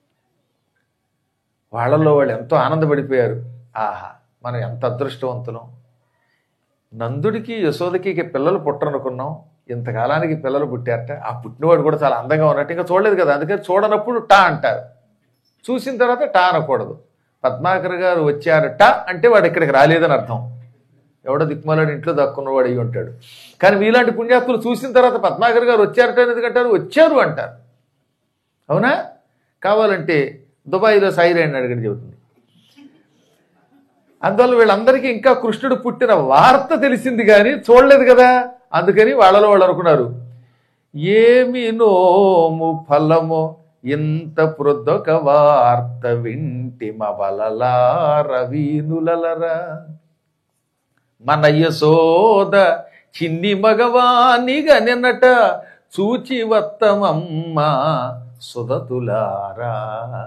వాళ్ళల్లో వాళ్ళు ఎంతో ఆనందపడిపోయారు ఆహా మనం ఎంత అదృష్టవంతులం నందుడికి యశోదకి ఇక పిల్లలు పుట్టరనుకున్నాం ఇంతకాలానికి పిల్లలు పుట్టారట ఆ పుట్టినవాడు కూడా చాలా అందంగా ఉన్నట్టు ఇంకా చూడలేదు కదా అందుకని చూడనప్పుడు టా అంటారు చూసిన తర్వాత టా అనకూడదు పద్మాకర్ గారు వచ్చారట అంటే వాడు ఇక్కడికి రాలేదని అర్థం ఎవడో దిక్కుమాలాడు ఇంట్లో దక్కున్నవాడు అయ్యి ఉంటాడు కానీ మీలాంటి పుణ్యాత్తులు చూసిన తర్వాత పద్మాకర్ గారు వచ్చారట అని ఎందుకంటారు వచ్చారు అంటారు అవునా కావాలంటే దుబాయ్లో సాయిరాయణ అడిగని చెబుతుంది అందువల్ల వీళ్ళందరికీ ఇంకా కృష్ణుడు పుట్టిన వార్త తెలిసింది కానీ చూడలేదు కదా అందుకని వాళ్ళలో వాళ్ళు అనుకున్నారు ఏమి నోము ఫలమో ఇంత ప్రొద్దొక వార్త వింటి మవలలారవీనులలరా మన యశోద చిన్ని మగవానిగా నిన్నట చూచి వత్తమమ్మ సుధతులారా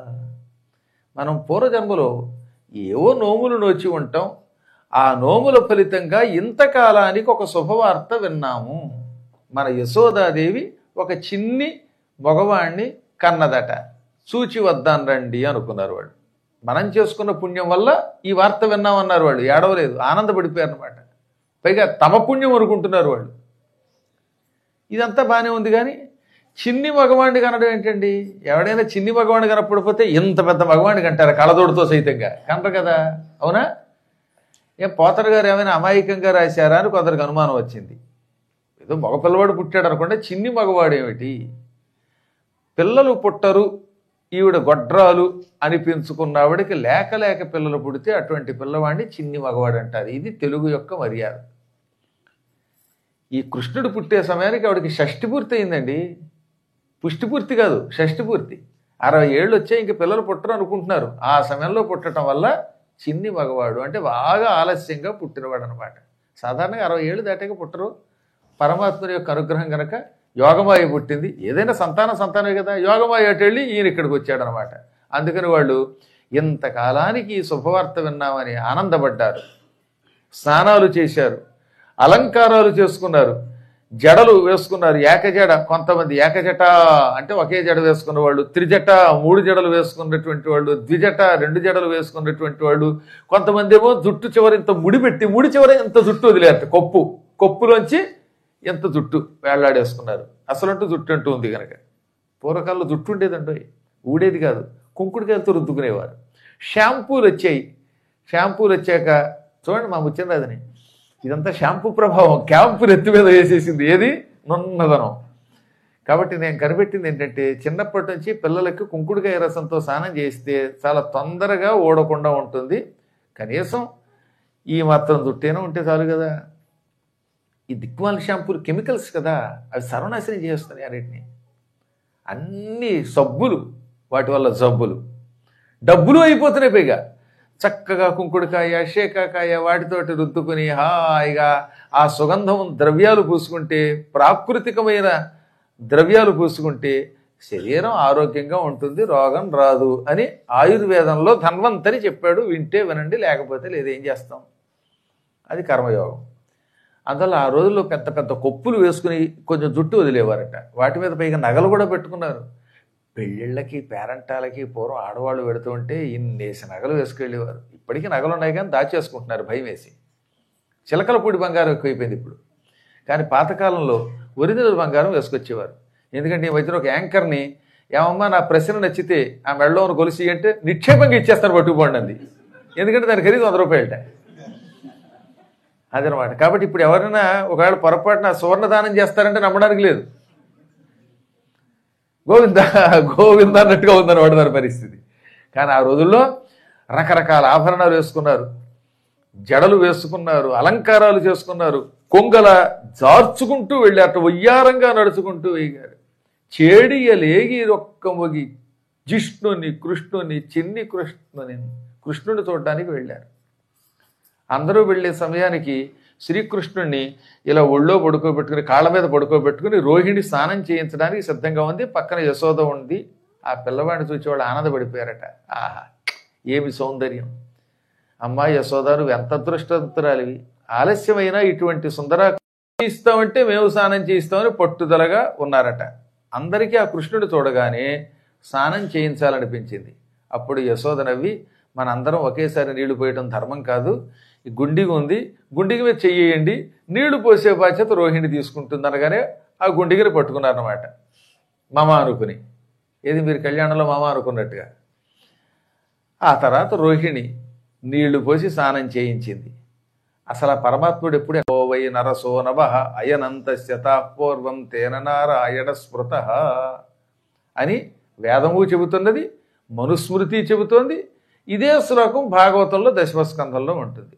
మనం పూర్వజన్మలో ఏవో నోములు నోచి ఉంటాం ఆ నోముల ఫలితంగా ఇంతకాలానికి ఒక శుభవార్త విన్నాము మన యశోదాదేవి ఒక చిన్ని మగవాణ్ణి కన్నదట చూచి వద్దాం రండి అనుకున్నారు వాళ్ళు మనం చేసుకున్న పుణ్యం వల్ల ఈ వార్త విన్నామన్నారు వాళ్ళు ఏడవలేదు ఆనందపడిపోయారు అనమాట పైగా తమ పుణ్యం అనుకుంటున్నారు వాళ్ళు ఇదంతా బాగానే ఉంది కానీ చిన్ని మగవాణ్ణి కనడం ఏంటండి ఎవడైనా చిన్ని మగవాణ్ణి కనపడిపోతే ఇంత పెద్ద మగవాణ్ణి కంటారు కళ్ళదోడుతో సైతంగా కనరు కదా అవునా ఏం పోతరు గారు ఏమైనా అమాయకంగా రాశారా అని కొందరికి అనుమానం వచ్చింది ఏదో మగ పిల్లవాడు పుట్టాడు అనుకుంటే చిన్ని మగవాడు ఏమిటి పిల్లలు పుట్టరు ఈవిడ గొడ్రాలు అనిపించుకున్నావిడికి లేక లేక పిల్లలు పుడితే అటువంటి పిల్లవాడిని చిన్ని మగవాడు అంటారు ఇది తెలుగు యొక్క మర్యాద ఈ కృష్ణుడు పుట్టే సమయానికి ఆవిడకి షష్టి పూర్తి అయిందండి పుష్టి పూర్తి కాదు షష్టి పూర్తి అరవై ఏళ్ళు వచ్చాయి ఇంక పిల్లలు పుట్టరు అనుకుంటున్నారు ఆ సమయంలో పుట్టడం వల్ల చిన్ని మగవాడు అంటే బాగా ఆలస్యంగా పుట్టినవాడు అనమాట సాధారణంగా అరవై ఏళ్ళు దాటాక పుట్టరు పరమాత్ముని యొక్క అనుగ్రహం కనుక యోగమాయ పుట్టింది ఏదైనా సంతానం సంతానమే కదా యోగమాయ అటు వెళ్ళి ఈయన ఇక్కడికి వచ్చాడనమాట అందుకని వాళ్ళు ఇంతకాలానికి ఈ శుభవార్త విన్నామని ఆనందపడ్డారు స్నానాలు చేశారు అలంకారాలు చేసుకున్నారు జడలు వేసుకున్నారు ఏకజడ కొంతమంది ఏకజట అంటే ఒకే జడ వేసుకున్న వాళ్ళు త్రిజట మూడు జడలు వేసుకున్నటువంటి వాళ్ళు ద్విజట రెండు జడలు వేసుకున్నటువంటి వాళ్ళు కొంతమంది ఏమో జుట్టు చివరి ఇంత ముడి పెట్టి ముడి చివర ఇంత జుట్టు వదిలేరు కొప్పు కొప్పులోంచి ఎంత జుట్టు వేళ్లాడేసుకున్నారు అసలంటూ జుట్టు అంటూ ఉంది కనుక పూర్వకాలంలో జుట్టు ఉండేదండి ఊడేది కాదు కుంకుడుకాయలతో రుద్దుకునేవారు షాంపూలు వచ్చాయి షాంపూలు వచ్చాక చూడండి మా ముచ్చంరాదని ఇదంతా షాంపూ ప్రభావం క్యాంపు నెత్తి మీద వేసేసింది ఏది నున్నదనం కాబట్టి నేను కనిపెట్టింది ఏంటంటే చిన్నప్పటి నుంచి పిల్లలకి కుంకుడుకాయ రసంతో స్నానం చేస్తే చాలా తొందరగా ఓడకుండా ఉంటుంది కనీసం ఈ మాత్రం దుట్టేనా ఉంటే చాలు కదా ఈ దిక్మాల షాంపూలు కెమికల్స్ కదా అవి సర్వనాశనం చేస్తున్నాయి అన్నిటిని అన్ని సబ్బులు వాటి వల్ల జబ్బులు డబ్బులు అయిపోతున్నాయి పైగా చక్కగా కుంకుడుకాయ షేకాకాయ వాటితోటి రుద్దుకుని హాయిగా ఆ సుగంధం ద్రవ్యాలు పూసుకుంటే ప్రాకృతికమైన ద్రవ్యాలు పూసుకుంటే శరీరం ఆరోగ్యంగా ఉంటుంది రోగం రాదు అని ఆయుర్వేదంలో ధన్వంతరి చెప్పాడు వింటే వినండి లేకపోతే లేదు ఏం చేస్తాం అది కర్మయోగం అందువల్ల ఆ రోజుల్లో పెద్ద పెద్ద కొప్పులు వేసుకుని కొంచెం జుట్టు వదిలేవారట వాటి మీద పైగా నగలు కూడా పెట్టుకున్నారు పెళ్ళిళ్ళకి పేరంటాలకి పూర్వం ఆడవాళ్ళు పెడుతూ ఉంటే ఇన్నేసి నగలు వేసుకెళ్ళేవారు ఇప్పటికీ నగలు ఉన్నాయి కానీ దాచేసుకుంటున్నారు భయం వేసి చిలకలపూడి బంగారం ఎక్కువైపోయింది ఇప్పుడు కానీ పాతకాలంలో ఒరిజినల్ బంగారం వేసుకొచ్చేవారు ఎందుకంటే ఈ మధ్యన ఒక యాంకర్ని ఏమమ్మా నా ప్రశ్న నచ్చితే ఆ మెడలోని గొలిసి అంటే నిక్షేపంగా ఇచ్చేస్తారు పట్టుకుపోండి అంది ఎందుకంటే దాని ఖరీదు వంద రూపాయలట అదనమాట కాబట్టి ఇప్పుడు ఎవరైనా ఒకవేళ పొరపాటున సువర్ణదానం చేస్తారంటే నమ్మడానికి లేదు గోవింద గోవింద అన్నట్టుగా ఉందన్నమాట దాని పరిస్థితి కానీ ఆ రోజుల్లో రకరకాల ఆభరణాలు వేసుకున్నారు జడలు వేసుకున్నారు అలంకారాలు చేసుకున్నారు కొంగల జార్చుకుంటూ వెళ్ళారు వయ్యారంగా నడుచుకుంటూ వేగారు చేడియలేగి రొక్కమొగి జిష్ణుని కృష్ణుని చిన్ని కృష్ణుని కృష్ణుని చూడడానికి వెళ్ళారు అందరూ వెళ్ళే సమయానికి శ్రీకృష్ణుణ్ణి ఇలా ఒళ్ళో పడుకోబెట్టుకుని కాళ్ళ మీద పడుకోబెట్టుకుని రోహిణి స్నానం చేయించడానికి సిద్ధంగా ఉంది పక్కన యశోద ఉంది ఆ పిల్లవాడిని చూసి వాళ్ళు ఆనందపడిపోయారట ఆహా ఏమి సౌందర్యం అమ్మా యశోద నువ్వు ఎంత అదృష్టవంతురాలివి ఆలస్యమైన ఇటువంటి సుందర ఇస్తామంటే మేము స్నానం చేయిస్తామని పట్టుదలగా ఉన్నారట అందరికీ ఆ కృష్ణుడు చూడగానే స్నానం చేయించాలనిపించింది అప్పుడు యశోద నవ్వి మనందరం ఒకేసారి నీళ్లు పోయటం ధర్మం కాదు ఈ గుండిగా ఉంది గుండికి మీద చెయ్యండి నీళ్లు పోసే బాధ్యత రోహిణి తీసుకుంటుంది అనగానే ఆ గుండిగిని పట్టుకున్నారన్నమాట మామ అనుకుని ఏది మీరు కళ్యాణంలో మామ అనుకున్నట్టుగా ఆ తర్వాత రోహిణి నీళ్లు పోసి స్నానం చేయించింది అసలు ఆ పరమాత్ముడు ఎప్పుడు ఓ వై నరసో నవ అయనంత పూర్వం తేన నారాయణ స్మృత అని వేదము చెబుతున్నది మనుస్మృతి చెబుతోంది ఇదే శ్లోకం భాగవతంలో దశమస్కంధంలో ఉంటుంది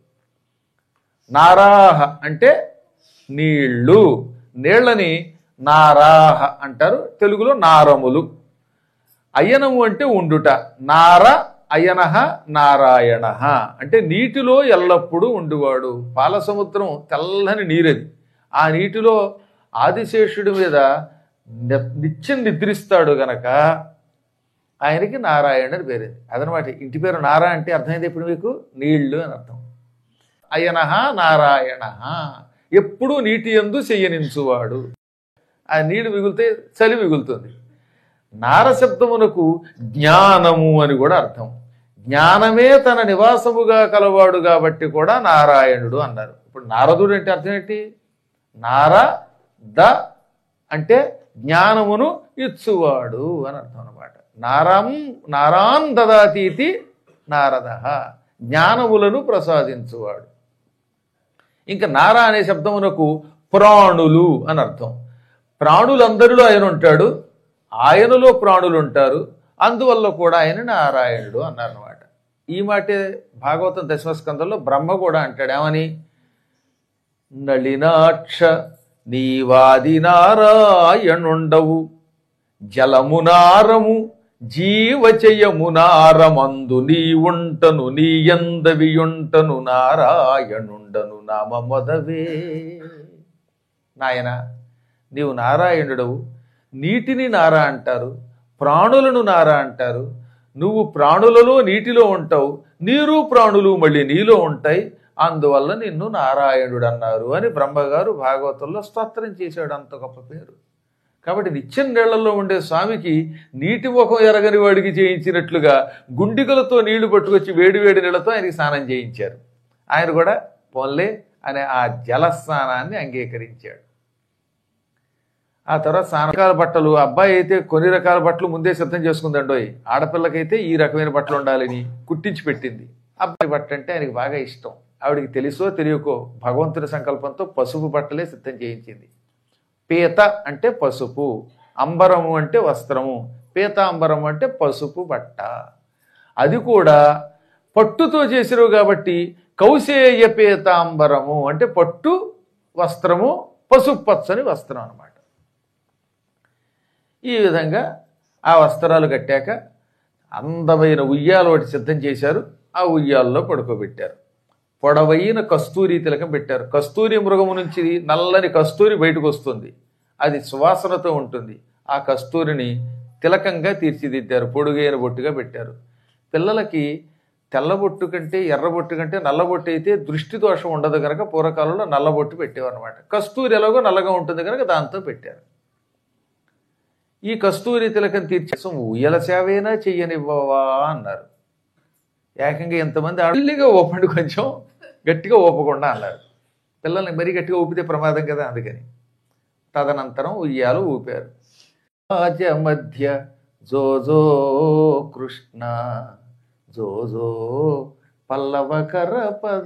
నారాహ అంటే నీళ్ళు నీళ్ళని నారాహ అంటారు తెలుగులో నారములు అయనము అంటే ఉండుట నార అయనహ నారాయణ అంటే నీటిలో ఎల్లప్పుడూ ఉండువాడు పాల సముద్రం తెల్లని నీరది ఆ నీటిలో ఆదిశేషుడి మీద ని- నిత్యం నిద్రిస్తాడు గనక ఆయనకి నారాయణ అని పేరేది అదనమాట ఇంటి పేరు నారా అంటే అర్థమైంది ఇప్పుడు మీకు నీళ్లు అని అర్థం అయనహ నారాయణ ఎప్పుడూ నీటి ఎందు చెయ్యనించువాడు ఆ నీడు మిగులితే చలి మిగులుతుంది నారశబ్దమునకు జ్ఞానము అని కూడా అర్థం జ్ఞానమే తన నివాసముగా కలవాడు కాబట్టి కూడా నారాయణుడు అన్నారు ఇప్పుడు నారదుడు అంటే అర్థం ఏంటి నార ద అంటే జ్ఞానమును ఇచ్చువాడు అని అర్థం అనమాట నారం నారాన్ దదాతీతి నారద జ్ఞానములను ప్రసాదించువాడు ఇంకా నారా అనే శబ్దమునకు ప్రాణులు అని అర్థం ప్రాణులందరిలో ఆయన ఉంటాడు ఆయనలో ప్రాణులు ఉంటారు అందువల్ల కూడా ఆయన నారాయణుడు అన్నారన్నమాట ఈ మాటే భాగవతం దశమస్కందంలో బ్రహ్మ కూడా అంటాడు ఏమని నళినాక్ష నీవాది నారాయణుండవు జలమునారము జీవచయమునారమందు నీ ఉంటను నీ ఎందవియుంటను నారాయణుండను నామ మొదవే నాయన నీవు నారాయణుడవు నీటిని నారా అంటారు ప్రాణులను నారా అంటారు నువ్వు ప్రాణులలో నీటిలో ఉంటావు నీరు ప్రాణులు మళ్ళీ నీలో ఉంటాయి అందువల్ల నిన్ను నారాయణుడు అన్నారు అని బ్రహ్మగారు భాగవతంలో స్తోత్రం చేశాడు అంత గొప్ప పేరు కాబట్టి నిత్యం నీళ్లలో ఉండే స్వామికి నీటి ముఖం ఎరగని వాడికి చేయించినట్లుగా గుండికలతో నీళ్లు పట్టుకొచ్చి వేడి వేడి నీళ్లతో ఆయనకి స్నానం చేయించారు ఆయన కూడా పోన్లే అనే ఆ జల స్నానాన్ని అంగీకరించాడు ఆ తర్వాత చాలా రకాల బట్టలు అబ్బాయి అయితే కొన్ని రకాల బట్టలు ముందే సిద్ధం చేసుకుందండోయ్ ఆడపిల్లకైతే ఈ రకమైన బట్టలు ఉండాలని కుట్టించి పెట్టింది అబ్బాయి బట్ట అంటే ఆయనకి బాగా ఇష్టం ఆవిడికి తెలుసో తెలియకో భగవంతుడి సంకల్పంతో పసుపు బట్టలే సిద్ధం చేయించింది పీత అంటే పసుపు అంబరము అంటే వస్త్రము పీతాంబరము అంటే పసుపు బట్ట అది కూడా పట్టుతో చేసినవి కాబట్టి కౌశేయ పీతాంబరము అంటే పట్టు వస్త్రము పసుపు పచ్చని వస్త్రం అన్నమాట ఈ విధంగా ఆ వస్త్రాలు కట్టాక అందమైన ఉయ్యాలు ఒకటి సిద్ధం చేశారు ఆ ఉయ్యాల్లో పడుకోబెట్టారు పొడవైన కస్తూరి తిలకం పెట్టారు కస్తూరి మృగము నుంచి నల్లని కస్తూరి బయటకు వస్తుంది అది సువాసనతో ఉంటుంది ఆ కస్తూరిని తిలకంగా తీర్చిదిద్దారు పొడుగైన బొట్టుగా పెట్టారు పిల్లలకి తెల్లబొట్టు కంటే ఎర్రబొట్టు కంటే నల్లబొట్టు అయితే దృష్టి దోషం ఉండదు కనుక పూర్వకాలంలో నల్లబొట్టు పెట్టేవారు అనమాట కస్తూరి ఎలాగో నల్లగా ఉంటుంది కనుక దాంతో పెట్టారు ఈ కస్తూరి తిలకం తీర్చేసం ఉయ్యల సేవైనా చెయ్యనివ్వవా అన్నారు ఏకంగా ఎంతమంది అల్లిగా ఊపండి కొంచెం గట్టిగా ఊపకుండా అన్నారు పిల్లల్ని మరీ గట్టిగా ఊపితే ప్రమాదం కదా అందుకని తదనంతరం ఉయ్యాలు ఊపారు రాజ మధ్య జోజో కృష్ణ జోజో పల్లవకర పద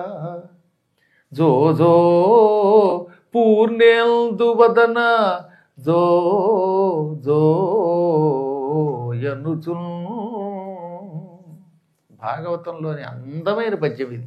జోజో పూర్ణేందు వదన జో జో యనుచు భాగవతంలోని అందమైన పద్యం ఇది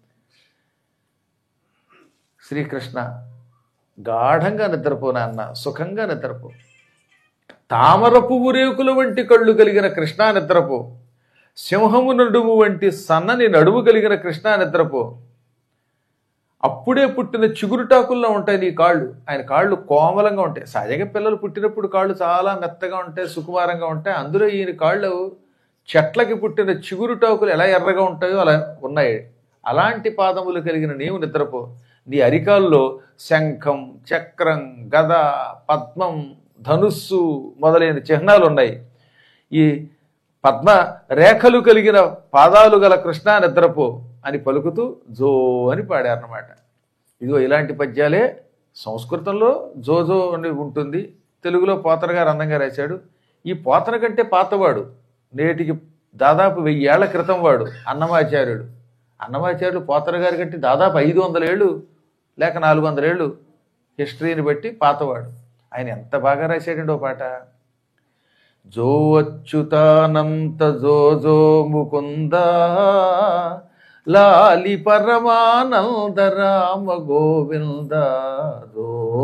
శ్రీకృష్ణ గాఢంగా నిద్రపో నాన్న సుఖంగా నిద్రపో తామర పువ్వు రేకుల వంటి కళ్ళు కలిగిన కృష్ణా నిద్రపో సింహము నడుము వంటి సన్నని నడుము కలిగిన కృష్ణా నిద్రపో అప్పుడే పుట్టిన చిగురుటాకుల్లో ఉంటాయి నీ కాళ్ళు ఆయన కాళ్ళు కోమలంగా ఉంటాయి సహజంగా పిల్లలు పుట్టినప్పుడు కాళ్ళు చాలా మెత్తగా ఉంటాయి సుకుమారంగా ఉంటాయి అందులో ఈయన కాళ్ళు చెట్లకి పుట్టిన చిగురుటాకులు ఎలా ఎర్రగా ఉంటాయో అలా ఉన్నాయి అలాంటి పాదములు కలిగిన నీవు నిద్రపో నీ అరికాల్లో శంఖం చక్రం గద పద్మం ధనుస్సు మొదలైన చిహ్నాలు ఉన్నాయి ఈ పద్మ రేఖలు కలిగిన పాదాలు గల కృష్ణ నిద్రపో అని పలుకుతూ జో అని పాడారన్నమాట ఇదిగో ఇలాంటి పద్యాలే సంస్కృతంలో జోజో అని ఉంటుంది తెలుగులో పోతన గారు అందంగా రాశాడు ఈ పోతన కంటే పాతవాడు నేటికి దాదాపు వెయ్యేళ్ల క్రితం వాడు అన్నమాచార్యుడు అన్నమాచార్యుడు పోతన గారి కంటే దాదాపు ఐదు వందల ఏళ్ళు లేక నాలుగు వందల ఏళ్ళు హిస్టరీని బట్టి పాతవాడు ఆయన ఎంత బాగా రాశాడండి ఓ పాట జో అచ్యుతానంత జో జో ముకుంద లాలి పరమానంద రామ గోవింద జో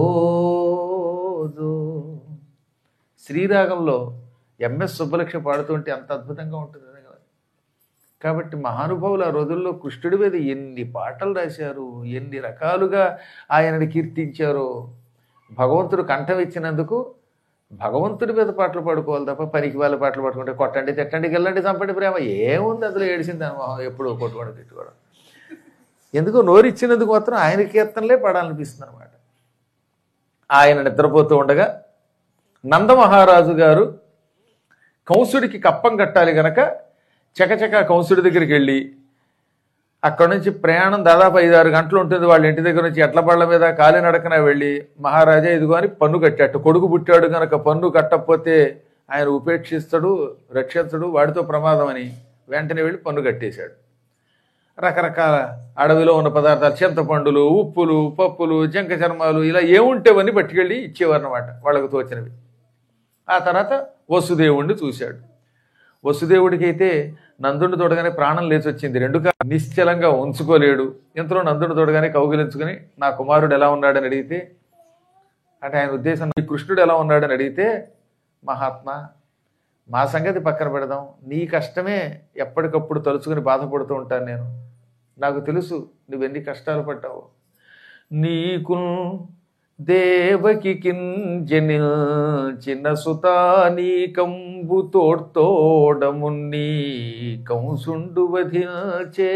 జో శ్రీరాగంలో ఎంఎస్ సుబ్బలక్ష్మి పాడుతుంటే అంత అద్భుతంగా ఉంటుంది కదా కాబట్టి మహానుభావులు ఆ రోజుల్లో కృష్ణుడి మీద ఎన్ని పాటలు రాశారు ఎన్ని రకాలుగా ఆయనని కీర్తించారో భగవంతుడు కంఠం ఇచ్చినందుకు భగవంతుడి మీద పాటలు పాడుకోవాలి తప్ప పనికి వాళ్ళ పాటలు పాడుకుంటే కొట్టండి తిట్టండి గెల్లండి చంపండి ప్రేమ ఏముంది అందులో ఏడిసింది అనుభవం ఎప్పుడు కొట్టుకోవడం తిట్టుకోవడం ఎందుకో నోరిచ్చినందుకు మాత్రం ఆయన కీర్తనలే పాడాలనిపిస్తుంది అనమాట ఆయన నిద్రపోతూ ఉండగా నందమహారాజు గారు కంసుడికి కప్పం కట్టాలి గనక చకచక కంసుడి దగ్గరికి వెళ్ళి అక్కడ నుంచి ప్రయాణం దాదాపు ఐదు ఆరు గంటలు ఉంటుంది వాళ్ళ ఇంటి దగ్గర నుంచి ఎట్ల బళ్ళ మీద కాలినడకన వెళ్ళి మహారాజా ఇదిగో అని పన్ను కట్టాడు కొడుకు పుట్టాడు గనక పన్ను కట్టకపోతే ఆయన ఉపేక్షిస్తాడు రక్షించడు వాడితో ప్రమాదం అని వెంటనే వెళ్ళి పన్ను కట్టేశాడు రకరకాల అడవిలో ఉన్న పదార్థాలు చింతపండులు ఉప్పులు పప్పులు జంక చర్మాలు ఇలా ఏముంటేవన్నీ పట్టుకెళ్ళి ఇచ్చేవారన్నమాట వాళ్ళకు తోచినవి ఆ తర్వాత వసుదేవుణ్ణి చూశాడు వసుదేవుడికి అయితే నందుని తోడగానే ప్రాణం లేచి వచ్చింది రెండు కా- నిశ్చలంగా ఉంచుకోలేడు ఇంతలో నందుని తోడగానే కౌగిలించుకుని నా కుమారుడు ఎలా ఉన్నాడని అడిగితే అంటే ఆయన ఉద్దేశం ఈ కృష్ణుడు ఎలా ఉన్నాడని అడిగితే మహాత్మా మా సంగతి పక్కన పెడదాం నీ కష్టమే ఎప్పటికప్పుడు తలుచుకుని బాధపడుతూ ఉంటాను నేను నాకు తెలుసు నువ్వెన్ని కష్టాలు పడ్డావు నీకు దేవకి జనిల్ చిన్న సుతా నీ కంబు తోడ్తోడమున్ని కంసుండు వధిల్చే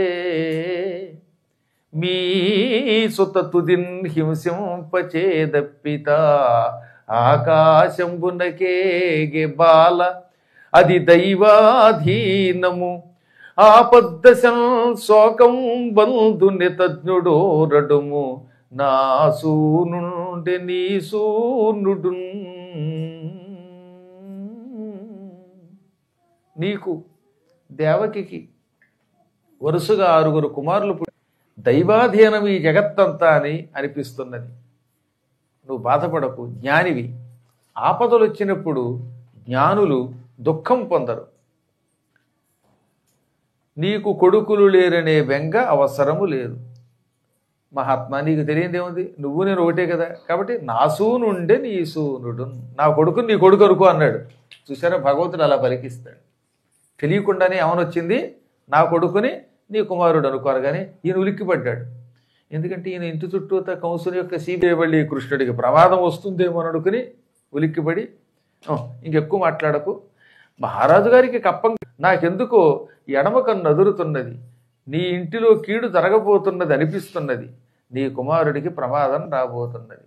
మీ సుత తుదిన్ హింసింపచేదప్పిత ఆకాశంబునకేగే బాల అది దైవాధీనము ఆపద్దశం శోకం బంధుని తజ్ఞుడో రడుము నా సూనుండె నీ సూనుడు నీకు దేవకికి వరుసగా ఆరుగురు కుమారులు పుట్టి దైవాధీనం ఈ జగత్తంతా అని అనిపిస్తున్నది నువ్వు బాధపడకు జ్ఞానివి ఆపదలు వచ్చినప్పుడు జ్ఞానులు దుఃఖం పొందరు నీకు కొడుకులు లేరనే బెంగ అవసరము లేదు మహాత్మా నీకు తెలియదేముంది నువ్వు నేను ఒకటే కదా కాబట్టి నా సూనుండే నీ సూనుడు నా కొడుకు నీ కొడుకు అనుకో అన్నాడు చూసారా భగవంతుడు అలా పలికిస్తాడు తెలియకుండానే ఏమనొచ్చింది నా కొడుకుని నీ కుమారుడు అనుకోరు కానీ ఈయన ఉలిక్కిపడ్డాడు ఎందుకంటే ఈయన ఇంటి చుట్టూత కంసుని యొక్క సీబేబళ్ళి కృష్ణుడికి ప్రమాదం వస్తుందేమో అని అనుకుని ఉలిక్కిపడి "ఓ, ఇంకెక్కువ మాట్లాడకు మహారాజు గారికి కప్పం నాకెందుకో ఎడమ కన్ను అదురుతున్నది నీ ఇంటిలో కీడు జరగబోతున్నది అనిపిస్తున్నది నీ కుమారుడికి ప్రమాదం రాబోతున్నది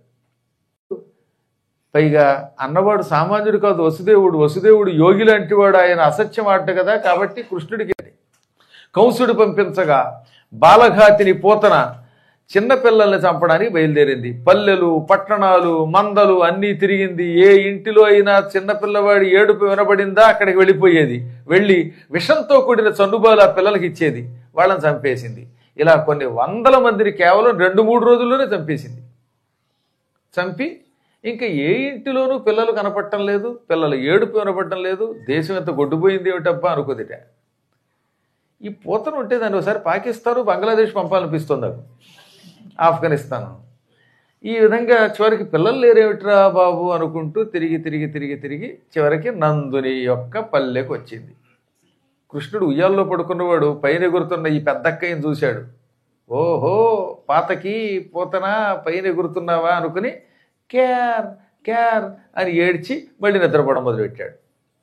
పైగా అన్నవాడు సామాన్యుడు కాదు వసుదేవుడు వసుదేవుడు యోగి లాంటి వాడు ఆయన అసత్యం ఆట కదా కాబట్టి కృష్ణుడికి కంసుడు పంపించగా బాలఘాతిని పోతన చిన్నపిల్లల్ని చంపడానికి బయలుదేరింది పల్లెలు పట్టణాలు మందలు అన్నీ తిరిగింది ఏ ఇంటిలో అయినా చిన్నపిల్లవాడి ఏడుపు వినబడిందా అక్కడికి వెళ్ళిపోయేది వెళ్ళి విషంతో కూడిన చన్నుబాలు ఆ పిల్లలకి ఇచ్చేది వాళ్ళని చంపేసింది ఇలా కొన్ని వందల మందిని కేవలం రెండు మూడు రోజుల్లోనే చంపేసింది చంపి ఇంకా ఏ ఇంటిలోనూ పిల్లలు కనపడటం లేదు పిల్లలు ఏడుపు వినపడటం లేదు దేశం ఎంత గొడ్డుపోయింది ఏమిటబ్బా అనుకుందిట ఈ పూతను ఉంటే దాన్ని ఒకసారి పాకిస్తాను బంగ్లాదేశ్ పంపాలనిపిస్తుంది నాకు ఆఫ్ఘనిస్తాన్ ఈ విధంగా చివరికి పిల్లలు లేరేమిట్రా బాబు అనుకుంటూ తిరిగి తిరిగి తిరిగి తిరిగి చివరికి నందుని యొక్క పల్లెకు వచ్చింది కృష్ణుడు ఉయ్యాల్లో పడుకున్నవాడు పైన ఎగురుతున్న ఈ పెద్దక్కయ్యని చూశాడు ఓహో పాతకి పోతనా పైన ఎగురుతున్నావా అనుకుని క్యార్ క్యార్ అని ఏడ్చి మళ్ళీ నిద్రపోవడం మొదలుపెట్టాడు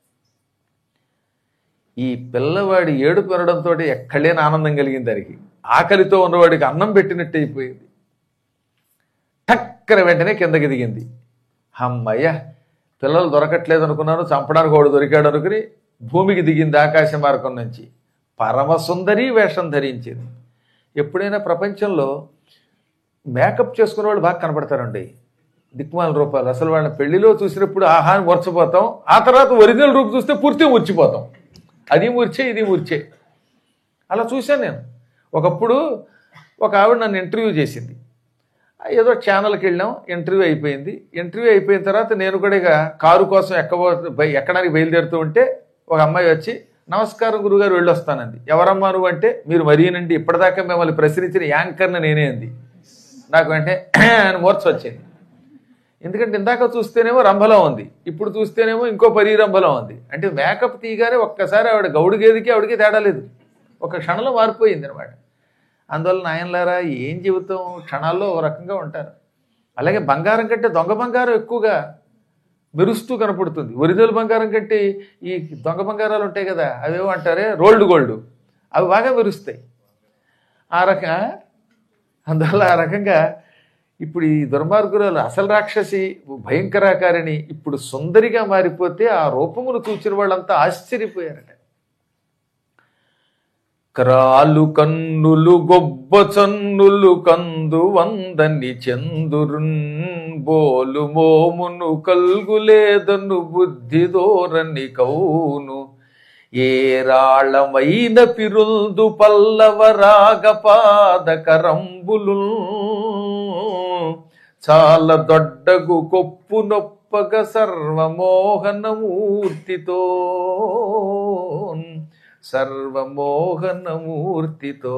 ఈ పిల్లవాడి ఏడుపు వినడంతో ఎక్కడలేని ఆనందం కలిగింది దానికి ఆకలితో ఉన్నవాడికి అన్నం పెట్టినట్టు అయిపోయింది టక్కన వెంటనే కిందకి దిగింది అమ్మయ్య పిల్లలు దొరకట్లేదు అనుకున్నాను చంపడానికి వాడు దొరికాడు అనుకుని భూమికి దిగింది ఆకాశ మార్గం నుంచి పరమసుందరి వేషం ధరించింది ఎప్పుడైనా ప్రపంచంలో మేకప్ చేసుకునే వాళ్ళు బాగా కనపడతారండి దిక్మాల రూపాలు అసలు వాళ్ళని పెళ్లిలో చూసినప్పుడు ఆహాని మూర్చపోతాం ఆ తర్వాత ఒరిజినల్ రూపు చూస్తే పూర్తిగా మూర్చిపోతాం అది మూర్చే ఇది మూర్చే అలా చూశాను నేను ఒకప్పుడు ఒక ఆవిడ నన్ను ఇంటర్వ్యూ చేసింది ఏదో ఛానల్కి వెళ్ళాం ఇంటర్వ్యూ అయిపోయింది ఇంటర్వ్యూ అయిపోయిన తర్వాత నేను కూడా ఇక కారు కోసం ఎక్కబో బయ- ఎక్కడానికి బయలుదేరుతూ ఉంటే ఒక అమ్మాయి వచ్చి నమస్కారం గురుగారు వెళ్ళొస్తానంది ఎవరమ్మా నువ్వు అంటే మీరు మరీనండి ఇప్పటిదాకా మిమ్మల్ని ప్రశ్నించిన యాంకర్ని నేనే అంది నాకు వెంటనే అని మూర్చ వచ్చింది ఎందుకంటే ఇందాక చూస్తేనేమో రంభలో ఉంది ఇప్పుడు చూస్తేనేమో ఇంకో పరీ రంభలో ఉంది అంటే మేకప్ తీయగానే ఒక్కసారి ఆవిడ గౌడు గేదికి ఆవిడకి తేడా లేదు ఒక క్షణంలో మారిపోయింది అనమాట అందువల్ల నాయనలారా ఏం చెబుతాం క్షణాల్లో ఒక రకంగా ఉంటారు అలాగే బంగారం కంటే దొంగ బంగారం ఎక్కువగా మెరుస్తూ కనపడుతుంది ఒరిజినల్ బంగారం కంటే ఈ దొంగ బంగారాలు ఉంటాయి కదా అవేవో అంటారే రోల్డ్ గోల్డ్ అవి బాగా మెరుస్తాయి ఆ రక అందువల్ల ఆ రకంగా ఇప్పుడు ఈ దుర్మార్గురాలు అసలు రాక్షసి భయంకరాకారిణి ఇప్పుడు సుందరిగా మారిపోతే ఆ రూపమును చూచిన వాళ్ళంతా ఆశ్చర్యపోయారట క్రాలు కన్నులు గొబ్బ చన్నులు కందు వందని చందురున్ బోలు మోమును కల్గులేదను బుద్ధి దోరని కౌను ఏరాళమైన పిరుల్దు పల్లవ రాగపాద కరంబులు చాలా దొడ్డగు కొప్పు నొప్పగ సర్వమోహనమూర్తితో సర్వమోహనమూర్తితో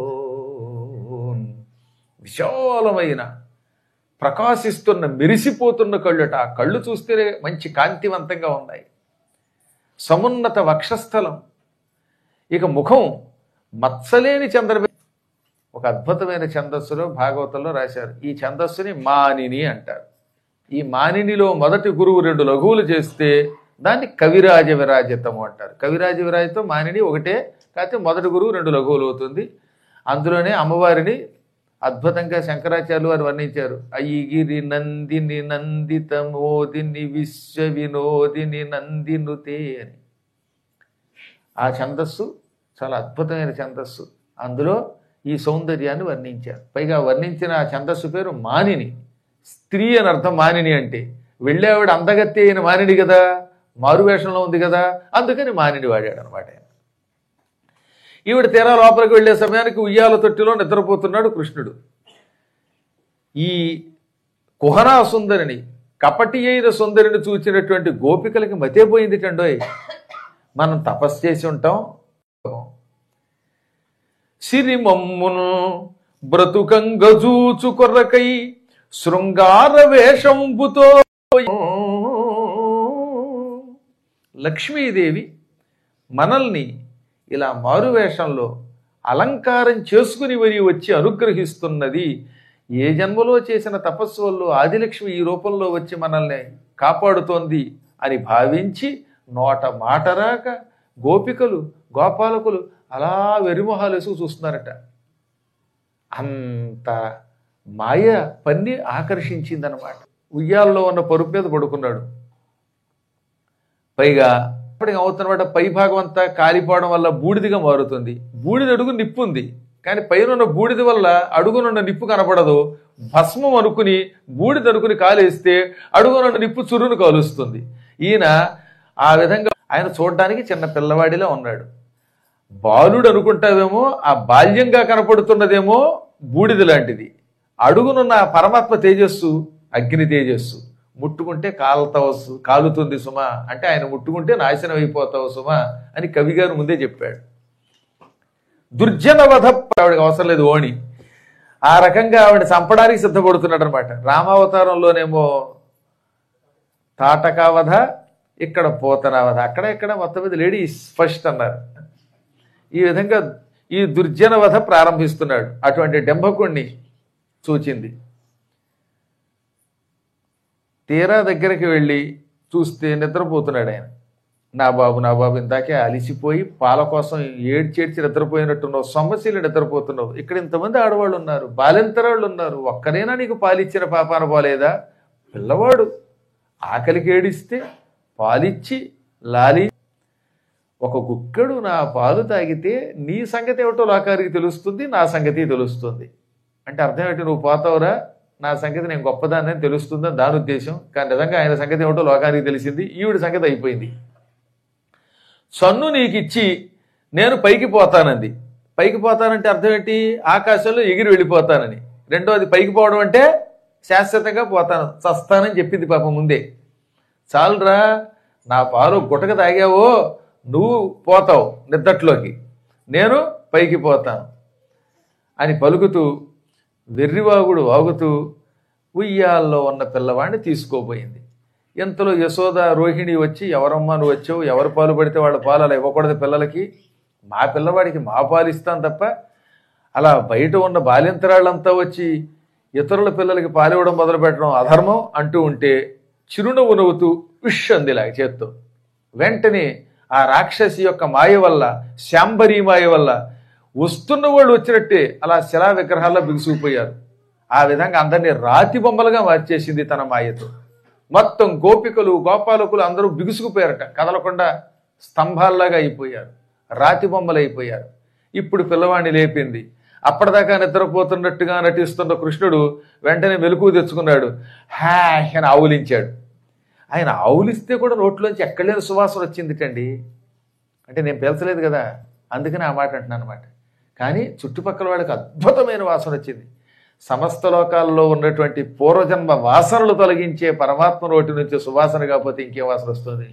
విశాలమైన ప్రకాశిస్తున్న మెరిసిపోతున్న కళ్ళట ఆ కళ్ళు చూస్తేనే మంచి కాంతివంతంగా ఉన్నాయి సమున్నత వక్షస్థలం ఇక ముఖం మత్సలేని చంద్రబి ఒక అద్భుతమైన ఛందస్సులో భాగవతంలో రాశారు ఈ ఛందస్సుని మానిని అంటారు ఈ మానినిలో మొదటి గురువు రెండు లఘువులు చేస్తే దాన్ని కవిరాజ విరాజితము అంటారు కవిరాజ విరాజితం మానిని ఒకటే కాకపోతే మొదటి గురువు రెండు లఘువులు అవుతుంది అందులోనే అమ్మవారిని అద్భుతంగా శంకరాచార్యులు వారు వర్ణించారు అయ్యిగిరి నందిని నందిత మోదిని విశ్వ వినోదిని నందినుతే అని ఆ ఛందస్సు చాలా అద్భుతమైన ఛందస్సు అందులో ఈ సౌందర్యాన్ని వర్ణించారు పైగా వర్ణించిన ఆ ఛందస్సు పేరు మానిని స్త్రీ అని అర్థం మానిని అంటే వెళ్ళేవాడు అందగత్తి అయిన మానిని కదా మారువేషంలో ఉంది కదా అందుకని మానిని వాడాడు అనమాట ఆయన ఈవిడ తీరా లోపలికి వెళ్ళే సమయానికి ఉయ్యాల తొట్టిలో నిద్రపోతున్నాడు కృష్ణుడు ఈ కుహనా సుందరిని కపటి అయిన సుందరిని చూచినటువంటి గోపికలకి మతేపోయింది టండోయ్ మనం తపస్సు చేసి ఉంటాం సిరిమమ్మును బ్రతుకంగజూచు కొర్రకై శృంగార వేషంబుతో లక్ష్మీదేవి మనల్ని ఇలా మారువేషంలో అలంకారం చేసుకుని మరి వచ్చి అనుగ్రహిస్తున్నది ఏ జన్మలో చేసిన తపస్సు వల్ల ఆదిలక్ష్మి ఈ రూపంలో వచ్చి మనల్ని కాపాడుతోంది అని భావించి నోట మాట రాక గోపికలు గోపాలకులు అలా వెరిమొహాలు వేసుకు చూస్తున్నారట అంత మాయ పన్ని ఆకర్షించిందనమాట ఉయ్యాల్లో ఉన్న పరుపు మీద పడుకున్నాడు పైగా అప్పటికి అవుతున్నమాట పై భాగం అంతా కాలిపోవడం వల్ల బూడిదిగా మారుతుంది బూడిద అడుగు నిప్పు ఉంది కానీ పైన ఉన్న బూడిద వల్ల అడుగునున్న నిప్పు కనపడదు భస్మం అనుకుని బూడిద అనుకుని కాలేస్తే అడుగునున్న నిప్పు చురును కాలుస్తుంది ఈయన ఆ విధంగా ఆయన చూడడానికి చిన్న పిల్లవాడిలా ఉన్నాడు బాలుడు అనుకుంటావేమో ఆ బాల్యంగా కనపడుతున్నదేమో బూడిద లాంటిది అడుగునున్న ఆ పరమాత్మ తేజస్సు అగ్ని తేజస్సు ముట్టుకుంటే కాలుతావు సు- కాలుతుంది సుమా అంటే ఆయన ముట్టుకుంటే నాశనం అయిపోతావు సుమా అని కవి గారు ముందే చెప్పాడు దుర్జన వధ ఆవిడకి అవసరం లేదు ఓణి ఆ రకంగా ఆవిడ చంపడానికి సిద్ధపడుతున్నాడు అనమాట రామావతారంలోనేమో తాటకావధ ఇక్కడ పోతనావధ అక్కడ ఇక్కడ మొత్తం మీద లేడీస్ ఫస్ట్ అన్నారు ఈ విధంగా ఈ దుర్జన వధ ప్రారంభిస్తున్నాడు అటువంటి డెంభకుణ్ణి సూచింది తీరా దగ్గరికి వెళ్ళి చూస్తే నిద్రపోతున్నాడు ఆయన నా బాబు నా బాబు ఇందాకే అలిసిపోయి పాల కోసం ఏడ్చేడ్చి నిద్రపోయినట్టున్నావు సొమ్మశీలు నిద్రపోతున్నావు ఇక్కడ ఇంతమంది ఆడవాళ్ళు ఉన్నారు బాలెంతరాళ్ళు ఉన్నారు ఒక్కరైనా నీకు పాలిచ్చిన పాపాన పోలేదా పిల్లవాడు ఆకలికి ఏడిస్తే పాలిచ్చి లాలి ఒక గుక్కడు నా పాలు తాగితే నీ సంగతి ఏమిటో లోకానికి తెలుస్తుంది నా సంగతి తెలుస్తుంది అంటే అర్థం ఏంటి నువ్వు పోతావురా నా సంగతి నేను గొప్పదాన్ని తెలుస్తుందని దాని ఉద్దేశం కానీ నిజంగా ఆయన సంగతి ఏమిటో లోకానికి తెలిసింది ఈవిడ సంగతి అయిపోయింది సన్ను నీకు ఇచ్చి నేను పైకి పోతానంది పైకి పోతానంటే అర్థం ఏంటి ఆకాశంలో ఎగిరి వెళ్ళిపోతానని రెండోది పైకి పోవడం అంటే శాశ్వతంగా పోతాను చస్తానని చెప్పింది పాపం ముందే చాలురా నా పాలు గుటక తాగావో నువ్వు పోతావు నిద్దట్లోకి నేను పైకి పోతాను అని పలుకుతూ వెర్రివాగుడు వాగుతూ ఉయ్యాల్లో ఉన్న పిల్లవాడిని తీసుకోపోయింది ఇంతలో యశోద రోహిణి వచ్చి ఎవరమ్మా నువ్వు వచ్చావు ఎవరు పాలు పడితే వాళ్ళ పాలు అలా ఇవ్వకూడదు పిల్లలకి మా పిల్లవాడికి మా పాలు ఇస్తాం తప్ప అలా బయట ఉన్న బాలింతరాళ్ళంతా వచ్చి ఇతరుల పిల్లలకి పాలు ఇవ్వడం మొదలు పెట్టడం అధర్మం అంటూ ఉంటే చిరునవ్వు నవ్వుతూ విష్ అందిలా చేత్తో వెంటనే ఆ రాక్షసి యొక్క మాయ వల్ల శాంబరీ మాయ వల్ల వస్తున్న వాళ్ళు వచ్చినట్టే అలా శిలా విగ్రహాల్లో బిగుసుకుపోయారు ఆ విధంగా అందరినీ రాతి బొమ్మలుగా మార్చేసింది తన మాయతో మొత్తం గోపికలు గోపాలకులు అందరూ బిగుసుకుపోయారట కదలకుండా స్తంభాల్లాగా అయిపోయారు రాతి బొమ్మలు అయిపోయారు ఇప్పుడు పిల్లవాడిని లేపింది అప్పటిదాకా నిద్రపోతున్నట్టుగా నటిస్తున్న కృష్ణుడు వెంటనే మెలకువ తెచ్చుకున్నాడు హ్యాష్ అని ఆవులించాడు ఆయన ఆవులిస్తే కూడా నోట్లోంచి ఎక్కడలేని సువాసన వచ్చిందిటండి అంటే నేను పేల్చలేదు కదా అందుకని ఆ మాట అంటున్నాను అనమాట కానీ చుట్టుపక్కల వాళ్ళకి అద్భుతమైన వాసన వచ్చింది సమస్త లోకాల్లో ఉన్నటువంటి పూర్వజన్మ వాసనలు తొలగించే పరమాత్మ నోటి నుంచి సువాసన కాకపోతే ఇంకేం వాసన వస్తుంది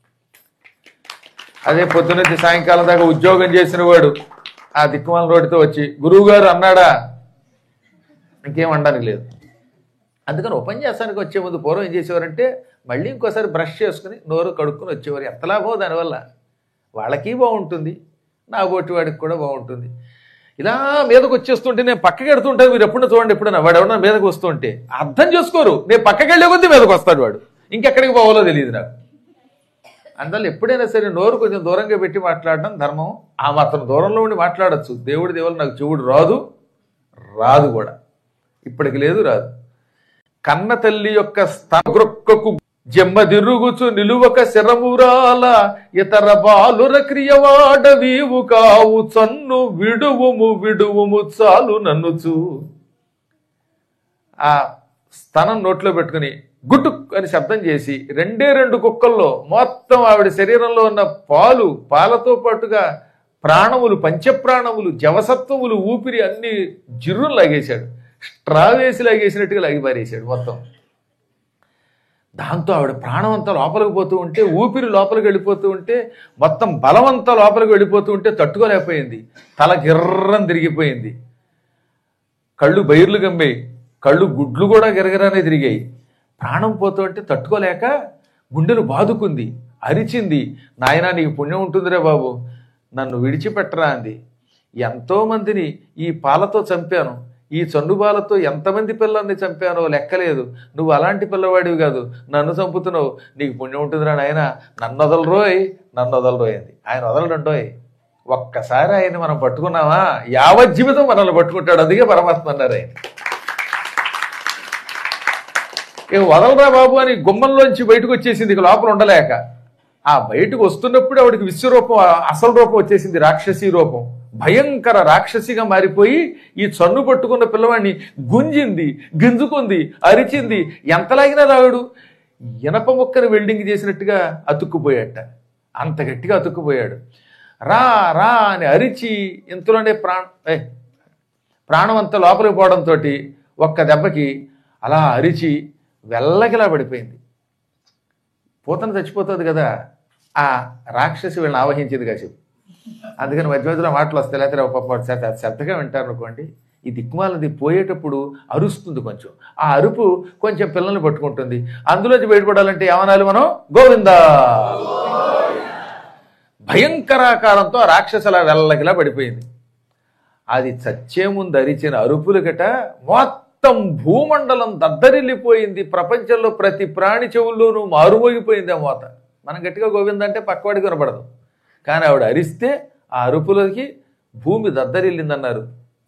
అదే పొద్దునుంచి సాయంకాలం దాకా ఉద్యోగం చేసిన వాడు ఆ దిక్కుమాల రోడ్డుతో వచ్చి గురువు గారు అన్నాడా ఇంకేం అనడానికి లేదు అందుకని ఉపన్యాసానికి వచ్చే ముందు పూర్వం ఏం చేసేవారంటే మళ్ళీ ఇంకోసారి బ్రష్ చేసుకుని నోరు కడుక్కుని వచ్చేవారు ఎంత లాభం దానివల్ల వాళ్ళకి బాగుంటుంది నా బోటి వాడికి కూడా బాగుంటుంది ఇలా మీదకి వచ్చేస్తుంటే నేను పక్కకి వెడుతుంటాను మీరు ఎప్పుడైనా చూడండి ఎప్పుడైనా వాడు ఎవడన్నా మీదకి వస్తుంటే అర్థం చేసుకోరు నేను పక్కకి వెళ్ళే కొద్దీ మీదకి వస్తాడు వాడు ఇంకెక్కడికి పోవాలో తెలియదు నాకు అందువల్ల ఎప్పుడైనా సరే నోరు కొంచెం దూరంగా పెట్టి మాట్లాడడం ధర్మం ఆ మాత్రం దూరంలో ఉండి మాట్లాడచ్చు దేవుడి దేవుడు నాకు చెవుడు రాదు రాదు కూడా ఇప్పటికి లేదు రాదు కన్న తల్లి యొక్క స్తగ్రొక్కకు జమ్మదిరుగుచు నిలువక శరమురాల ఇతర బాలుర క్రియవాడ వీవు కావు చన్ను విడువుము విడువుము చాలు నన్నుచు ఆ స్తనం నోట్లో పెట్టుకుని గుటుక్ అని శబ్దం చేసి రెండే రెండు కుక్కల్లో మొత్తం ఆవిడ శరీరంలో ఉన్న పాలు పాలతో పాటుగా ప్రాణములు పంచప్రాణములు జవసత్వములు ఊపిరి అన్ని జిర్రులు లాగేశాడు స్ట్రా వేసి లాగేసినట్టుగా లాగి పారేశాడు మొత్తం దాంతో ఆవిడ ప్రాణం అంతా లోపలికి పోతూ ఉంటే ఊపిరి లోపలికి వెళ్ళిపోతూ ఉంటే మొత్తం బలం అంతా లోపలికి వెళ్ళిపోతూ ఉంటే తట్టుకోలేకపోయింది తల గిర్రం తిరిగిపోయింది కళ్ళు బైర్లు గమ్మాయి కళ్ళు గుడ్లు కూడా గిరగిరానే తిరిగాయి ప్రాణం పోతూ అంటే తట్టుకోలేక గుండెలు బాదుకుంది అరిచింది నాయనా నీకు పుణ్యం ఉంటుందిరే బాబు నన్ను విడిచిపెట్టరా అంది ఎంతో మందిని ఈ పాలతో చంపాను ఈ చన్నుబాలతో ఎంతమంది పిల్లల్ని చంపానో లెక్కలేదు నువ్వు అలాంటి పిల్లవాడివి కాదు నన్ను చంపుతున్నావు నీకు పుణ్యం ఉంటుందిరా నాయన నన్ను వదలరోయ్ నన్ను వదలరోయ్ అంది ఆయన వదలడండోయ్ ఒక్కసారి ఆయన మనం పట్టుకున్నామా యావజ్జీవితం మనల్ని పట్టుకుంటాడు అందుకే పరమాత్మ అన్నారు ఆయన ఏ వదలరా బాబు అని గుమ్మంలోంచి బయటకు వచ్చేసింది ఇక లోపల ఉండలేక ఆ బయటకు వస్తున్నప్పుడు ఆవిడకి విశ్వరూపం అసలు రూపం వచ్చేసింది రాక్షసి రూపం భయంకర రాక్షసిగా మారిపోయి ఈ చన్ను పట్టుకున్న పిల్లవాడిని గుంజింది గింజుకుంది అరిచింది ఎంతలాగినా రావుడు ఇనప ముక్కని వెల్డింగ్ చేసినట్టుగా అతుక్కుపోయాట అంత గట్టిగా అతుక్కుపోయాడు రా రా అని అరిచి ఇంతలోనే ప్రాణ ఏ ప్రాణం అంతా లోపలికి పోవడంతో ఒక్క దెబ్బకి అలా అరిచి వెల్లకిలా పడిపోయింది పూతన చచ్చిపోతుంది కదా ఆ రాక్షసి వీళ్ళని ఆవహించింది కాసేపు అందుకని మధ్య మధ్యలో మాటలు వస్తాయి లేకపోతే ఒక పాప శ్రద్ధ శ్రద్ధగా వింటారు అనుకోండి ఈ దిక్కుమాలది పోయేటప్పుడు అరుస్తుంది కొంచెం ఆ అరుపు కొంచెం పిల్లల్ని పట్టుకుంటుంది అందులోంచి బయటపడాలంటే ఏమనాలి మనం గోవిందా భయంకరాకారంతో ఆ రాక్షసుల వెల్లకిలా పడిపోయింది అది చచ్చే ముందు అరిచిన అరుపులు గట మొత్తం భూమండలం దద్దరిల్లిపోయింది ప్రపంచంలో ప్రతి ప్రాణి చెవుల్లోనూ మారుమోగిపోయింది ఆ మోత మనం గట్టిగా గోవిందంటే పక్కవాడికి వినపడదు కానీ ఆవిడ అరిస్తే ఆ అరుపులకి భూమి దద్దరిల్లిందన్నారు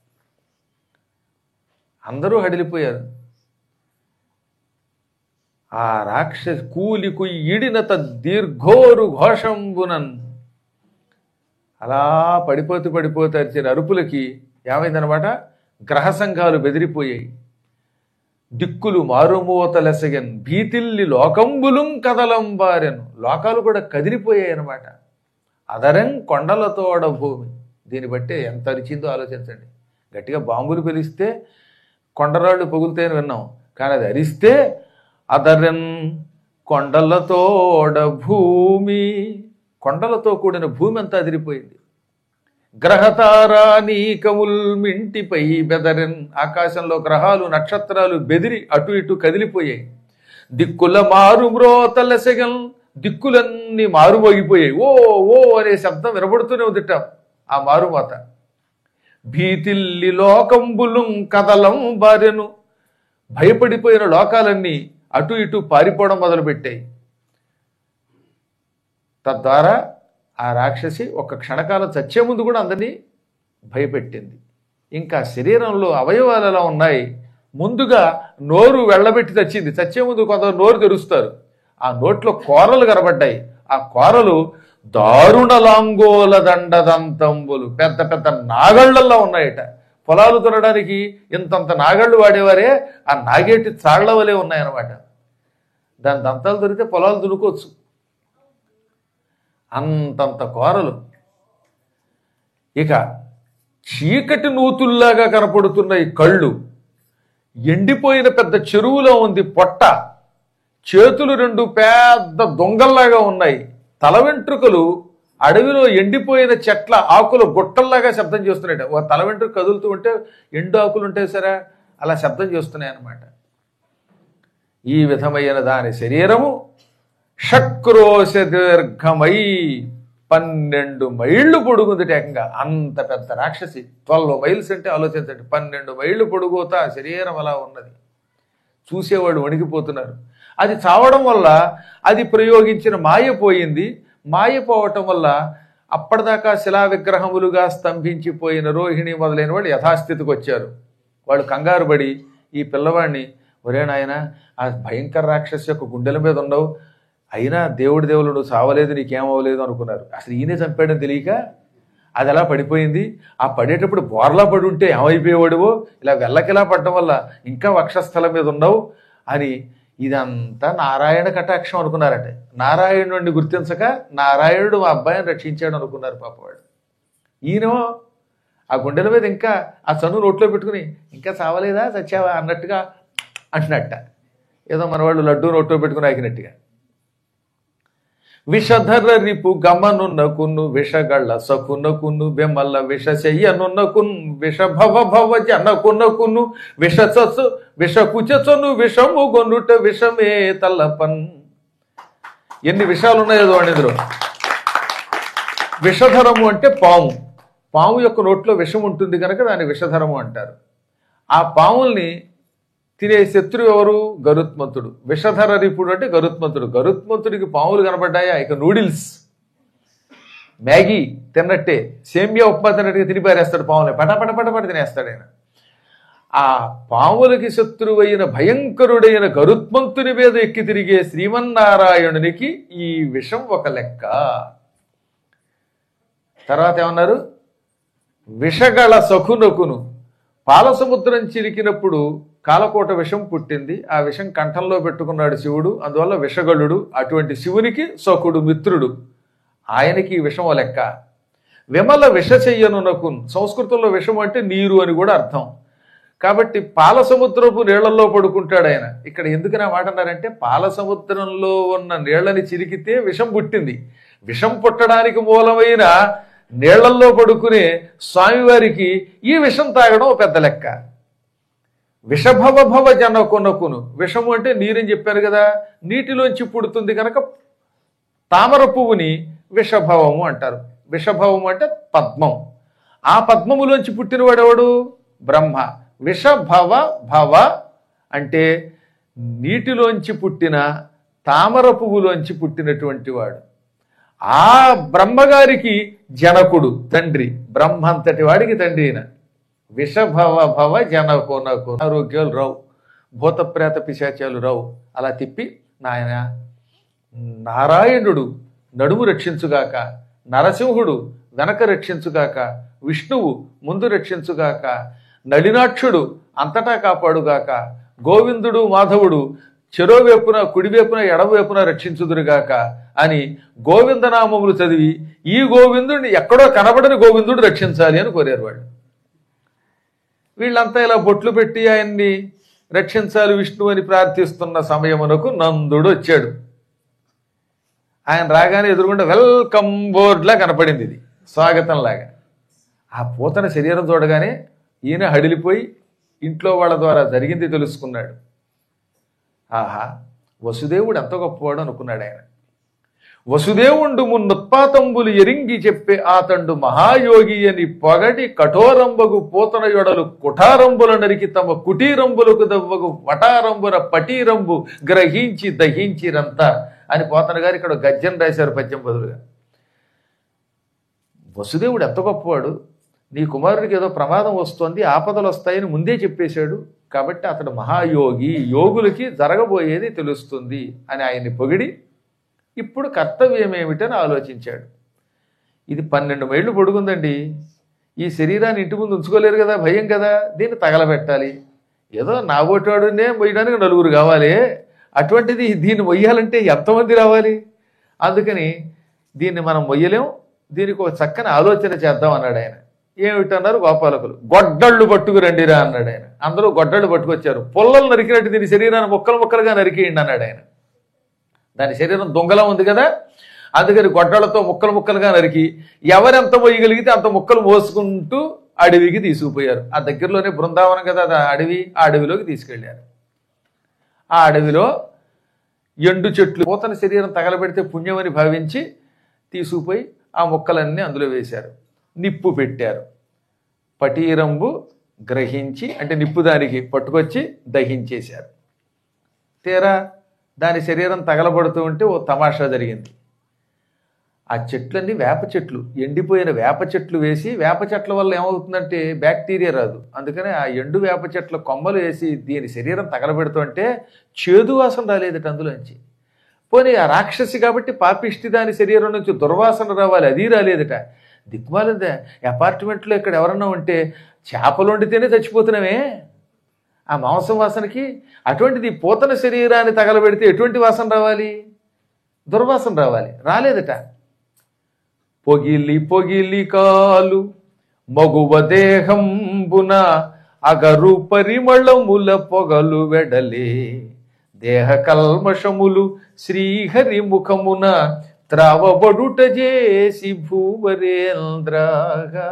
అందరూ హడిలిపోయారు ఆ రాక్షస కూలి కుయ్యిడినత దీర్ఘోరు ఘోషంబునన్ అలా పడిపోతూ పడిపోతూ అరిచిన అరుపులకి ఏమైందనమాట గ్రహ సంఘాలు బెదిరిపోయాయి దిక్కులు మారుమూతలెసగన్ భీతిల్లి లోకంబులుం కదలంబారెను లోకాలు కూడా కదిలిపోయాయి అనమాట అదరం కొండలతోడ భూమి దీన్ని బట్టి ఎంత అరిచిందో ఆలోచించండి గట్టిగా బాంబులు పిలిస్తే కొండరాళ్ళు పొగులుతాయని విన్నాం కానీ అది అరిస్తే అదరన్ కొండలతోడ భూమి కొండలతో కూడిన భూమి అంతా అదిరిపోయింది గ్రహతారా నీకముల్ మింటిపై బెదరన్ ఆకాశంలో గ్రహాలు నక్షత్రాలు బెదిరి అటు ఇటు కదిలిపోయాయి దిక్కుల మారు మ్రోతలసెగల్ దిక్కులన్నీ మారుమోగిపోయాయి ఓ ఓ అనే శబ్దం వినబడుతూనే ఉందిట ఆ మారుమోత భీతిల్లి లోకంబులుం కదలం బారెను భయపడిపోయిన లోకాలన్నీ అటు ఇటు పారిపోవడం మొదలుపెట్టాయి తద్వారా ఆ రాక్షసి ఒక క్షణకాలం చచ్చే ముందు కూడా అందరినీ భయపెట్టింది ఇంకా శరీరంలో అవయవాలు ఎలా ఉన్నాయి ముందుగా నోరు వెళ్ళబెట్టి చచ్చింది చచ్చే ముందు కొంత నోరు తెరుస్తారు ఆ నోట్లో కోరలు కనబడ్డాయి ఆ కోరలు దారుణ లాంగోల దండదంతంబులు పెద్ద పెద్ద నాగళ్ళల్లో ఉన్నాయట పొలాలు దున్నడానికి ఇంతంత నాగళ్ళు వాడేవారే ఆ నాగేటి చాళ్ల వలె ఉన్నాయన్నమాట దాని దంతాలు దొరికితే పొలాలు దున్నుకోవచ్చు అంతంత కోరలు ఇక చీకటి నూతుల్లాగా కనపడుతున్న ఈ కళ్ళు ఎండిపోయిన పెద్ద చెరువులో ఉంది పొట్ట చేతులు రెండు పెద్ద దొంగల్లాగా ఉన్నాయి తల వెంట్రుకలు అడవిలో ఎండిపోయిన చెట్ల ఆకులు గుట్టల్లాగా శబ్దం చేస్తున్నాయి ఓ తల వెంట్రుక కదులుతూ ఉంటే ఎండు ఆకులు ఉంటాయి సరే అలా శబ్దం చేస్తున్నాయి అన్నమాట ఈ విధమైన దాని శరీరము షట్క్రోశ దీర్ఘమై పన్నెండు మైళ్ళు పొడుగుంది ఏకంగా అంత పెద్ద రాక్షసి ట్వెల్వ్ మైల్స్ అంటే ఆలోచించండి పన్నెండు మైళ్ళు పొడుగుతా శరీరం అలా ఉన్నది చూసేవాళ్ళు వణికిపోతున్నారు అది చావడం వల్ల అది ప్రయోగించిన మాయ పోయింది మాయ పోవటం వల్ల అప్పటిదాకా శిలా విగ్రహములుగా స్తంభించిపోయిన రోహిణి మొదలైన వాళ్ళు యథాస్థితికి వచ్చారు వాళ్ళు కంగారు పడి ఈ పిల్లవాడిని ఒరే నాయన ఆ భయంకర రాక్షసు యొక్క గుండెల మీద ఉండవు అయినా దేవుడి దేవుడు నువ్వు సావలేదు నీకేమవ్వలేదు అనుకున్నారు అసలు ఈయనే చంపాడని తెలియక అది అలా పడిపోయింది ఆ పడేటప్పుడు బోర్లా పడి ఉంటే ఏమైపోయేవాడువో ఇలా వెళ్ళకిలా పడడం వల్ల ఇంకా వక్షస్థలం మీద ఉన్నావు అని ఇదంతా నారాయణ కటాక్షం అనుకున్నారట నారాయణుడిని గుర్తించక నారాయణుడు మా అబ్బాయిని రక్షించాడు అనుకున్నారు పాపవాడు ఈయన ఆ గుండెల మీద ఇంకా ఆ చను నోట్లో పెట్టుకుని ఇంకా చావలేదా చచ్చావా అన్నట్టుగా అంటున్నట్ట ఏదో మన వాళ్ళు లడ్డూ నోట్లో పెట్టుకుని ఆకినట్టుగా విషధర రిపు గమనున్నకును విషగళ్ళ సకునకును బెమ్మల్ల విష చెయ్యనున్నకున్ విష భవ భవ జనకునకును విష చసు విష కుచచను విషము గొన్నుట విషమే తల్లపన్ ఎన్ని విషయాలు ఉన్నాయో చూడండి ఇందులో విషధరము అంటే పాము పాము యొక్క నోట్లో విషం ఉంటుంది కనుక దాన్ని విషధరము అంటారు ఆ పాముల్ని తినే శత్రువు ఎవరు గరుత్మంతుడు విషధర రిపుడు అంటే గరుత్మంతుడు గరుత్మంతుడికి పాములు కనబడ్డాయా ఇక నూడిల్స్ మ్యాగీ తిన్నట్టే సేమియా ఉప్మా తిన్నట్టుగా తిని పారేస్తాడు పాముని పట పట పట పట తినేస్తాడు ఆయన ఆ పాములకి శత్రువైన భయంకరుడైన గరుత్మంతుని మీద ఎక్కి తిరిగే శ్రీమన్నారాయణునికి ఈ విషం ఒక లెక్క తర్వాత ఏమన్నారు విషగళ సఖునకును పాలసముద్రం చిరికినప్పుడు కాలకోట విషం పుట్టింది ఆ విషం కంఠంలో పెట్టుకున్నాడు శివుడు అందువల్ల విషగళుడు అటువంటి శివునికి సఖుడు మిత్రుడు ఆయనకి ఈ విషం ఓ లెక్క విమల విష చెయ్యనునకు సంస్కృతంలో విషం అంటే నీరు అని కూడా అర్థం కాబట్టి పాల సముద్రపు నీళ్లలో పడుకుంటాడు ఆయన ఇక్కడ ఎందుకు నా మాట అన్నారంటే పాల సముద్రంలో ఉన్న నీళ్లని చిరికితే విషం పుట్టింది విషం పుట్టడానికి మూలమైన నీళ్లల్లో పడుకునే స్వామివారికి ఈ విషం తాగడం ఒక పెద్ద లెక్క విషభవ భవ జనకొనకును విషము అంటే నీరని చెప్పారు కదా నీటిలోంచి పుడుతుంది కనుక తామర పువ్వుని విషభవము అంటారు విషభవము అంటే పద్మం ఆ పద్మములోంచి పుట్టినవాడెవడు బ్రహ్మ విషభవ భవ అంటే నీటిలోంచి పుట్టిన తామర పువ్వులోంచి పుట్టినటువంటి వాడు ఆ బ్రహ్మగారికి జనకుడు తండ్రి బ్రహ్మ అంతటి వాడికి తండ్రి అయిన విషభవ భవ జనకునకు ఆరోగ్యాలు రావు భూత ప్రేత పిశాచాలు రావు అలా తిప్పి నాయన నారాయణుడు నడుము రక్షించుగాక నరసింహుడు వెనక రక్షించుగాక విష్ణువు ముందు రక్షించుగాక నళినాక్షుడు అంతటా కాపాడుగాక గోవిందుడు మాధవుడు చెరోవైపున కుడివైపున ఎడమవైపున రక్షించుదురుగాక అని గోవిందనామములు చదివి ఈ గోవిందుడిని ఎక్కడో కనబడని గోవిందుడు రక్షించాలి అని కోరారు వాళ్ళు వీళ్ళంతా ఇలా బొట్లు పెట్టి ఆయన్ని రక్షించాలి విష్ణు అని ప్రార్థిస్తున్న సమయమునకు నందుడు వచ్చాడు ఆయన రాగానే ఎదురుగుండా వెల్కమ్ బోర్డ్లా కనపడింది ఇది స్వాగతం లాగా ఆ పూతన శరీరం చూడగానే ఈయన హడిలిపోయి ఇంట్లో వాళ్ళ ద్వారా జరిగింది తెలుసుకున్నాడు ఆహా వసుదేవుడు ఎంత గొప్పవాడు అనుకున్నాడు ఆయన వసుదేవుండు మున్నుత్పాతంబులు ఎరింగి చెప్పే ఆతండు మహాయోగి అని పొగటి కఠోరంబగు పూతన యొడలు కుఠారంబుల నరికి తమ కుటీరంబులకు దవ్వగు వటారంబుల పటీరంబు గ్రహించి దహించిరంతా అని పోతన గారు ఇక్కడ గద్యం రాశారు పద్యం బదులుగా వసుదేవుడు ఎంత గొప్పవాడు నీ కుమారుడికి ఏదో ప్రమాదం వస్తోంది ఆపదలు వస్తాయని ముందే చెప్పేశాడు కాబట్టి అతడు మహాయోగి యోగులకి జరగబోయేది తెలుస్తుంది అని ఆయన్ని పొగిడి ఇప్పుడు కర్తవ్యం ఏమిటని ఆలోచించాడు ఇది పన్నెండు మైళ్ళు పొడుగుందండి ఈ శరీరాన్ని ఇంటి ముందు ఉంచుకోలేరు కదా భయం కదా దీన్ని తగలబెట్టాలి ఏదో నాగోటాడునే మొయ్యడానికి నలుగురు కావాలి అటువంటిది దీన్ని మొయ్యాలంటే ఎంతమంది రావాలి అందుకని దీన్ని మనం మొయ్యలేం దీనికి ఒక చక్కని ఆలోచన చేద్దాం అన్నాడు ఆయన ఏమిటన్నారు గోపాలకులు గొడ్డళ్ళు పట్టుకురండిరా అన్నాడు ఆయన అందరూ గొడ్డళ్ళు పట్టుకొచ్చారు పొల్లలు నరికినట్టు దీని శరీరాన్ని ముక్కలు ముక్కలుగా నరికేయండి అన్నాడు ఆయన దాని శరీరం దొంగలా ఉంది కదా అందుకని గొడ్డలతో ముక్కలు ముక్కలుగా నరికి ఎవరెంత మోయగలిగితే అంత ముక్కలు మోసుకుంటూ అడవికి తీసుకుపోయారు ఆ దగ్గరలోనే బృందావనం కదా అది ఆ అడవి ఆ అడవిలోకి తీసుకెళ్లారు ఆ అడవిలో ఎండు చెట్లు పూతన శరీరం తగలబెడితే పుణ్యమని భావించి తీసుకుపోయి ఆ మొక్కలన్నీ అందులో వేశారు నిప్పు పెట్టారు పటీరంబు గ్రహించి అంటే నిప్పు దానికి పట్టుకొచ్చి దహించేశారు తీరా దాని శరీరం తగలబడుతూ ఉంటే ఓ తమాషా జరిగింది ఆ చెట్లన్నీ వేప చెట్లు ఎండిపోయిన వేప చెట్లు వేసి వేప చెట్ల వల్ల ఏమవుతుందంటే బ్యాక్టీరియా రాదు అందుకని ఆ ఎండు వేప చెట్ల కొమ్మలు వేసి దీని శరీరం తగలబెడుతుంటే చేదు వాసన రాలేదట అందులోంచి పోనీ ఆ రాక్షసి కాబట్టి పాపిష్టి దాని శరీరం నుంచి దుర్వాసన రావాలి అది రాలేదట దిక్కుమాలిందే అపార్ట్మెంట్లో ఇక్కడ ఎవరన్నా ఉంటే చేపలు వండితేనే చచ్చిపోతున్నామే ఆ మాంసం వాసనకి అటువంటిది ఈ పూతన శరీరాన్ని తగలబెడితే ఎటువంటి వాసన రావాలి దుర్వాసన రావాలి రాలేదట పొగిలి పొగిలి కాలు మగువ దేహంబున అగరు పరిమళముల పొగలు వెడలే దేహ కల్మషములు శ్రీహరి ముఖమున త్రావబడుట చేసి భూవరేంద్రగా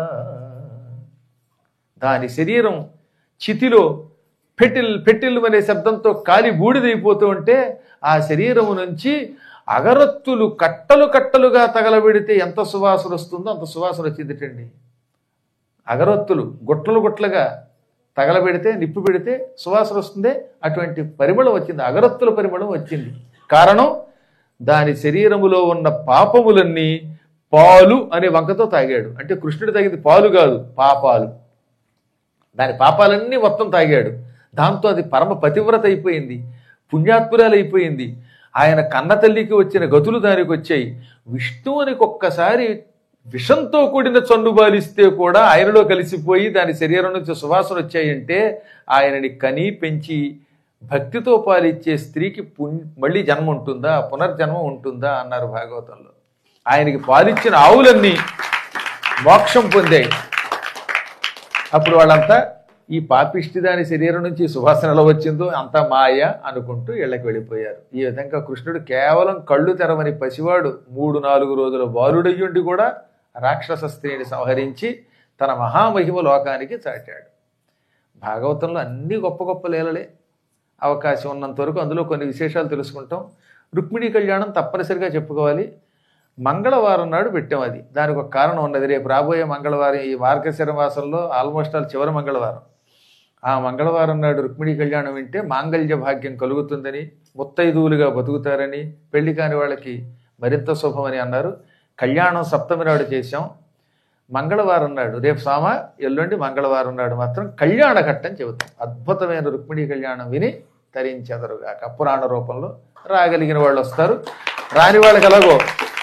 దాని శరీరం చితిలో పెటిల్ పెటిల్ అనే శబ్దంతో కాలి బూడిదైపోతూ ఉంటే ఆ శరీరము నుంచి అగరత్తులు కట్టలు కట్టలుగా తగలబెడితే ఎంత సువాసన వస్తుందో అంత సువాసన వచ్చిందిటండి అగరొత్తులు గుట్టలు గుట్లుగా తగలబెడితే నిప్పు పెడితే సువాసన వస్తుందే అటువంటి పరిమళం వచ్చింది అగరత్తుల పరిమళం వచ్చింది కారణం దాని శరీరములో ఉన్న పాపములన్నీ పాలు అనే వంకతో తాగాడు అంటే కృష్ణుడు తాగింది పాలు కాదు పాపాలు దాని పాపాలన్నీ మొత్తం తాగాడు దాంతో అది పరమ పతివ్రత అయిపోయింది పుణ్యాత్మురాలు అయిపోయింది ఆయన కన్న తల్లికి వచ్చిన గతులు దానికి వచ్చాయి విష్ణువునికి ఒక్కసారి విషంతో కూడిన చండు బాలిస్తే కూడా ఆయనలో కలిసిపోయి దాని శరీరం నుంచి సువాసన వచ్చాయంటే ఆయనని కని పెంచి భక్తితో పాలిచ్చే స్త్రీకి పుణ్ మళ్ళీ జన్మ ఉంటుందా పునర్జన్మ ఉంటుందా అన్నారు భాగవతంలో ఆయనకి పాలిచ్చిన ఆవులన్నీ మోక్షం పొందాయి అప్పుడు వాళ్ళంతా ఈ పాపిష్టి దాని శరీరం నుంచి సువాసన ఎలా వచ్చిందో అంతా మాయ అనుకుంటూ ఇళ్ళకి వెళ్ళిపోయారు ఈ విధంగా కృష్ణుడు కేవలం కళ్ళు తెరవని పసివాడు మూడు నాలుగు రోజుల బాలుడయ్యుండి కూడా రాక్షస స్త్రీని సంహరించి తన మహామహిమ లోకానికి చాటాడు భాగవతంలో అన్ని గొప్ప గొప్ప లీలలే అవకాశం ఉన్నంత వరకు అందులో కొన్ని విశేషాలు తెలుసుకుంటాం రుక్మిణీ కళ్యాణం తప్పనిసరిగా చెప్పుకోవాలి మంగళవారం నాడు పెట్టాం అది దానికి ఒక కారణం ఉన్నది రేపు రాబోయే మంగళవారం ఈ మార్గశిర మాసంలో ఆల్మోస్ట్ ఆల్ చివరి మంగళవారం ఆ మంగళవారం నాడు రుక్మిణీ కళ్యాణం వింటే మాంగళ్య భాగ్యం కలుగుతుందని ముత్తైదువులుగా బతుకుతారని పెళ్లి కాని వాళ్ళకి మరింత శుభమని అన్నారు కళ్యాణం సప్తమి నాడు చేశాం మంగళవారం నాడు రేపు సోమ ఎల్లుండి మంగళవారం నాడు మాత్రం కళ్యాణ ఘట్టం చెబుతాం అద్భుతమైన రుక్మిణీ కళ్యాణం విని తరించెదరుగాక పురాణ రూపంలో రాగలిగిన వాళ్ళు వస్తారు రాని వాళ్ళకి ఎలాగో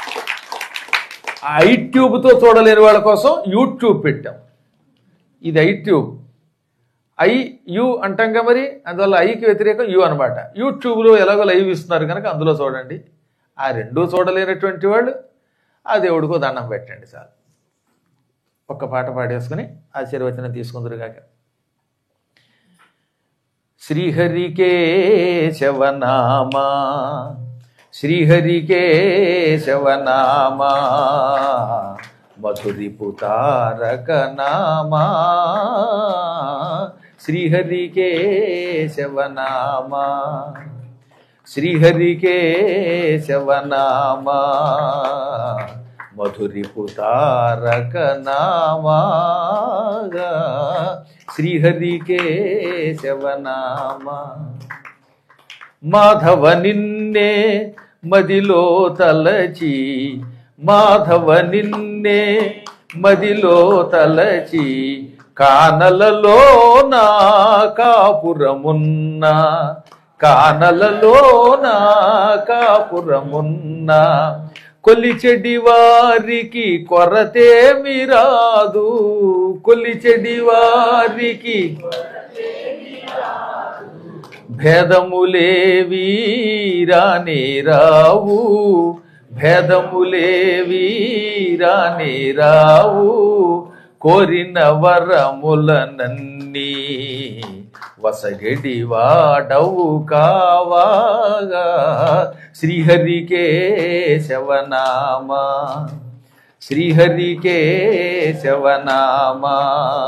ఆ ఐట్యూబ్తో చూడలేని వాళ్ళ కోసం యూట్యూబ్ పెట్టాం ఇది ఐట్యూబ్ ఐ యు అంటాంగా మరి అందువల్ల ఐకి వ్యతిరేకం యు అనమాట యూట్యూబ్లో ఎలాగో లైవ్ ఇస్తున్నారు కనుక అందులో చూడండి ఆ రెండూ చూడలేనటువంటి వాళ్ళు ఆ దేవుడికో దండం పెట్టండి సార్ ఒక్క పాట పాడేసుకుని ఆశీర్వచనం తీసుకుందరుగాక శ్రీహరికేశవనామా శ్రీహరికేశవనామా మధురిపుతారక నామా శ్రీహరికేశవనామా శ్రీహరికేశవనామా మధురిపుతారక నామాగా శ్రీహరికేశవనామా మాధవ నిన్నే మదిలో తలచి మాధవ నిన్నే మదిలో తలచి కానలలో నా కాపురమున్న కానలలో నా కాపురమున్న కొలిచెడి వారికి కొరతేమి రాదు కొలిచెడి వారికి భేదములేవి రాని రావు భేదములేవి రాని రావు కోరిన వరములనన్నీ వసగడి వాడవు కావాగా శ్రీహరికేశవనామా శ్రీహరికేశవనామా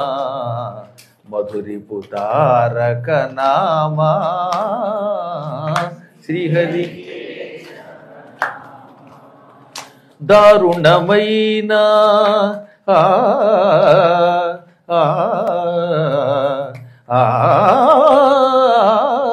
మధురిపుతారక నామా శ్రీహరి దారుణమైన ఆ, ఆ, ఆ,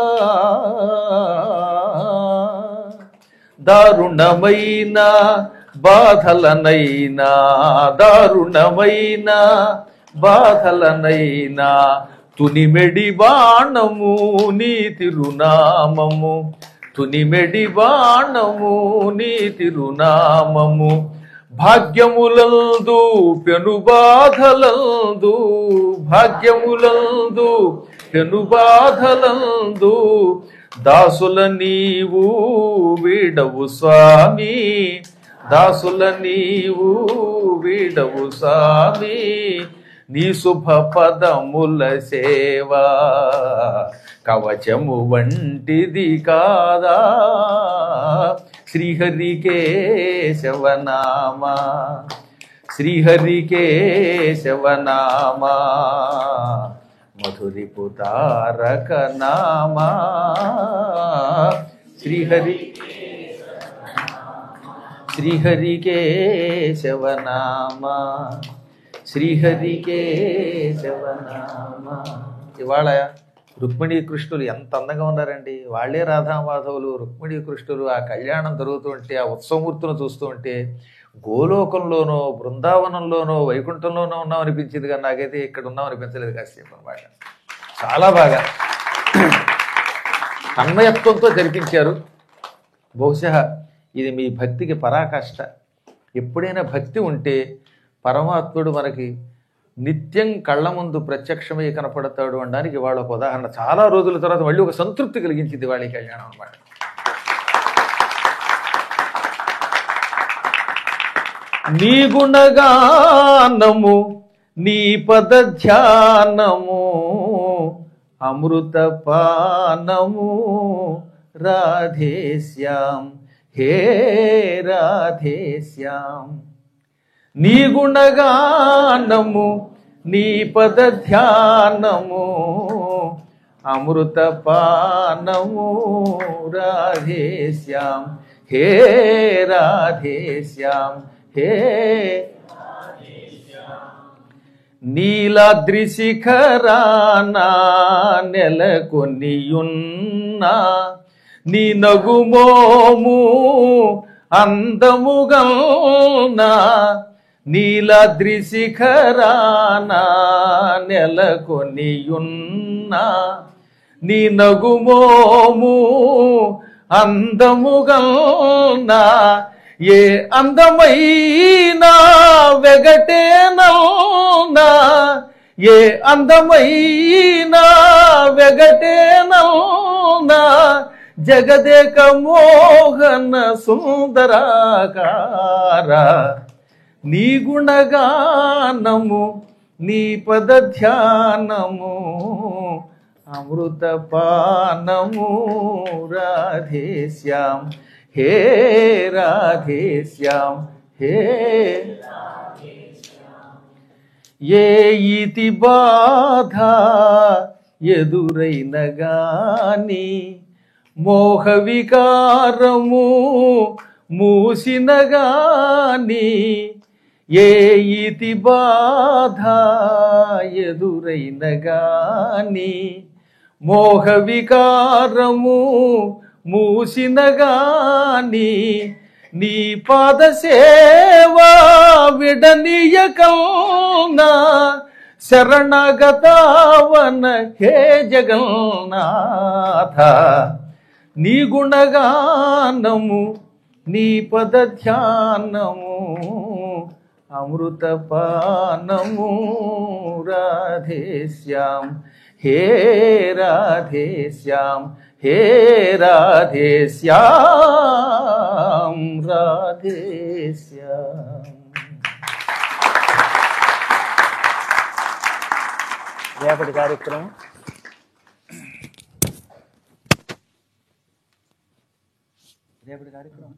దారుణమైన బాధలనైనా దారుణమైన బాధలనైనా తునిమెడి బాణము నీ తిరునామము తునిమెడి బాణము నీ తిరునామము భాగ్యములందు పెను బాధలందు భాగ్యములందు పెను బాధలందు దాసుల నీవు వీడవు స్వామి దాసుల నీవు వీడవు స్వామి నీ శుభ పదముల సేవా కవచము వంటిది కాదా శ్రీహరికేశవనామా శ్రీహరికేశవనామా మధురిపు తారక నామా శ్రీహరి శ్రీహరికేశవనామా శ్రీహరికేశవనామా ఇవాళ రుక్మిణీ కృష్ణులు ఎంత అందంగా ఉన్నారండి వాళ్ళే రాధామాధవులు రుక్మిణీ కృష్ణులు ఆ కళ్యాణం జరుగుతుంటే ఆ ఉత్సవమూర్తులను చూస్తూ ఉంటే గోలోకంలోనో బృందావనంలోనో వైకుంఠంలోనో ఉన్నాం అనిపించింది కానీ నాకైతే ఇక్కడ ఉన్నాం అనిపించలేదు కాసేపు అనమాట చాలా బాగా తన్మయత్వంతో జరిపించారు బహుశా ఇది మీ భక్తికి పరాకాష్ట ఎప్పుడైనా భక్తి ఉంటే పరమాత్ముడు మనకి నిత్యం కళ్ళ ముందు ప్రత్యక్షమై కనపడతాడు అనడానికి వాళ్ళ ఒక ఉదాహరణ చాలా రోజుల తర్వాత మళ్ళీ ఒక సంతృప్తి కలిగించింది వాళ్ళ ఈ కళ్యాణం అనమాట నీ గుణగానము నీ పద ధ్యానము అమృత పానము రాధేశ్యాం హే రాధేశ్యాం నీ గుణగానము నీ పద ధ్యానము అమృత పానము రాధేశ్యాం హే రాధేశ్యాం హే నీలాద్రి శిఖరాన నెలకొనియున్నా నీ నగుమోము అందముగల్నా నీలాద్రి శిఖరాన నెలకొనియున్నా నీ నగుమోము అందముగల్నా ఏ అందమైనా వెగటేనౌనా ఏ అందమైనా వెగటేనౌనా జగదేక మోహన సుందరాకార నీ గుణగానము నీ పద ధ్యానము అమృత పానము రాధేశ్యాం హే రాధేశ్యాం హే ఏ ఇతి బాధ ఎదురైన గాని మోహ వికారము మూసిన గాని ఏ ఇతి బాధ ఎదురైన గాని మోహ వికారము మూసిన గాని నీ పాద సేవా విడనీయకల్నా శరణగతావన హే జగన్నాథ నీ గుణగానము నీ పద ధ్యానము అమృత పానము రాధేశ్యాం హే రాధేశ్యాం హే రాధేశ్యాం రాధేశ్యాం రేపటి కార్యక్రమం రేపటి కార్యక్రమం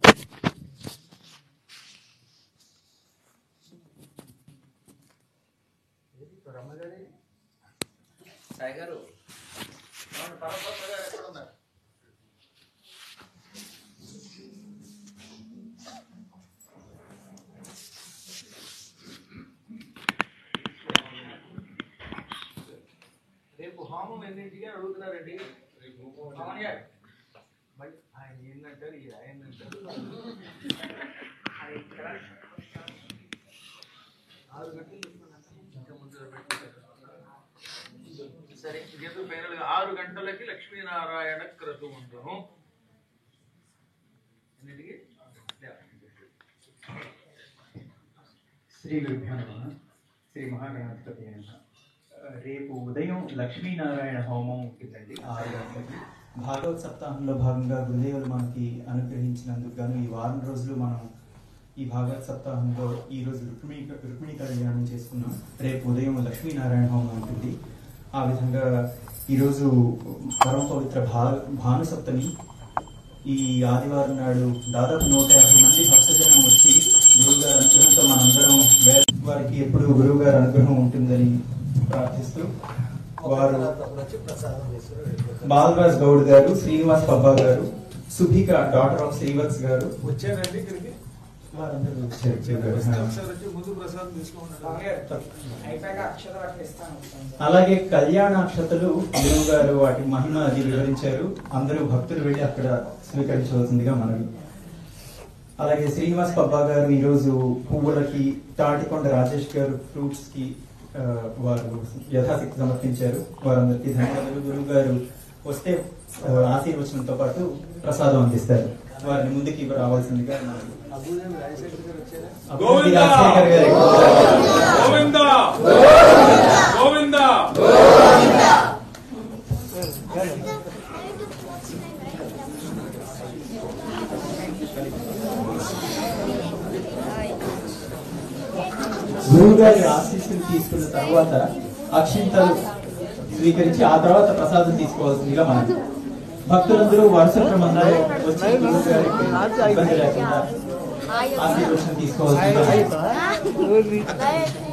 సాయి గారు ఏమండి, పరమపత్ర గారు ఎక్కడ ఉన్నారు? రేపు హోమం ఎన్నింటికి అని అడుగుతున్నారండి మామయ్య, మళ్ళీ ఆయన ఏంటంటారు ఈ ఆయన అంటారు సరే ఇంకెందుకు ఫైనల్ గా ఆరు గంటలకి లక్ష్మీనారాయణ క్రతు ఉండును ఎన్నిటికి శ్రీ గురుభ్యో నమ శ్రీ మహాగణాధిపతి నమః. ఆ, రేపు ఉదయం లక్ష్మీనారాయణ హోమం ఉంటుందండి ఆరు గంటలకి భాగవత్ సప్తాహంలో భాగంగా గురుదేవులు మనకి అనుగ్రహించినందుకు గాను ఈ వారం రోజులు మనం ఈ భాగవత్ సప్తాహంలో ఈ రోజు రుక్మిణి రుక్మిణి కళ్యాణం చేసుకున్నాం రేపు ఉదయం లక్ష్మీనారాయణ హోమం ఉంటుంది ఆ విధంగా ఈరోజు పరమ పవిత్ర భా భాను సప్తమి ఈ ఆదివారం నాడు దాదాపు నూట యాభై మంది భక్తజనం వచ్చి గురువు గారి అనుగ్రహంతో మనందరం వే- వారికి ఎప్పుడు గురువు గారి అనుగ్రహం ఉంటుందని ప్రార్థిస్తూ వారు బాలరాజ్ గౌడ్ గారు శ్రీనివాస్ పబ్బా గారు సుభిక డాటర్ ఆఫ్ శ్రీవత్స్ గారు వచ్చారండి ఇక్కడికి వారందరూ వచ్చారు చెప్పారు. ఒకసారి వచ్చి ముందు ప్రసాదం తీసుకోండి అయిపోయాక అక్షత పట్టిస్తాను అలాగే కళ్యాణాక్షతలు గురువు గారు వాటి మహిమ అది వివరించారు అందరూ భక్తులు వెళ్ళి అక్కడ స్వీకరించవలసిందిగా మనవి అలాగే శ్రీనివాస్ పబ్బా గారు ఈరోజు పువ్వులకి తాటికొండ రాజేష్ గారు ఫ్రూట్స్ కి ఆ, వారు యథాశక్తి సమర్పించారు వారందరికీ ధన్యవాదాలు గురువు గారు వస్తే ఆ, ఆశీర్వచనంతో పాటు ప్రసాదం అందిస్తారు వారిని ముందుకి రావాల్సిందిగా మనవి. అబూదేవి రాజశేఖర్ గారు వచ్చారా అభివృద్ధి రాజశేఖర్ గారు గోవింద గోవింద గురువు గారి ఆశీస్సులు తీసుకున్న తర్వాత అక్షింతలు స్వీకరించి ఆ తర్వాత ప్రసాదం తీసుకోవాల్సిందిగా మనం భక్తులందరూ వరుస క్రమంలో వచ్చి గురువు గారికి ఇబ్బంది లేకుండా ఆశీర్వచనం తీసుకోవాల్సిందిగా మనవి. Bye.